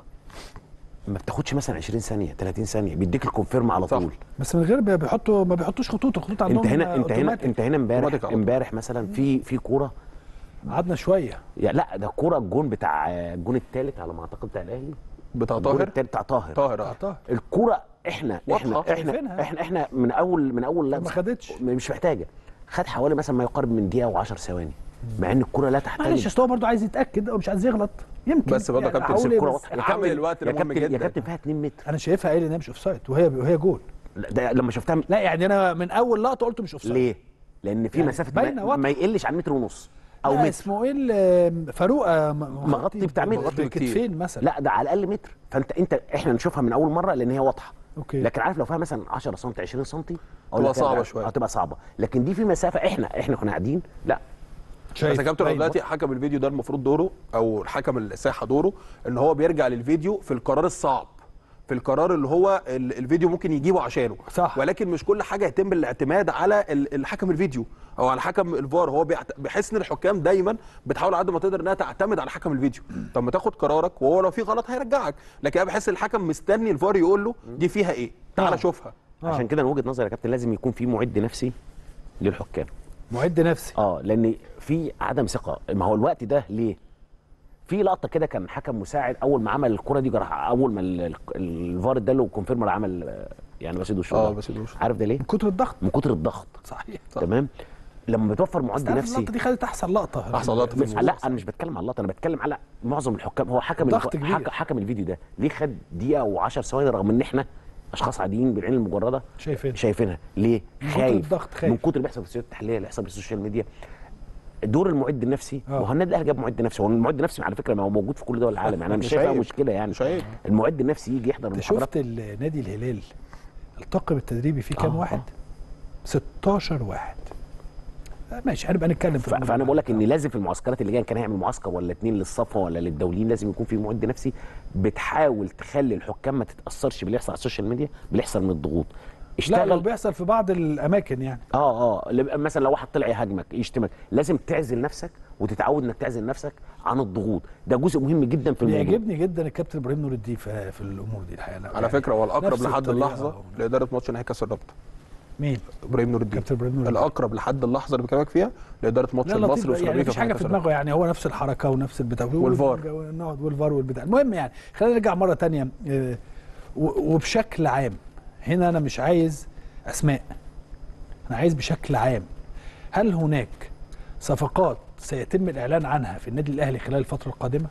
ما بتاخدش مثلا 20 ثانيه 30 ثانيه بيديك الكونفيرم على صح. طول بس من غير ما بيحطوا ما بيحطوش خطوط الخطوط عندهم انت هنا انت هنا أوتوماتيك. انت هنا امبارح أوتوماتيك على طول. امبارح مثلا في في كوره قعدنا شويه يعني لا ده كوره الجون بتاع الجون الثالث على ما اعتقد بتاع الاهلي بتاع الجون طاهر الثالث بتاع طاهر طاهر آه. قطع. الكوره احنا واضحة. احنا شايفينها. احنا احنا احنا من اول من اول ما خدتش. مش محتاجه خد حوالي مثلا ما يقارب من دقيقه و10 ثواني مع ان الكره لا تحتاج معلش اصل هو برضه عايز يتاكد او مش عايز يغلط يمكن بس برضه يا كابتن أقول سيب إيه الكرة بس؟ واضحة. عامل الوقت يا المهم كابتن يا جدا. كابتن فيها 2 متر انا شايفها قايل انها مش اوف سايد وهي وهي جول لا، ده لما شفتها لا يعني انا من اول لقطه قلت مش اوف سايد ليه؟ لان في يعني مسافه باينة ما, واضحة. ما يقلش عن متر ونص او لا متر اسمه ايه ال- فاروق آه، م- مغطي بتاع متر. مغطي بكتير. بكتفين مثلا لا ده على الاقل متر فانت انت احنا نشوفها من اول مره لان هي واضحه أوكي. لكن عارف لو فيها مثلا 10 سم 20 سم تبقى صعبة شوية. هتبقى صعبه لكن دي في مسافه احنا احنا كنا قاعدين لا بس يا كابتن هو باين دلوقتي حكم الفيديو ده المفروض دوره او الحكم الساحه دوره ان هو بيرجع للفيديو في القرار الصعب في القرار اللي هو ال- الفيديو ممكن يجيبه عشانه صح. ولكن مش كل حاجه يتم الاعتماد على ال- الحكم الفيديو او على حكم الفار هو بيعت- بيحس ان الحكام دايما بتحاول على قد ما تقدر انها تعتمد على حكم الفيديو طب ما تاخد قرارك وهو لو في غلط هيرجعك لكن انا بحس الحكم مستني الفار يقول له دي فيها ايه تعال آه. شوفها آه. عشان كده من وجهه نظري يا كابتن لازم يكون في معد نفسي للحكام معد نفسي اه لان في عدم ثقه ما هو الوقت ده ليه في لقطه كده كان حكم مساعد اول ما عمل الكره دي جرح اول ما ال- ال- الفار اداله كونفيرمر عمل آه، يعني بسيد وشه اه بس مش عارف ده ليه من كتر الضغط من كتر الضغط صحيح تمام لما بتوفر معد تعرف نفسي اللقطه دي خدت احسن لقطه أحسن لقطة في بس لا انا مش بتكلم على اللقطه انا بتكلم على معظم الحكام هو حكم ضغط الف... كبير. حك... حكم الفيديو ده ليه خد دقيقه و10 ثواني رغم ان احنا اشخاص عاديين بالعين المجرده شايفين. شايفينها ليه من كتر خايف الضغط خايف. من كتر اللي بيحصل في السوشيال التحليليه اللي بيحصل في السوشيال ميديا دور المعد النفسي آه. وهو النادي الاهلي جاب معد نفسي هو المعد النفسي على فكره ما هو موجود في كل دول العالم يعني انا مش مش شايفها عيب. مشكله يعني مش عيب. المعد النفسي يجي يحضر انت المحاضرات شفت ال- نادي الهلال الطاقم التدريبي فيه كام آه، واحد؟ آه. 16 واحد آه، ماشي هنبقى نتكلم في ف- الموضوع فانا ده. بقول لك ان لازم في المعسكرات اللي جايه كان هيعمل معسكر ولا اتنين للصفوه ولا للدوليين لازم يكون في معد نفسي بتحاول تخلي الحكام ما تتاثرش باللي يحصل على السوشيال ميديا باللي يحصل من الضغوط لا لو اشتغل بيحصل في بعض الاماكن يعني اه اه اللي- مثلا لو واحد طلع يهاجمك يشتمك لازم تعزل نفسك وتتعود انك تعزل نفسك عن الضغوط ده جزء مهم جدا في الموضوع بيعجبني جدا الكابتن ابراهيم نور الدين في, في الامور دي الحقيقه لا، على يعني فكره هو الاقرب نفس لحد الطريقة. اللحظه لاداره ماتش نهائي كاس الرابطه مين؟ ابراهيم نور الدين كابتن ابراهيم نور الدين الاقرب لحد اللحظه اللي بكلمك فيها لاداره ماتش لا المصري لطيف يعني وسيراميكا مفيش حاجه كأس في الرابطة. دماغه يعني هو نفس الحركه ونفس البتاع والفار. نقعد والفار والبتاع المهم يعني خلينا نرجع مره تانية آه، و- وبشكل عام هنا انا مش عايز اسماء انا عايز بشكل عام هل هناك صفقات سيتم الاعلان عنها في النادي الاهلي خلال الفتره القادمه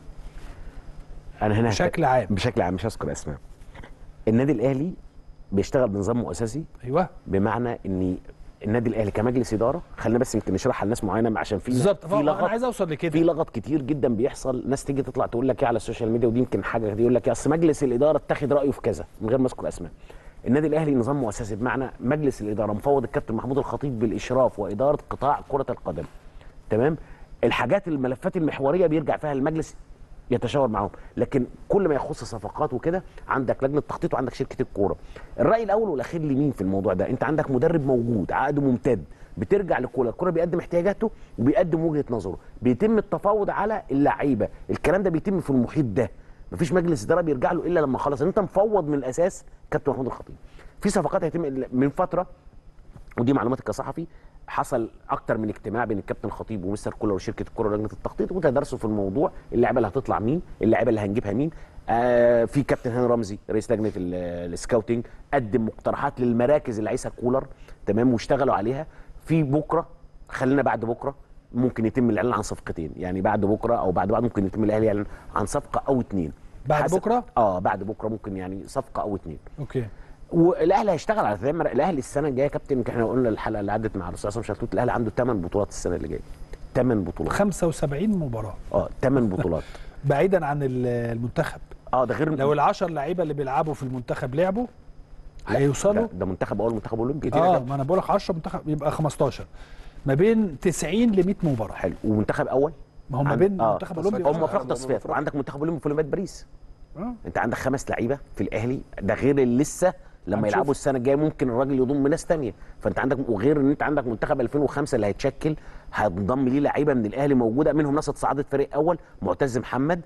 انا هنا بشكل عام بشكل عام مش هذكر اسماء النادي الاهلي بيشتغل بنظام مؤسسي ايوه بمعنى ان النادي الاهلي كمجلس اداره خلينا بس يمكن نشرحها لناس معينه عشان في بالظبط في انا لغط عايز اوصل لكده في لغط كتير جدا بيحصل ناس تيجي تطلع تقول لك ايه على السوشيال ميديا ودي يمكن حاجه دي يقول لك إيه، اصل مجلس الاداره اتخذ رايه في كذا من غير ما اذكر اسماء النادي الاهلي نظام مؤسسي بمعنى مجلس الاداره مفوض الكابتن محمود الخطيب بالاشراف واداره قطاع كره القدم تمام الحاجات الملفات المحوريه بيرجع فيها المجلس يتشاور معاهم لكن كل ما يخص صفقات وكده عندك لجنه تخطيط وعندك شركه الكوره الراي الاول والاخير لمين في الموضوع ده انت عندك مدرب موجود عقده ممتد بترجع للكوره الكوره بيقدم احتياجاته وبيقدم وجهه نظره بيتم التفاوض على اللعيبه الكلام ده بيتم في المحيط ده مفيش مجلس اداره بيرجع له الا لما خلص انت مفوض من الاساس كابتن محمود الخطيب في صفقات هيتم من فتره ودي معلوماتي كصحفي حصل اكتر من اجتماع بين الكابتن خطيب ومستر كولر وشركه الكره ولجنه التخطيط وتدرسوا في الموضوع اللعيبه اللي هتطلع مين اللعيبه اللي هنجيبها مين آه في كابتن هاني رمزي رئيس لجنه ال- السكاوتنج قدم مقترحات للمراكز اللي عايزها كولر تمام واشتغلوا عليها في بكره خلينا بعد بكره ممكن يتم الاعلان عن صفقتين يعني بعد بكره او بعد بعد ممكن يتم الاهلي يعلن عن صفقه او اتنين بعد حسب- بكرة؟ اه بعد بكره ممكن يعني صفقه او اتنين اوكي والاهلي هيشتغل على ثمان الاهلي السنه الجايه يا كابتن كان احنا قلنا الحلقه اللي عدت مع الاستاذ عصام شلتوت الاهلي عنده 8 بطولات السنه اللي جايه 8 بطولات 75 مباراه اه 8 بطولات بعيدا عن ال- المنتخب اه ده غير لو العشر لعيبه اللي بيلعبوا في المنتخب لعبوا هيوصلوا ده, ده منتخب اول منتخب اولمبي اه ما انا بقول لك 10 منتخب يبقى 15 ما بين 90 ل 100 مباراه حلو ومنتخب اول ما هو ما عند- بين آه، منتخب اولمبي هم ومنتخب- فرق تصفيات وعندك منتخب اولمبي في اولمبياد باريس آه. انت عندك خمس لعيبه في الاهلي ده غير اللي لسه لما هنشوف. يلعبوا السنه الجايه ممكن الراجل يضم ناس تانية فانت عندك وغير ان انت عندك منتخب 2005 اللي هيتشكل هتنضم ليه لعيبه من الاهلي موجوده منهم ناس اتصعدت فريق اول معتز محمد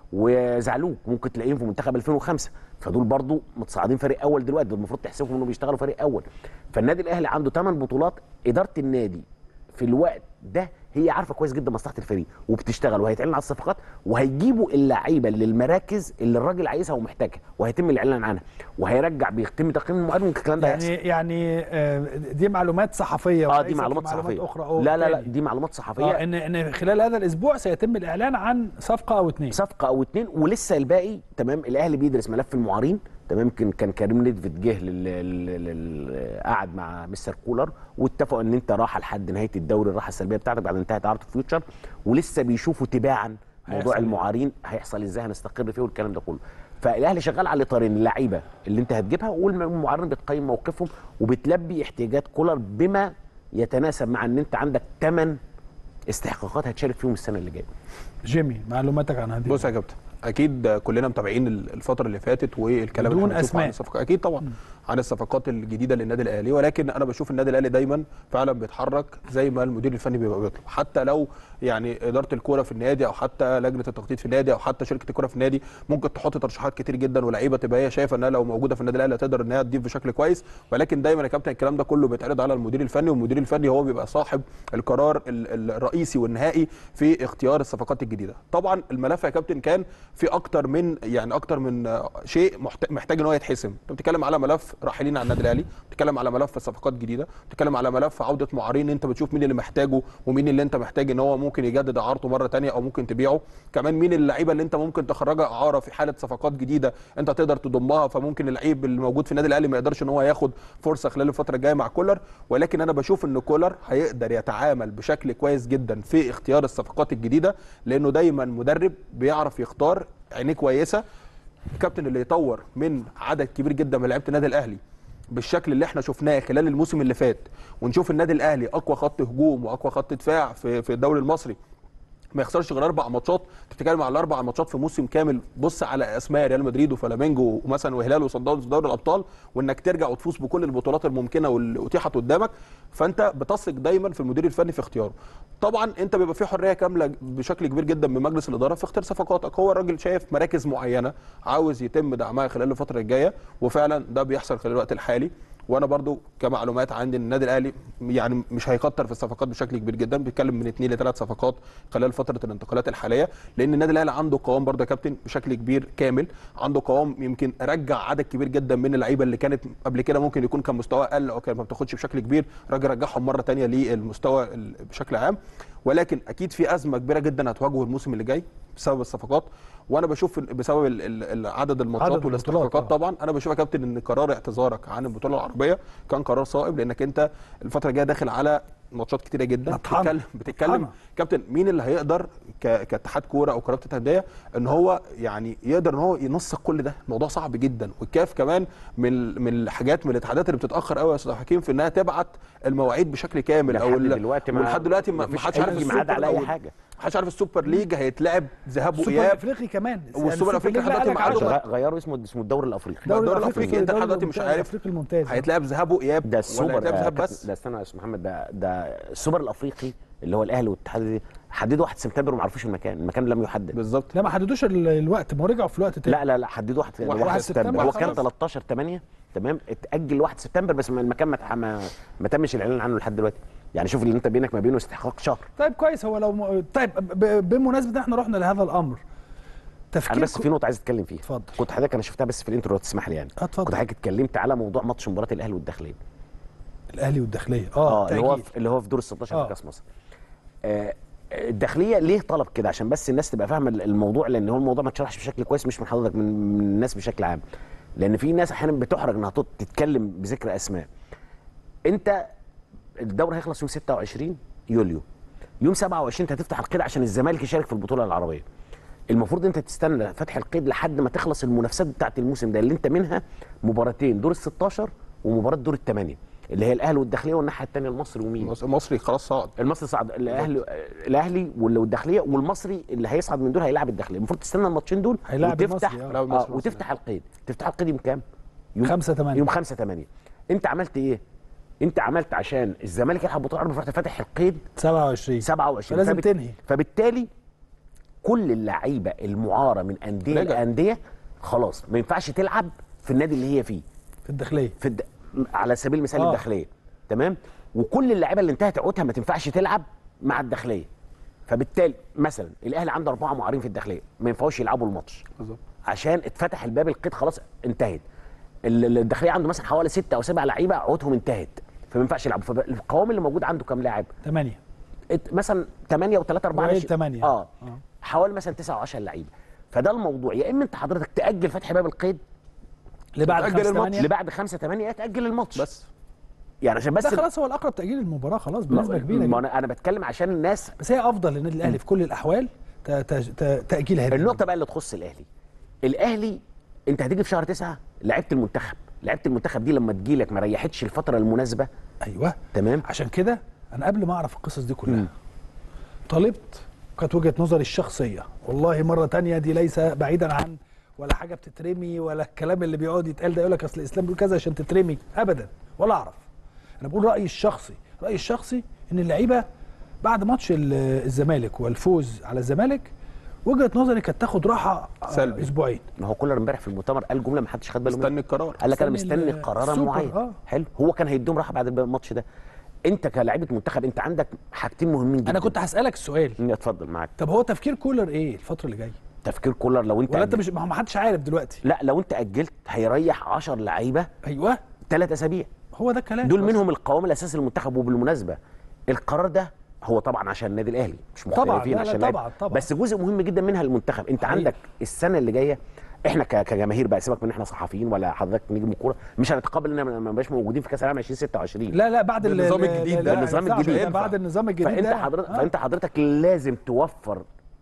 وزعلوك ممكن تلاقيهم في منتخب 2005 فدول برضو متصاعدين فريق اول دلوقتي دول المفروض تحسبهم انهم بيشتغلوا فريق اول فالنادي الاهلي عنده 8 بطولات اداره النادي في الوقت ده هي عارفه كويس جدا مصلحه الفريق وبتشتغل وهيتعلن على الصفقات وهيجيبوا اللعيبه للمراكز اللي الراجل عايزها ومحتاجها وهيتم الاعلان عنها وهيرجع بيتم تقييم المعلن ممكن الكلام ده يعني هيحصل يعني آه، دي معلومات صحفيه اه وليست دي معلومات صحفيه اخرى أو لا لا لا تاني. دي معلومات صحفيه اه ان ان خلال هذا الاسبوع سيتم الاعلان عن صفقه او اتنين صفقه او اتنين ولسه الباقي تمام الاهلي بيدرس ملف المعارين تمام كان كان كريم نيدفيد جه لل... لل... لل... قعد مع مستر كولر واتفقوا ان انت راحه لحد نهايه الدوري الراحه السلبيه بتاعتك بعد انتهت عرض فيوتشر ولسه بيشوفوا تباعا هيحصل موضوع إيه؟ المعارين هيحصل ازاي هنستقر فيه والكلام ده كله فالاهلي شغال على الاطارين اللعيبه اللي انت هتجيبها والمعارين بتقيم موقفهم وبتلبي احتياجات كولر بما يتناسب مع ان انت عندك ثمان استحقاقات هتشارك فيهم السنه اللي جايه جيمي معلوماتك عن هذه بص يا كابتن اكيد كلنا متابعين الفتره اللي فاتت والكلام بدون اللي احنا بنشوفه أسماء. عن الصفقات اكيد طبعا عن الصفقات الجديده للنادي الاهلي ولكن انا بشوف النادي الاهلي دايما فعلا بيتحرك زي ما المدير الفني بيبقى بيطلب حتى لو يعني اداره الكوره في النادي او حتى لجنه التخطيط في النادي او حتى شركه الكوره في النادي ممكن تحط ترشيحات كتير جدا ولاعيبه تبقى هي شايفه انها لو موجوده في النادي الاهلي هتقدر انها تضيف بشكل كويس ولكن دايما يا كابتن الكلام ده كله بيتعرض على المدير الفني والمدير الفني هو بيبقى صاحب القرار ال- الرئيسي والنهائي في اختيار الصفقات الجديده طبعا الملف يا كابتن كان في اكتر من يعني اكتر من آه، شيء محت- محتاج ان هو يتحسم انت بتتكلم على ملف راحلين على النادي الاهلي بتتكلم على ملف صفقات جديده بتتكلم على ملف عوده معارين انت بتشوف مين اللي محتاجه ومين اللي انت محتاج ان هو ممكن يجدد اعارته مره تانية او ممكن تبيعه كمان مين اللعيبه اللي انت ممكن تخرجها اعاره في حاله صفقات جديده انت تقدر تضمها فممكن اللعيب اللي موجود في النادي الاهلي ما يقدرش ان هو ياخد فرصه خلال الفتره الجايه مع كولر ولكن انا بشوف ان كولر هيقدر يتعامل بشكل كويس جدا في اختيار الصفقات الجديده لانه دايما مدرب بيعرف يختار عينيه كويسه الكابتن اللي يطور من عدد كبير جدا من لعيبه النادي الاهلي بالشكل اللي احنا شفناه خلال الموسم اللي فات ونشوف النادي الاهلي اقوى خط هجوم واقوى خط دفاع في في الدوري المصري ما يخسرش غير اربع ماتشات انت بتتكلم على اربع ماتشات في موسم كامل بص على اسماء ريال مدريد وفلامينجو ومثلا وهلال وصن داونز في دوري الابطال وانك ترجع وتفوز بكل البطولات الممكنه واللي اتيحت قدامك فانت بتثق دايما في المدير الفني في اختياره طبعا انت بيبقى في حريه كامله بشكل كبير جدا من مجلس الاداره في اختيار صفقاتك هو الراجل شايف مراكز معينه عاوز يتم دعمها خلال الفتره الجايه وفعلا ده بيحصل خلال الوقت الحالي وانا برضو كمعلومات عندي ان النادي الاهلي يعني مش هيكتر في الصفقات بشكل كبير جدا بيتكلم من اثنين لثلاث صفقات خلال فتره الانتقالات الحاليه لان النادي الاهلي عنده قوام برضو يا كابتن بشكل كبير كامل عنده قوام يمكن رجع عدد كبير جدا من اللعيبه اللي كانت قبل كده ممكن يكون كان مستوى اقل او كان ما بتاخدش بشكل كبير راجل رجعهم مره ثانيه للمستوى ال- بشكل عام ولكن اكيد في ازمه كبيره جدا هتواجهه الموسم اللي جاي بسبب الصفقات وانا بشوف إن بسبب ال- ال- ال- عدد الماتشات عدد والاستحقاقات البطولات طبعا انا بشوف يا كابتن ان قرار اعتذارك عن البطوله العربيه كان قرار صائب لانك انت الفتره الجايه داخل على ماتشات كتيره جدا مطحنة. بتتكلم بتتكلم مطحنة. كابتن مين اللي هيقدر ك- كاتحاد كوره او كرابطه انديه ان هو يعني يقدر ان هو ينسق كل ده الموضوع صعب جدا والكاف كمان من من الحاجات من الاتحادات اللي بتتاخر قوي يا استاذ حكيم في انها تبعت المواعيد بشكل كامل لحد او ال- دلوقتي ما- ولحد دلوقتي ما مفيش ما حدش أي عارف ميعاد السوبر على أو أي ال- حاجة. ما حدش عارف السوبر ليج هيتلعب ذهاب السوبر واياب الافريقي كمان والسوبر الأفريقي ليج دلوقتي قال لك معاه عشرة. غ- غيروا اسمه اسمه الدوري الافريقي الدوري الدوري الأفريقي أنت لحد الدوري دلوقتي مش الممتاز، عارف الافريقي الممتاز هيتلعب ذهاب واياب ده ولا السوبر هيتلعب ده, ذهاب كابتن- بس ده استنى يا استاذ محمد ده ده السوبر الافريقي اللي هو الاهلي والاتحاد دي حددوا 1 سبتمبر وما عرفوش المكان المكان لم يحدد بالظبط لا ما حددوش ال- الوقت ما هو رجعوا في الوقت تاني لا لا لا حددوا 1 واحد 1 سبتمبر سبتمبر هو كان خلاص. 13 8 تمام اتاجل ل 1 سبتمبر بس المكان ما ما, ما تمش الاعلان عنه لحد دلوقتي يعني شوف اللي انت بينك ما بينه استحقاق شهر طيب كويس هو لو م... طيب ب... بمناسبه ان احنا رحنا لهذا الامر تفكير انا بس في نقطه عايز اتكلم فيها اتفضل. كنت حضرتك انا شفتها بس في الانترو لو تسمح لي يعني اه، اتفضل. كنت حضرتك اتكلمت على موضوع ماتش مباراه الاهلي والداخليه الاهلي والداخليه اه اه اللي هو تأكيد. في اللي هو في دور ال 16 آه. في كاس مصر آه الداخليه ليه طلب كده عشان بس الناس تبقى فاهمه الموضوع لان هو الموضوع ما اتشرحش بشكل كويس مش من حضرتك من, من الناس بشكل عام لان في ناس احيانا بتحرج انها تط- تتكلم بذكر اسماء انت الدوري هيخلص يوم 26 يوليو يوم 27 انت هتفتح القيد عشان الزمالك يشارك في البطوله العربيه المفروض انت تستنى فتح القيد لحد ما تخلص المنافسات بتاعت الموسم ده اللي انت منها مباراتين دور ال 16 ومباراه دور الثمانيه اللي هي الاهلي والداخليه والناحيه الثانيه المصري ومين مص- مصري خلاص صعد المصري صعد الاهلي الاهلي وال- والداخليه والمصري اللي هيصعد من دول هيلاعب الداخليه المفروض تستنى الماتشين دول هيلاعب وتفتح المصري، آه. هيلاعب آه المصري وتفتح القيد تفتح القيد يوم كام يوم 5 8 يوم 5 8 انت عملت ايه انت عملت عشان الزمالك يلعب بطوله عربيه فرحت فاتح القيد 27 27 فلازم فبت- تنهي. فبالتالي كل اللعيبه المعاره من انديه رجع. لانديه خلاص ما ينفعش تلعب في النادي اللي هي فيه في الداخليه في الد... على سبيل المثال آه. الداخليه تمام وكل اللعيبه اللي انتهت عقودها ما تنفعش تلعب مع الداخليه فبالتالي مثلا الاهلي عنده اربعه معارين في الداخليه ما ينفعوش يلعبوا الماتش بالظبط عشان اتفتح الباب القيد خلاص انتهت ال- ال- الداخليه عنده مثلا حوالي ستة او سبع لعيبه عقودهم انتهت فما ينفعش يلعبوا فالقوام اللي موجود عنده كام لاعب ثمانية ات- مثلا 8 و3 4 وعيد تمانية. اه آه. حوالي مثلا 9 و10 لعيبه فده الموضوع يا اما انت حضرتك تاجل فتح باب القيد اللي بعد تأجل خمسة الماتش. ثمانية اللي بعد 5 8 تاجل الماتش بس يعني عشان بس ده خلاص هو الاقرب تاجيل المباراه خلاص بنسبه كبيره ما جدا. انا انا بتكلم عشان الناس بس هي افضل للنادي الاهلي في كل الاحوال ت- ت- ت- تاجيل هذه النقطه بقى اللي تخص الاهلي الاهلي انت هتيجي في شهر تسعة لعيبه المنتخب لعيبه المنتخب دي لما تجي لك ما ريحتش الفتره المناسبه ايوه تمام عشان كده انا قبل ما اعرف القصص دي كلها طالبت كانت وجهه نظري الشخصيه والله مره تانية دي ليس بعيدا عن ولا حاجه بتترمي ولا الكلام اللي بيقعد يتقال ده يقول لك اصل الاسلام بيقول كذا عشان تترمي ابدا ولا اعرف انا بقول رايي الشخصي رايي الشخصي ان اللعيبه بعد ماتش ال- الزمالك والفوز على الزمالك وجهه نظري كانت تاخد راحه آه، سلبي. اسبوعين ما هو كولر امبارح في المؤتمر قال جمله ما حدش خد باله منها مستني القرار قال لك انا مستني مستني ال- قرارا السوبر، معين آه. حلو هو كان هيديهم راحه بعد الماتش ده انت كلاعيبه منتخب انت عندك حاجتين مهمين جدا انا كنت هسالك السؤال إني اتفضل معاك طب هو تفكير كولر ايه الفتره اللي جايه تفكير كولر لو انت ولا انت أجل- مش ما هو ما حدش عارف دلوقتي لا لو انت اجلت هيريح 10 لعيبه ايوه ثلاث اسابيع هو ده الكلام دول منهم القوام الاساسي للمنتخب وبالمناسبه القرار ده هو طبعا عشان النادي الاهلي مش طبعاً، مختلفين لا، لا، عشان طبعاً، اللعيبة. طبعاً. بس جزء مهم جدا منها المنتخب انت صحيح. عندك السنه اللي جايه احنا ك- كجماهير بقى سيبك من احنا صحفيين ولا حضرتك نجم كوره مش هنتقبل ان ما نبقاش موجودين في كاس العالم 2026 لا لا بعد ال- بالنظام ال- الجديد لا، ده، لا، النظام ينفعش. الجديد. لا، بعد النظام الجديد فانت ده حضرتك آه. فانت حضرتك لازم توفر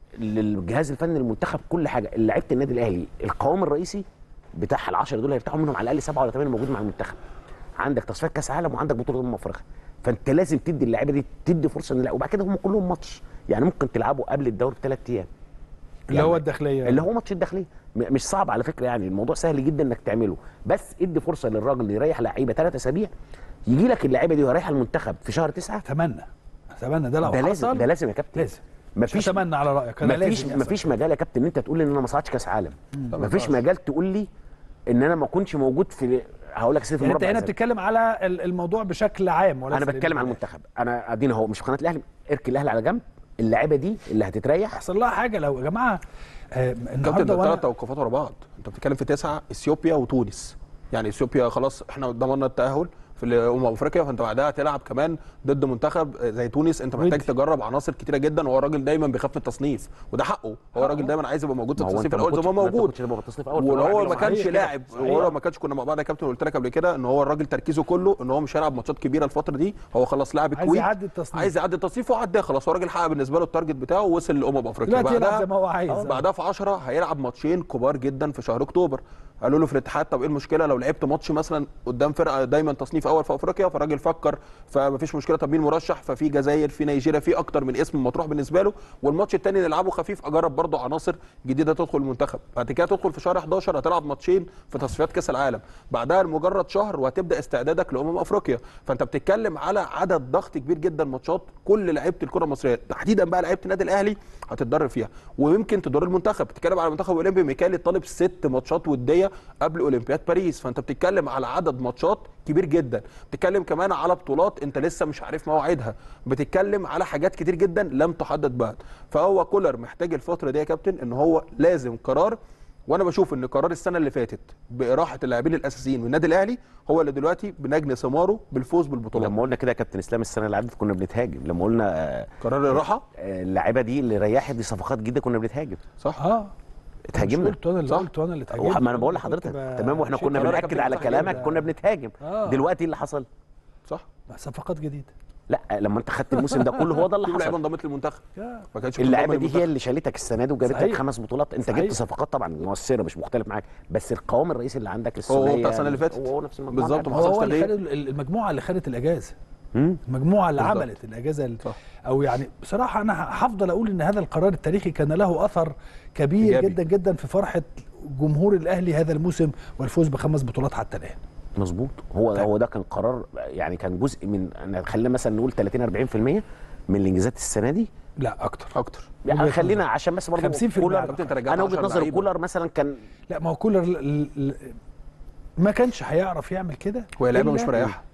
للجهاز الفني للمنتخب كل حاجه لعيبه النادي الاهلي القوام الرئيسي بتاع ال10 دول هيرتاحوا منهم على الاقل سبعه ولا ثمانيه موجودين مع المنتخب عندك تصفيات كاس عالم وعندك بطوله امم افريقيا فانت لازم تدي اللعيبه دي تدي فرصه ان لا وبعد كده هم كلهم ماتش يعني ممكن تلعبوا قبل الدوري بثلاث ايام اللي هو الداخليه اللي هو ماتش الداخليه م- مش صعب على فكره يعني الموضوع سهل جدا انك تعمله بس ادي فرصه للراجل يريح لعيبه ثلاث اسابيع يجي لك اللعيبه دي ويريح المنتخب في شهر تسعة اتمنى اتمنى ده لو ده لازم حصل ده لازم يا كابتن لازم مفيش مش اتمنى على رايك انا مفيش لازم يحصل. مفيش مجال يا كابتن ان انت تقول لي ان انا ما صعدتش كاس عالم ما مفيش ينفعش. مجال تقول لي ان انا ما كنتش موجود في هقول لك سيف يعني انت المربع هنا الذهبي. بتتكلم على ال- الموضوع بشكل عام ولا انا بتكلم على المنتخب انا ادينا اهو مش في قناه الاهلي اركي الاهلي على جنب اللعيبه دي اللي هتتريح يحصل لها حاجه لو يا جماعه آه كابتن النهارده ده ثلاث وانا توقفات ورا بعض انت بتتكلم في تسعه اثيوبيا وتونس يعني اثيوبيا خلاص احنا ضمننا التاهل في امم افريقيا فانت بعدها هتلعب كمان ضد منتخب زي تونس انت محتاج ودي. تجرب عناصر كتيره جدا وهو الراجل دايما بيخاف من التصنيف وده حقه هو الراجل دايما عايز يبقى موجود في ما هو التصنيف انت ما الاول زي كنتش- ما هو ما انت موجود كنتش تبقى تصنيف اول ولو هو ما صحيح كانش كده. لاعب صحيح. ولو ما كانش كنا مع بعض يا كابتن قلت لك قبل كده ان هو الراجل تركيزه كله ان هو مش هيلعب ماتشات كبيره الفتره دي هو خلاص لاعب عايز الكويت يعدي التصنيف. عايز يعدي التصنيف وعداه خلاص هو الراجل حقق بالنسبه له التارجت بتاعه ووصل لامم افريقيا دلوقتي يلعب بعدها- زي ما هو عايز. آه، بعدها في 10 هيلعب ماتشين كبار جدا في شهر اكتوبر قالوا له في الاتحاد طب ايه المشكله لو لعبت ماتش مثلا قدام فرقه دايما تصنيف اول في افريقيا فالراجل فكر فمفيش مشكله طب مين مرشح ففي جزائر في نيجيريا في اكتر من اسم مطروح بالنسبه له والماتش الثاني نلعبه خفيف اجرب برضه عناصر جديده تدخل المنتخب بعد كده تدخل في شهر 11 هتلعب ماتشين في تصفيات كاس العالم بعدها لمجرد شهر وهتبدا استعدادك لامم افريقيا فانت بتتكلم على عدد ضغط كبير جدا ماتشات كل لعيبه الكره المصريه تحديدا بقى لعيبه النادي الاهلي هتتدرب فيها ويمكن تدور المنتخب بتتكلم على المنتخب الاولمبي ميكالي طالب ست ماتشات وديه قبل اولمبياد باريس فانت بتتكلم على عدد ماتشات كبير جدا بتتكلم كمان على بطولات انت لسه مش عارف مواعيدها بتتكلم على حاجات كتير جدا لم تحدد بعد فهو كولر محتاج الفتره دي يا كابتن ان هو لازم قرار وانا بشوف ان قرار السنه اللي فاتت باراحه اللاعبين الاساسيين من النادي الاهلي هو اللي دلوقتي بنجني ثماره بالفوز بالبطولات لما قلنا كده يا كابتن اسلام السنه اللي عدت كنا بنتهاجم لما قلنا آه، قرار الراحه آه، اللعيبه دي اللي ريحت دي صفقات جديده كنا بنتهاجم صح اه اتهاجمنا مش قلت انا اللي صح. قلت انا اللي وح- اتهاجمت ما انا بقول كنت لحضرتك ب- تمام واحنا شيء كنا قرار يا بناكد كابتن على صح كلامك جدا. كنا بنتهاجم آه. دلوقتي إيه اللي حصل صح صفقات جديده لا لما انت خدت الموسم ده كله هو ده اللي في لعيبه حصل انضمت للمنتخب يا. ما كانتش اللعيبه بتنضم دي هي للمنتخب. اللي شالتك السنه دي وجابت لك صحيح. خمس بطولات انت صحيح. جبت صفقات طبعا مؤثره مش مختلف معاك بس القوام الرئيسي اللي عندك هو السنيه بتاع السنة اللي فاتت. هو هو نفس المجموعه بالظبط، بتاعتك. ما هو حصلش هو اللي تغيير. خد ال- المجموعه اللي خدت الاجازه مم. المجموعه اللي بالظبط. عملت الاجازه ال- صح. او يعني بصراحه انا هفضل اقول ان هذا القرار التاريخي كان له اثر كبير إيجابي. جدا جدا في فرحه جمهور الاهلي هذا الموسم والفوز بخمس بطولات حتى الان مظبوط هو طيب. هو ده كان قرار يعني كان جزء من أنا خلينا مثلا نقول 30 40% من الانجازات السنه دي لا اكتر اكتر يعني وجهة خلينا نظر. عشان بس برضه 50% كولر على كابتن انت رجعت انا وجهه 10 نظري لعيبة. كولر مثلا كان لا ما هو كولر ل- ل- ما كانش هيعرف يعمل كده هو لعيبه إلا- مش مريحه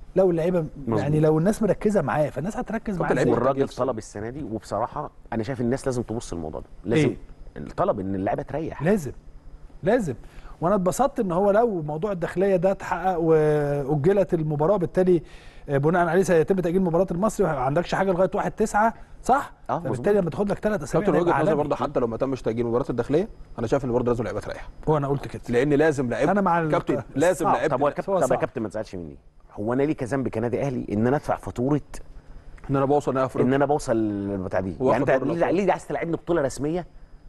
لو اللعيبه مظبوط. يعني لو الناس مركزه معاه فالناس هتركز معاه اللعيبة إزاي؟ والراجل يفصل. طلب السنه دي وبصراحه انا شايف الناس لازم تبص للموضوع ده لازم طلب ان اللعيبه تريح لازم لازم وانا اتبسطت ان هو لو موضوع الداخليه ده اتحقق واجلت المباراه بالتالي آه، بناء عليه سيتم تاجيل مباراه المصري وما عندكش حاجه لغايه 1 9 صح؟ آه، مظبوط. فبالتالي لما تاخد لك ثلاث اسابيع كابتن ده وجهه يبقى نظري عالمي. برضه حتى لو ما تمش تاجيل مباراه الداخليه انا شايف ان برضه لازم لعيبه تريح هو انا قلت كده لان لازم لعيب أنا مع ال- كابتن لازم صعب. لعيب طب هو يا هو كابتن طب يا صعب. كابتن ما تزعلش مني هو انا ليه كذنب كنادي اهلي ان انا ادفع فاتوره ان انا بوصل نهائي ان افريقيا انا بوصل للبتاع دي واخد يعني انت دوري ليه الأبطال. ليه عايز تلعبني بطوله رسميه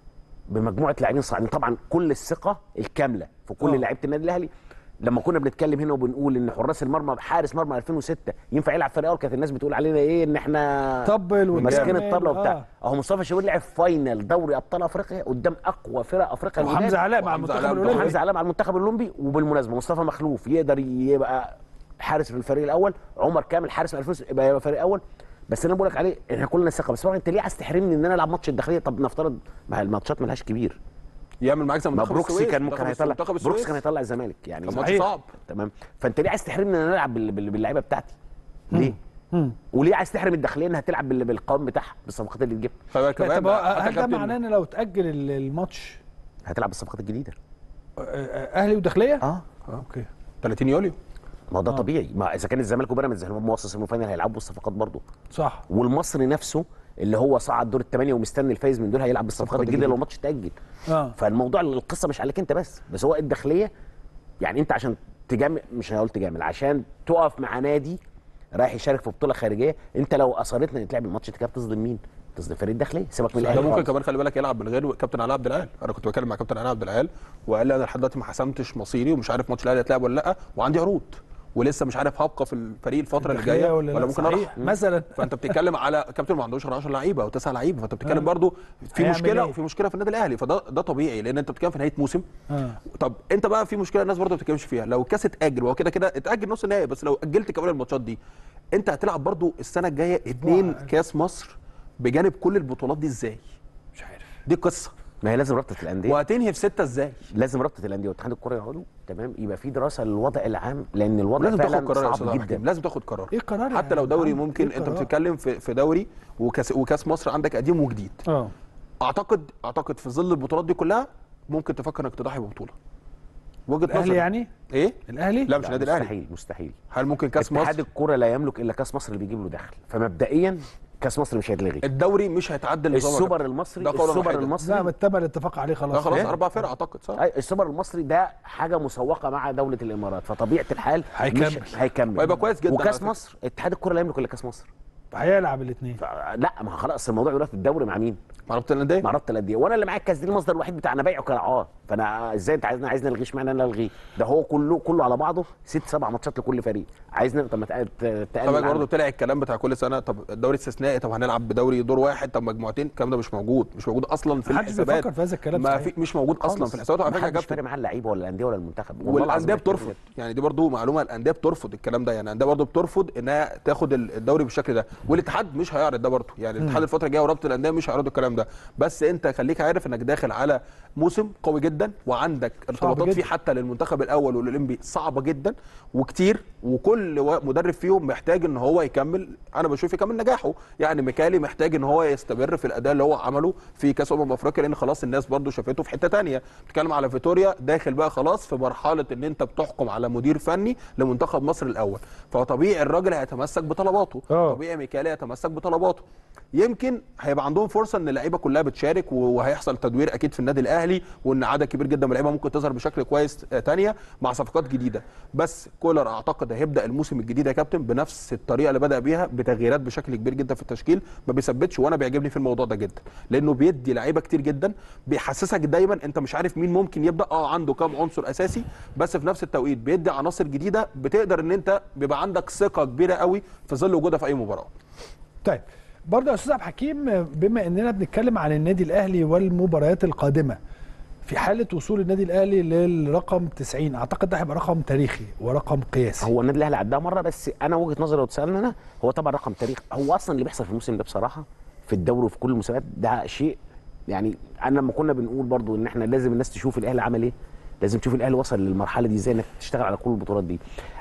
بمجموعه لاعبين صاعدين طبعا كل الثقه الكامله في كل آه. لعيبه النادي الاهلي لما كنا بنتكلم هنا وبنقول ان حراس المرمى حارس مرمى 2006 ينفع يلعب فريق اول كانت الناس بتقول علينا ايه ان احنا طبل ماسكين وكمل، الطبله وبتاع آه. اهو مصطفى شوبير لعب فاينل دوري ابطال افريقيا قدام اقوى فرق افريقيا وحمزه الوداد. علاء مع وحمزة المنتخب علاء الاولمبي وحمزه علاء مع المنتخب الاولمبي وبالمناسبه مصطفى مخلوف يقدر يبقى حارس في الفريق الاول عمر كامل حارس في 2000 يبقى يبقى فريق اول بس اللي انا بقول لك عليه احنا كلنا ثقه بس طبعا انت ليه عايز تحرمني ان انا العب ماتش الداخليه طب نفترض ما الماتشات ملهاش كبير يعمل معاك زي ما منتخب بروكسي السويس كان ممكن منتخب هيطلع منتخب بروكسي السويس كان هيطلع الزمالك يعني كان ماتش صحيح. صعب تمام فانت ليه عايز تحرمني ان انا العب بال- بال- باللعيبه بتاعتي ليه وليه عايز تحرم الداخليه انها تلعب بال- بالقوام بتاعها بالصفقات اللي تجيبها خلي بالك كمان طب هو حتى هل ده كابتن- معناه ان لو تاجل ال- الماتش هتلعب بالصفقات الجديده آه، آه، اهلي وداخليه؟ اه اوكي 30 يوليو ما هو ده طبيعي ما اذا كان الزمالك وبيراميدز اللي هم موصل سيمي فاينل هيلعبوا بالصفقات برضه صح والمصري نفسه اللي هو صعد دور الثمانيه ومستني الفايز من دول هيلعب بالصفقات الصفقات الجديده الجديدة. لو الماتش اتاجل اه فالموضوع القصه مش عليك انت بس بس هو الداخليه يعني انت عشان تجامل مش هقول تجامل عشان تقف مع نادي رايح يشارك في بطوله خارجيه انت لو اصرتنا ان تلعب الماتش انت كده بتصدم مين؟ بتصدم فريق الداخليه سيبك من ده الاهلي ممكن خالص. كمان خلي بالك يلعب من غير كابتن علاء عبد العال انا كنت بتكلم مع كابتن علاء عبد العال وقال لي انا لحد دلوقتي ما حسمتش مصيري ومش عارف ماتش الاهلي هيتلعب ولا لا وعندي عروض ولسه مش عارف هبقى في الفريق الفتره اللي الداخلية جايه ولا ولا, لا؟ ممكن صحيح. اروح مثلا فانت بتتكلم على كابتن ما عندوش غير 10 لعيبه او 9 لعيبه فانت بتتكلم آه. برضو في هيعمل مشكله إيه؟ وفي مشكله في النادي الاهلي فده ده طبيعي لان انت بتتكلم في نهايه موسم اه طب انت بقى في مشكله الناس برضه ما بتتكلمش فيها لو الكاس اتاجل وهو كده كده اتاجل نص النهائي بس لو اجلت كمان الماتشات دي انت هتلعب برضه السنه الجايه اتنين كاس مصر بجانب كل البطولات دي ازاي مش عارف دي قصه ما هي لازم رابطه الانديه وهتنهي في سته ازاي لازم رابطه الانديه واتحاد الكره يقعدوا تمام يبقى في دراسه للوضع العام لان الوضع لازم تاخد فعلا قرار يا استاذ صعب عبد الحكيم جدا لازم تاخد قرار ايه القرار حتى لو يعني؟ دوري عم- ممكن إيه انت القرار؟ بتتكلم في في دوري وكاس وكاس مصر عندك قديم وجديد اه اعتقد اعتقد في ظل البطولات دي كلها ممكن تفكر انك تضحي ببطوله وجهه الاهلي نظري يعني ايه الاهلي لا مش النادي الاهلي مستحيل مستحيل هل ممكن كاس اتحاد مصر الكره لا يملك الا كاس مصر اللي بيجيب له دخل فمبدئيا كاس مصر مش هيتلغي الدوري مش هيتعدل نظام يا السوبر كابتن. المصري ده قولا السوبر واحدا. لا المصري ما تم الاتفاق عليه خلاص لا خلاص إيه؟ اربع فرق اعتقد صح أي السوبر المصري ده حاجه مسوقه مع دوله الامارات فطبيعه الحال هيكمل. مش هيكمل وهيبقى كويس جدا على وكاس فكرة. مصر اتحاد الكره لا يملك الا كاس مصر هيلعب الاثنين ف- لا ما خلاص الموضوع دلوقتي الدوري مع مين؟ مع رابطه الانديه مع رابطه الانديه وانا اللي معايا الكاس دي المصدر الوحيد بتاعنا بيعه كرعاه فانا ازاي انت عايزني عايزني الغيه اشمعنى انا الغيه؟ ده هو كله كله على بعضه ست سبع ماتشات لكل فريق عايزني طب ما تق- ت- خلي تقلل بالك برضه عنه. طلع الكلام بتاع كل سنه طب الدوري استثنائي طب هنلعب بدوري دور واحد طب مجموعتين الكلام ده مش موجود مش موجود اصلا في محدش الحسابات بيفكر في هذا الكلام ما صحيح. في مش موجود اصلا في الحسابات وعلى فكره يا محدش كابتن فارق معاه اللعيبه ولا الانديه ولا المنتخب والله العظيم والانديه بتكلم بترفض بجد. يعني دي برضو معلومه الانديه بترفض الكلام ده يعني الانديه برضو بترفض انها تاخد الدوري بالشكل ده والاتحاد مش هيعرض ده برضو يعني الاتحاد الفتره الجايه ورابطه الانديه مش هيعرضوا الكلام ده بس انت خليك عارف انك داخل على موسم قوي جدا وعندك ارتباطات جدا. فيه حتى للمنتخب الاول والاولمبي صعبه جدا وكتير وكل و- مدرب فيهم محتاج ان هو يكمل انا بشوف يكمل نجاحه يعني ميكالي محتاج ان هو يستمر في الاداء اللي هو عمله في كاس امم افريقيا لان خلاص الناس برضو شافته في حته تانية بتتكلم على فيتوريا داخل بقى خلاص في مرحله ان انت بتحكم على مدير فني لمنتخب مصر الاول فطبيعي الراجل هيتمسك بطلباته آه. طبيعي ميكالي هيتمسك بطلباته يمكن هيبقى عندهم فرصه ان اللعيبه كلها بتشارك و- وهيحصل تدوير اكيد في النادي الاهلي وان عدد كبير جدا من اللعيبه ممكن تظهر بشكل كويس آه، تانية مع صفقات جديده بس كولر اعتقد هيبدا الموسم الجديد يا كابتن بنفس الطريقه اللي بدا بيها بتغييرات بشكل كبير جدا في التشكيل ما بيثبتش وانا بيعجبني في الموضوع ده جدا لانه بيدي لعيبه كتير جدا بيحسسك دايما انت مش عارف مين ممكن يبدا اه عنده كام عنصر اساسي بس في نفس التوقيت بيدي عناصر جديده بتقدر ان انت بيبقى عندك ثقه كبيره قوي في ظل وجودها في اي مباراه طيب برضه يا استاذ عبد الحكيم بما اننا بنتكلم عن النادي الاهلي والمباريات القادمه في حاله وصول النادي الاهلي للرقم 90 اعتقد ده هيبقى رقم تاريخي ورقم قياسي هو النادي الاهلي عداها مره بس انا وجهه نظري لو تسالني انا هو طبعا رقم تاريخ هو اصلا اللي بيحصل في الموسم ده بصراحه في الدوري وفي كل المسابقات ده شيء يعني انا لما كنا بنقول برضو ان احنا لازم الناس تشوف الاهلي عمل ايه لازم تشوف الاهلي وصل للمرحله دي ازاي انك تشتغل على كل البطولات دي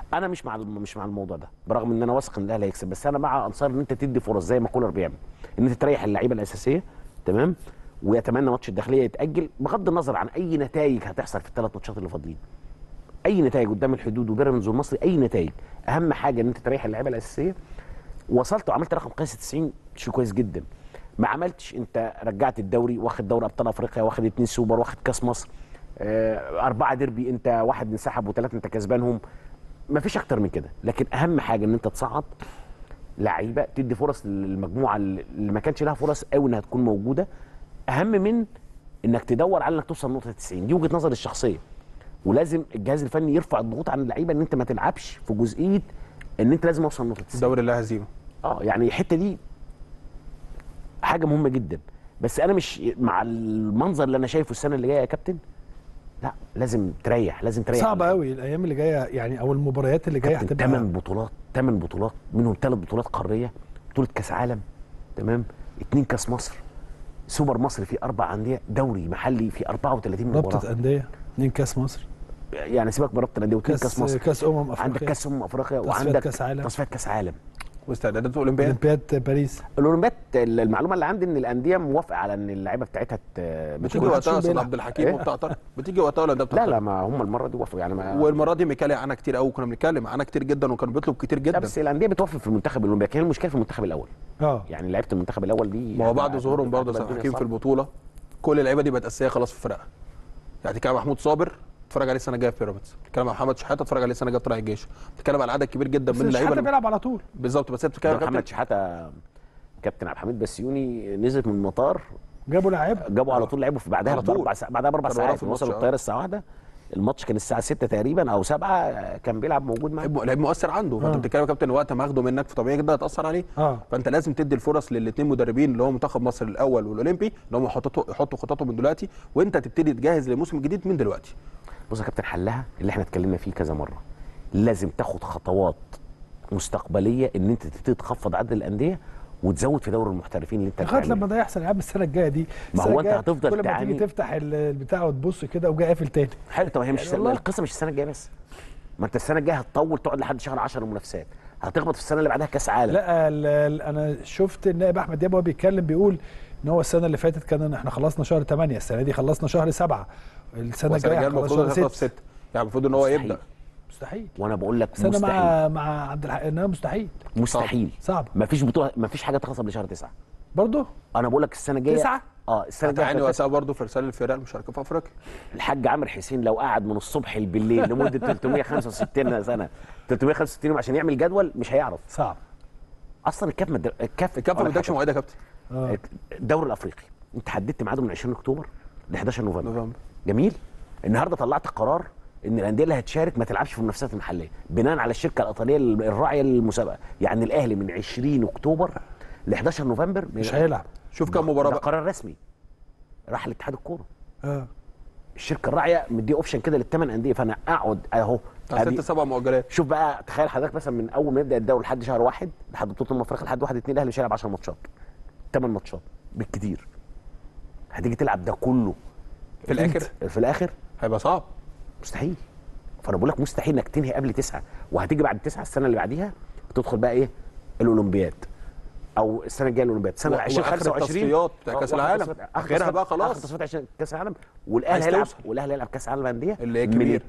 انا مش مع الم- مش مع الموضوع ده برغم ان انا واثق ان الاهلي هيكسب بس انا مع انصار ان انت تدي فرص زي ما كولر بيعمل ان انت تريح اللعيبه الاساسيه تمام ويتمنى ماتش الداخليه يتاجل بغض النظر عن اي نتائج هتحصل في الثلاث ماتشات اللي فاضلين اي نتائج قدام الحدود وبيراميدز والمصري اي نتائج اهم حاجه ان انت تريح اللعيبه الاساسيه وصلت وعملت رقم قياسي 90 شيء كويس جدا ما عملتش انت رجعت الدوري واخد دوري ابطال افريقيا واخد اتنين سوبر واخد كاس مصر آه، أربعة ديربي أنت واحد انسحب وثلاثة أنت كسبانهم ما فيش أكتر من كده لكن أهم حاجة إن أنت تصعد لعيبة تدي فرص للمجموعة اللي ما كانش لها فرص قوي إنها تكون موجودة أهم من إنك تدور على إنك توصل نقطة 90 دي وجهة نظري الشخصية ولازم الجهاز الفني يرفع الضغوط عن اللعيبة إن أنت ما تلعبش في جزئية إن أنت لازم أوصل نقطة 90 الدوري لا هزيمه اه يعني الحته دي حاجه مهمه جدا بس انا مش مع المنظر اللي انا شايفه السنه اللي جايه يا كابتن لا لازم تريح لازم تريح صعب قوي الايام اللي جايه يعني او المباريات اللي جايه كابتن هتبقى ثمان بطولات ثمان بطولات منهم ثلاث بطولات قاريه بطوله كاس عالم تمام اتنين كاس مصر سوبر مصر فيه اربع انديه دوري محلي فيه 34 مباراه رابطه انديه اثنين كاس مصر يعني سيبك من رابطه الانديه واتنين كاس, كاس مصر كاس امم افريقيا عندك كاس امم افريقيا تصفيات وعندك كأس عالم. تصفيات كاس عالم واستعدادات الاولمبياد اولمبياد باريس الاولمبياد المعلومه اللي عندي ان الانديه موافقه على ان اللعيبه بتاعتها ت- بتيجي بتكون وقتها يا استاذ بيلعب. عبد الحكيم إيه؟ وبتعطر بتيجي وقتها ولا ده لا بتعطر لا ما هم المره دي وافقوا يعني ما والمره دي ميكالي عنها كتير قوي كنا بنتكلم عنها كتير جدا وكان بيطلب كتير لا جدا بس الانديه بتوافق في المنتخب الاولمبي كان المشكله في المنتخب الاول اه يعني لعيبه المنتخب الاول دي ما هو بعد هتبقى- ظهورهم برضه هتبقى يا استاذ الدنيا حكيم في صعبة. البطوله كل اللعيبه دي بقت اساسيه خلاص في فرقها يعني كان محمود صابر اتفرج عليه السنه الجايه في بيراميدز بتتكلم عن محمد شحاته اتفرج عليه السنه الجايه في طلائع الجيش بتتكلم على عدد كبير جدا بس من اللعيبه شحاته اللي- بيلعب على طول بالظبط بس هي ده بتتكلم محمد كابتن شحاته كابتن عبد الحميد بسيوني نزل من المطار جابوا لاعب جابوا على طول لعبوا في بعدها على طول. باربع ساعات بعدها باربع كان وراه ساعات في الماتش، وصلوا آه. الطياره الساعه واحدة الماتش كان الساعه 6 تقريبا او 7 كان بيلعب موجود معاه لعيب لعيب مؤثر عنده فانت آه. بتتكلم يا كابتن وقت ما اخده منك فطبيعي جدا هتاثر عليه اه فانت لازم تدي الفرص للاثنين مدربين اللي هو منتخب مصر الاول والاولمبي ان هم يحطوا يحطوا خططهم من دلوقتي وانت تبتدي تجهز للموسم الجديد من دلوقتي بص يا كابتن حلها اللي احنا اتكلمنا فيه كذا مره لازم تاخد خطوات مستقبليه ان انت تبتدي تخفض عدد الانديه وتزود في دور المحترفين اللي انت لغايه بتعمله. لما ده يحصل يا عم السنه الجايه دي ما السنة هو أنت الجاية هتفضل كل ما تعاني. تيجي تفتح ال- البتاع وتبص كده وجاي قافل تاني حلو طب هي مش يعني والله. القصه مش السنه الجايه بس ما انت السنه الجايه هتطول تقعد لحد شهر 10 المنافسات هتخبط في السنه اللي بعدها كاس عالم لا ال- ال- انا شفت النائب احمد دياب وهو بيتكلم بيقول ان هو السنه اللي فاتت كان احنا خلصنا شهر 8 السنه دي خلصنا شهر 7 السنه والسنه الجايه الجايه هنخلص المفروض شهر هتخلص في 6 6 يعني المفروض ان هو مستحيل. يبدا مستحيل وانا بقول لك بس انا مستحيل مع مع عبد الحق انها مستحيل مستحيل صعب ما فيش بطوله ما فيش حاجه تخلص قبل شهر 9 برضه انا بقول لك السنه الجايه تسعة؟ اه السنه الجايه هتعاني هتبقى وقتها برضه في رساله الفرق المشاركه في افريقيا الحاج عامر حسين لو قعد من الصبح بالليل لمده 365 سنه 365 يوم عشان يعمل جدول مش هيعرف صعب اصلا الكاف مد... الكاف الكاف ما أقول لك ادكش حاجة. مواعيد يا كابتن اه الدوري الافريقي انت حددت ميعاده من 20 اكتوبر ل 11 نوفمبر نوفمبر جميل النهارده طلعت قرار ان الانديه اللي هتشارك ما تلعبش في المنافسات المحليه بناء على الشركه الايطاليه الراعيه للمسابقه يعني الاهلي من 20 اكتوبر ل 11 نوفمبر مش هيلعب شوف كام مباراه ده بقى قرار رسمي راح لاتحاد الكوره اه الشركه الراعيه مديه اوبشن كده للثمان انديه فانا اقعد اهو بتاع أدي- ست سبع مؤجلات شوف بقى تخيل حضرتك مثلا من اول ما يبدا الدوري لحد شهر واحد لحد بطوله امم افريقيا لحد واحد اتنين الاهلي مش هيلعب 10 ماتشات 8 ماتشات بالكتير هتيجي تلعب ده كله في الاخر في الاخر هيبقى صعب مستحيل فانا بقول لك مستحيل انك تنهي قبل تسعه وهتيجي بعد تسعه السنه اللي بعديها وتدخل بقى ايه الاولمبياد او السنه الجايه الاولمبياد سنه و- 20 وآخر 25 التصفيات بتاع كأس آه، وآخر العالم. تصفيات- آخر آخرها تصفيات- بقى خلاص. اخر تصفيات عشان كاس العالم والاهلي عايز هيلعب توصل. والاهلي هيلعب كاس العالم انديه اللي هي من كبير.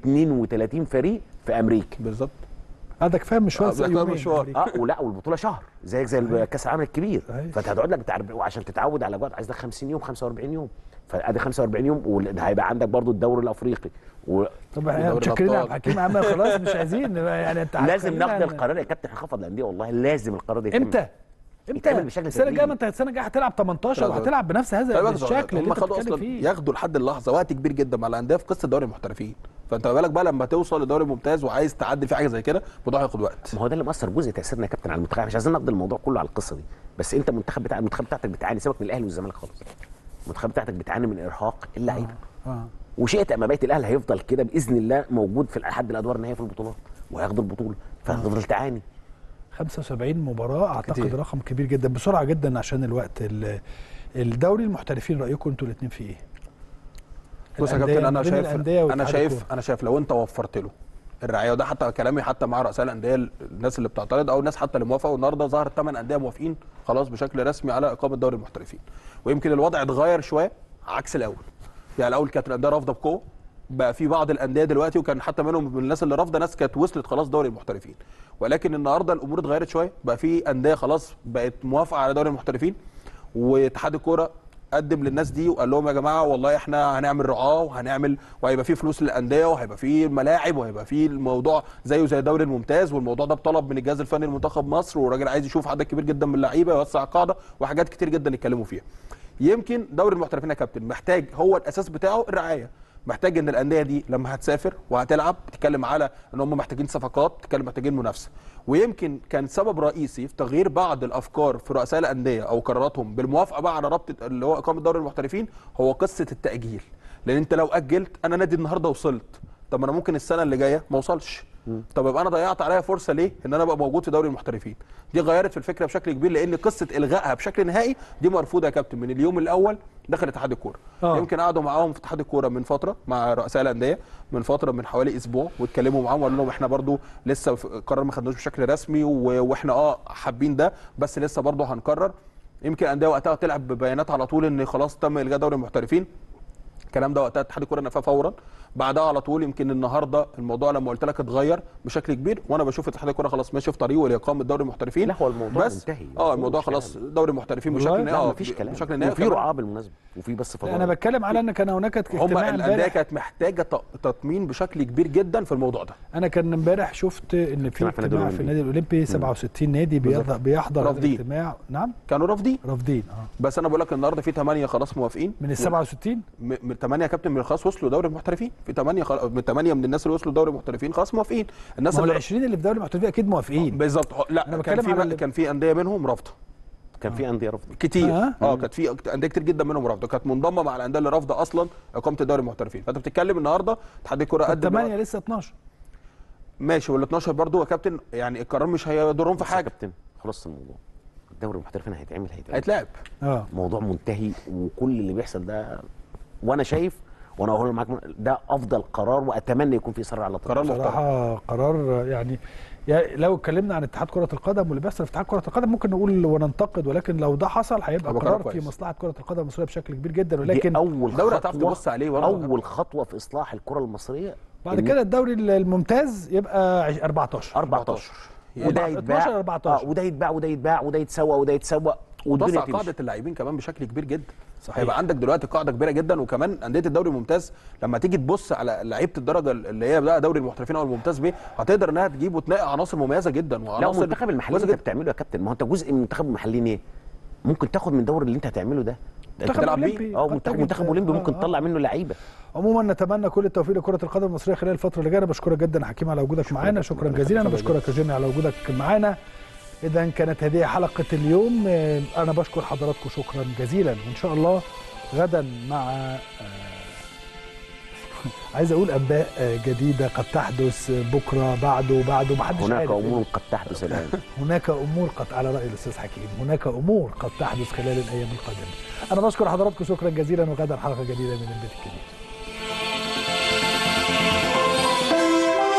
32 فريق في امريكا اه ده كفايه مشوار آه، ده كفاية يومين مشوار. أمريكا. اه ولا والبطوله شهر زيك زي كاس العالم الكبير صحيح. فانت هتقعد لك بتاع وعشان تتعود على جواد عايز لك 50 يوم 45 يوم فادي 45 يوم وهيبقى عندك برضو الدوري الافريقي و... طب احنا ودوري متشكرين يا الأبطال. عبد الحكيم يا عم خلاص مش عايزين يعني انت لازم هتخلينا ناخد ن- القرار يا كابتن هنخفض الانديه والله لازم القرار ده يتم. امتى؟ امتى؟ يتعمل بشكل السنه الجايه تدريجي. ما انت السنه الجايه هتلعب 18 لا، لا. وهتلعب بنفس هذا خلي بالك الشكل اللي هم انت خدوا بتتكلم اصلا فيه ياخدوا لحد اللحظه وقت كبير جدا مع الانديه في قصه دوري المحترفين فانت ما بالك بقى لما توصل لدوري ممتاز وعايز تعدي في حاجه زي كده الموضوع هياخد وقت ما هو ده اللي مأثر جزء تاثيرنا يا كابتن على المنتخب مش عايزين نقضي الموضوع كله على القصه دي بس انت المنتخب بتاع المنتخب بتاعتك بتعاني سيبك من الاهلي والزمالك خالص المنتخب بتاعتك بتعاني من ارهاق اللعيبه اه وشئت ام ابيت الاهلي هيفضل كده باذن الله موجود في لحد الادوار النهائيه في البطولات وهياخد البطوله فهتفضل تعاني 75 مباراه اعتقد كتير. رقم كبير جدا بسرعه جدا عشان الوقت ال- الدوري المحترفين رايكم انتوا الاثنين فيه ايه؟ بص يا الأندية- كابتن ما انا بين شايف الأندية انا واتحاد شايف الكورة. انا شايف لو انت وفرت له الرعايه وده حتى كلامي حتى مع رؤساء الانديه الناس اللي بتعترض او الناس حتى اللي موافقه والنهارده ظهر ثمان انديه موافقين خلاص بشكل رسمي على اقامه دوري المحترفين ويمكن الوضع اتغير شويه عكس الاول يعني الاول كانت الانديه رافضه بقوه بقى في بعض الانديه دلوقتي وكان حتى منهم من الناس اللي رافضه ناس كانت وصلت خلاص دوري المحترفين ولكن النهارده الامور اتغيرت شويه بقى في انديه خلاص بقت موافقه على دوري المحترفين واتحاد الكوره قدم للناس دي وقال لهم يا جماعه والله احنا هنعمل رعاه وهنعمل وهيبقى في فلوس للانديه وهيبقى في ملاعب وهيبقى في الموضوع زيه زي الدوري الممتاز والموضوع ده بطلب من الجهاز الفني لمنتخب مصر والراجل عايز يشوف عدد كبير جدا من اللعيبه يوسع القاعده وحاجات كتير جدا يتكلموا فيها. يمكن دوري المحترفين يا كابتن محتاج هو الاساس بتاعه الرعايه محتاج ان الانديه دي لما هتسافر وهتلعب تتكلم على ان هم محتاجين صفقات تتكلم محتاجين منافسه ويمكن كان سبب رئيسي في تغيير بعض الافكار في رؤساء الانديه او قراراتهم بالموافقه بقى على رابطه اللي هو اقامه دوري المحترفين هو قصه التاجيل لان انت لو اجلت انا نادي النهارده وصلت طب ما انا ممكن السنه اللي جايه ما اوصلش طب يبقى انا ضيعت عليا فرصه ليه ان انا ابقى موجود في دوري المحترفين دي غيرت في الفكره بشكل كبير لان قصه الغائها بشكل نهائي دي مرفوضه يا كابتن من اليوم الاول داخل اتحاد الكوره آه. يمكن قعدوا معاهم في اتحاد الكوره من فتره مع رؤساء الانديه من فتره من حوالي اسبوع واتكلموا معاهم وقالوا لهم احنا برضو لسه في- القرار ما خدناش بشكل رسمي و- واحنا اه حابين ده بس لسه برضو هنقرر يمكن الانديه وقتها تلعب ببيانات على طول ان خلاص تم الغاء دوري المحترفين الكلام ده وقتها اتحاد الكوره نفاه فورا بعدها على طول يمكن النهارده الموضوع لما قلت لك اتغير بشكل كبير وانا بشوف اتحاد الكوره خلاص ماشي في طريقه لاقامه دوري المحترفين لا، هو الموضوع بس منتهي. اه مفهوش الموضوع كلام. خلاص دوري المحترفين والله؟ بشكل لا، نهائي لا آه، مفيش كلام بشكل نهائي وفي وكمان- رعاه بالمناسبه وفي بس لا، فضاء انا بتكلم على ان كان هناك هم اجتماع الانديه امبارح كانت محتاجه ت- تطمين بشكل كبير جدا في الموضوع ده انا كان امبارح شفت ان في اجتماع في النادي اجتماع في النادي الاولمبي 67 نادي بيض- بيحضر هذا رافضين. الاجتماع نعم كانوا رافضين رافضين اه بس انا بقول لك النهارده في 8 خلاص موافقين من ال 67 م- من 8 كابتن من خلاص وصلوا دوري المحترفين في 8 خل... من 8 من الناس اللي وصلوا دوري المحترفين خلاص موافقين الناس ما هو ال اللي 20 اللي في دوري المحترفين اكيد موافقين بالظبط هو- لا أنا كان بتكلم في على اللي- كان في انديه منهم رافضه كان في انديه رفض كتير آه. اه, كانت في انديه كتير جدا منهم رافضه كانت منضمه مع الانديه اللي رافضه اصلا اقامه الدوري المحترفين فانت بتتكلم النهارده اتحاد الكوره قدم 8 لسه 12 ماشي وال 12 برضه يا كابتن يعني القرار مش هيضرهم في بس يا حاجه كابتن خلص الموضوع الدوري المحترفين هيتعمل هيتعمل هيتلعب اه موضوع منتهي وكل اللي بيحصل ده وانا شايف وانا هقول معاك ده افضل قرار واتمنى يكون في اصرار على قرار تطبيقه. بصراحه قرار يعني يعني لو اتكلمنا عن اتحاد كره القدم واللي بيحصل في اتحاد كره القدم ممكن نقول وننتقد ولكن لو ده حصل هيبقى هيبقى قرار قرار في كويس. مصلحه كره القدم المصريه بشكل كبير جدا دي ولكن اول دوري هتعرف خطوة- تبص عليه برضه. اول خطوه في اصلاح الكره المصريه بعد إن كده الدوري الممتاز يبقى عش- 14 14 يعني وده 12 يتباع 14. آه وده يتباع وده يتباع وده يتسوى وده يتسوى والدنيا وتوسع تمشي قاعده اللاعبين كمان بشكل كبير جدا صحيح. هيبقى عندك دلوقتي قاعده كبيره جدا وكمان انديه الدوري الممتاز لما تيجي تبص على لعيبه الدرجه اللي هي بقى دوري المحترفين او الممتاز بيه هتقدر انها تجيب وتنقي عناصر مميزه جدا لا وعناصر المنتخب المحلي كويسة اللي انت جدا. بتعمله يا كابتن ما هو انت جزء من المنتخب المحلي ايه ممكن تاخد من الدوري اللي انت هتعمله ده ده منتخب انت تلعب بيه. أولمبي اه قد منتخب تجد- منتخب اولمبي آه، ممكن آه. تطلع منه لعيبه عموما نتمنى كل التوفيق لكره القدم المصريه خلال الفتره اللي جايه انا بشكرك جدا يا حكيم على وجودك معانا شكرا جزيلا انا بشكرك يا جيمي على وجودك معانا اذا كانت هذه حلقه اليوم آه، انا بشكر حضراتكم شكرا جزيلا وان شاء الله غدا مع آه، عايز اقول انباء آه، جديده قد تحدث بكره بعده بعده ما حدش هناك عارف امور قد تحدث الان هناك امور قد على راي الاستاذ حكيم هناك امور قد تحدث خلال الايام القادمه انا بشكر حضراتكم شكرا جزيلا وغدا حلقه جديده من البيت الكبير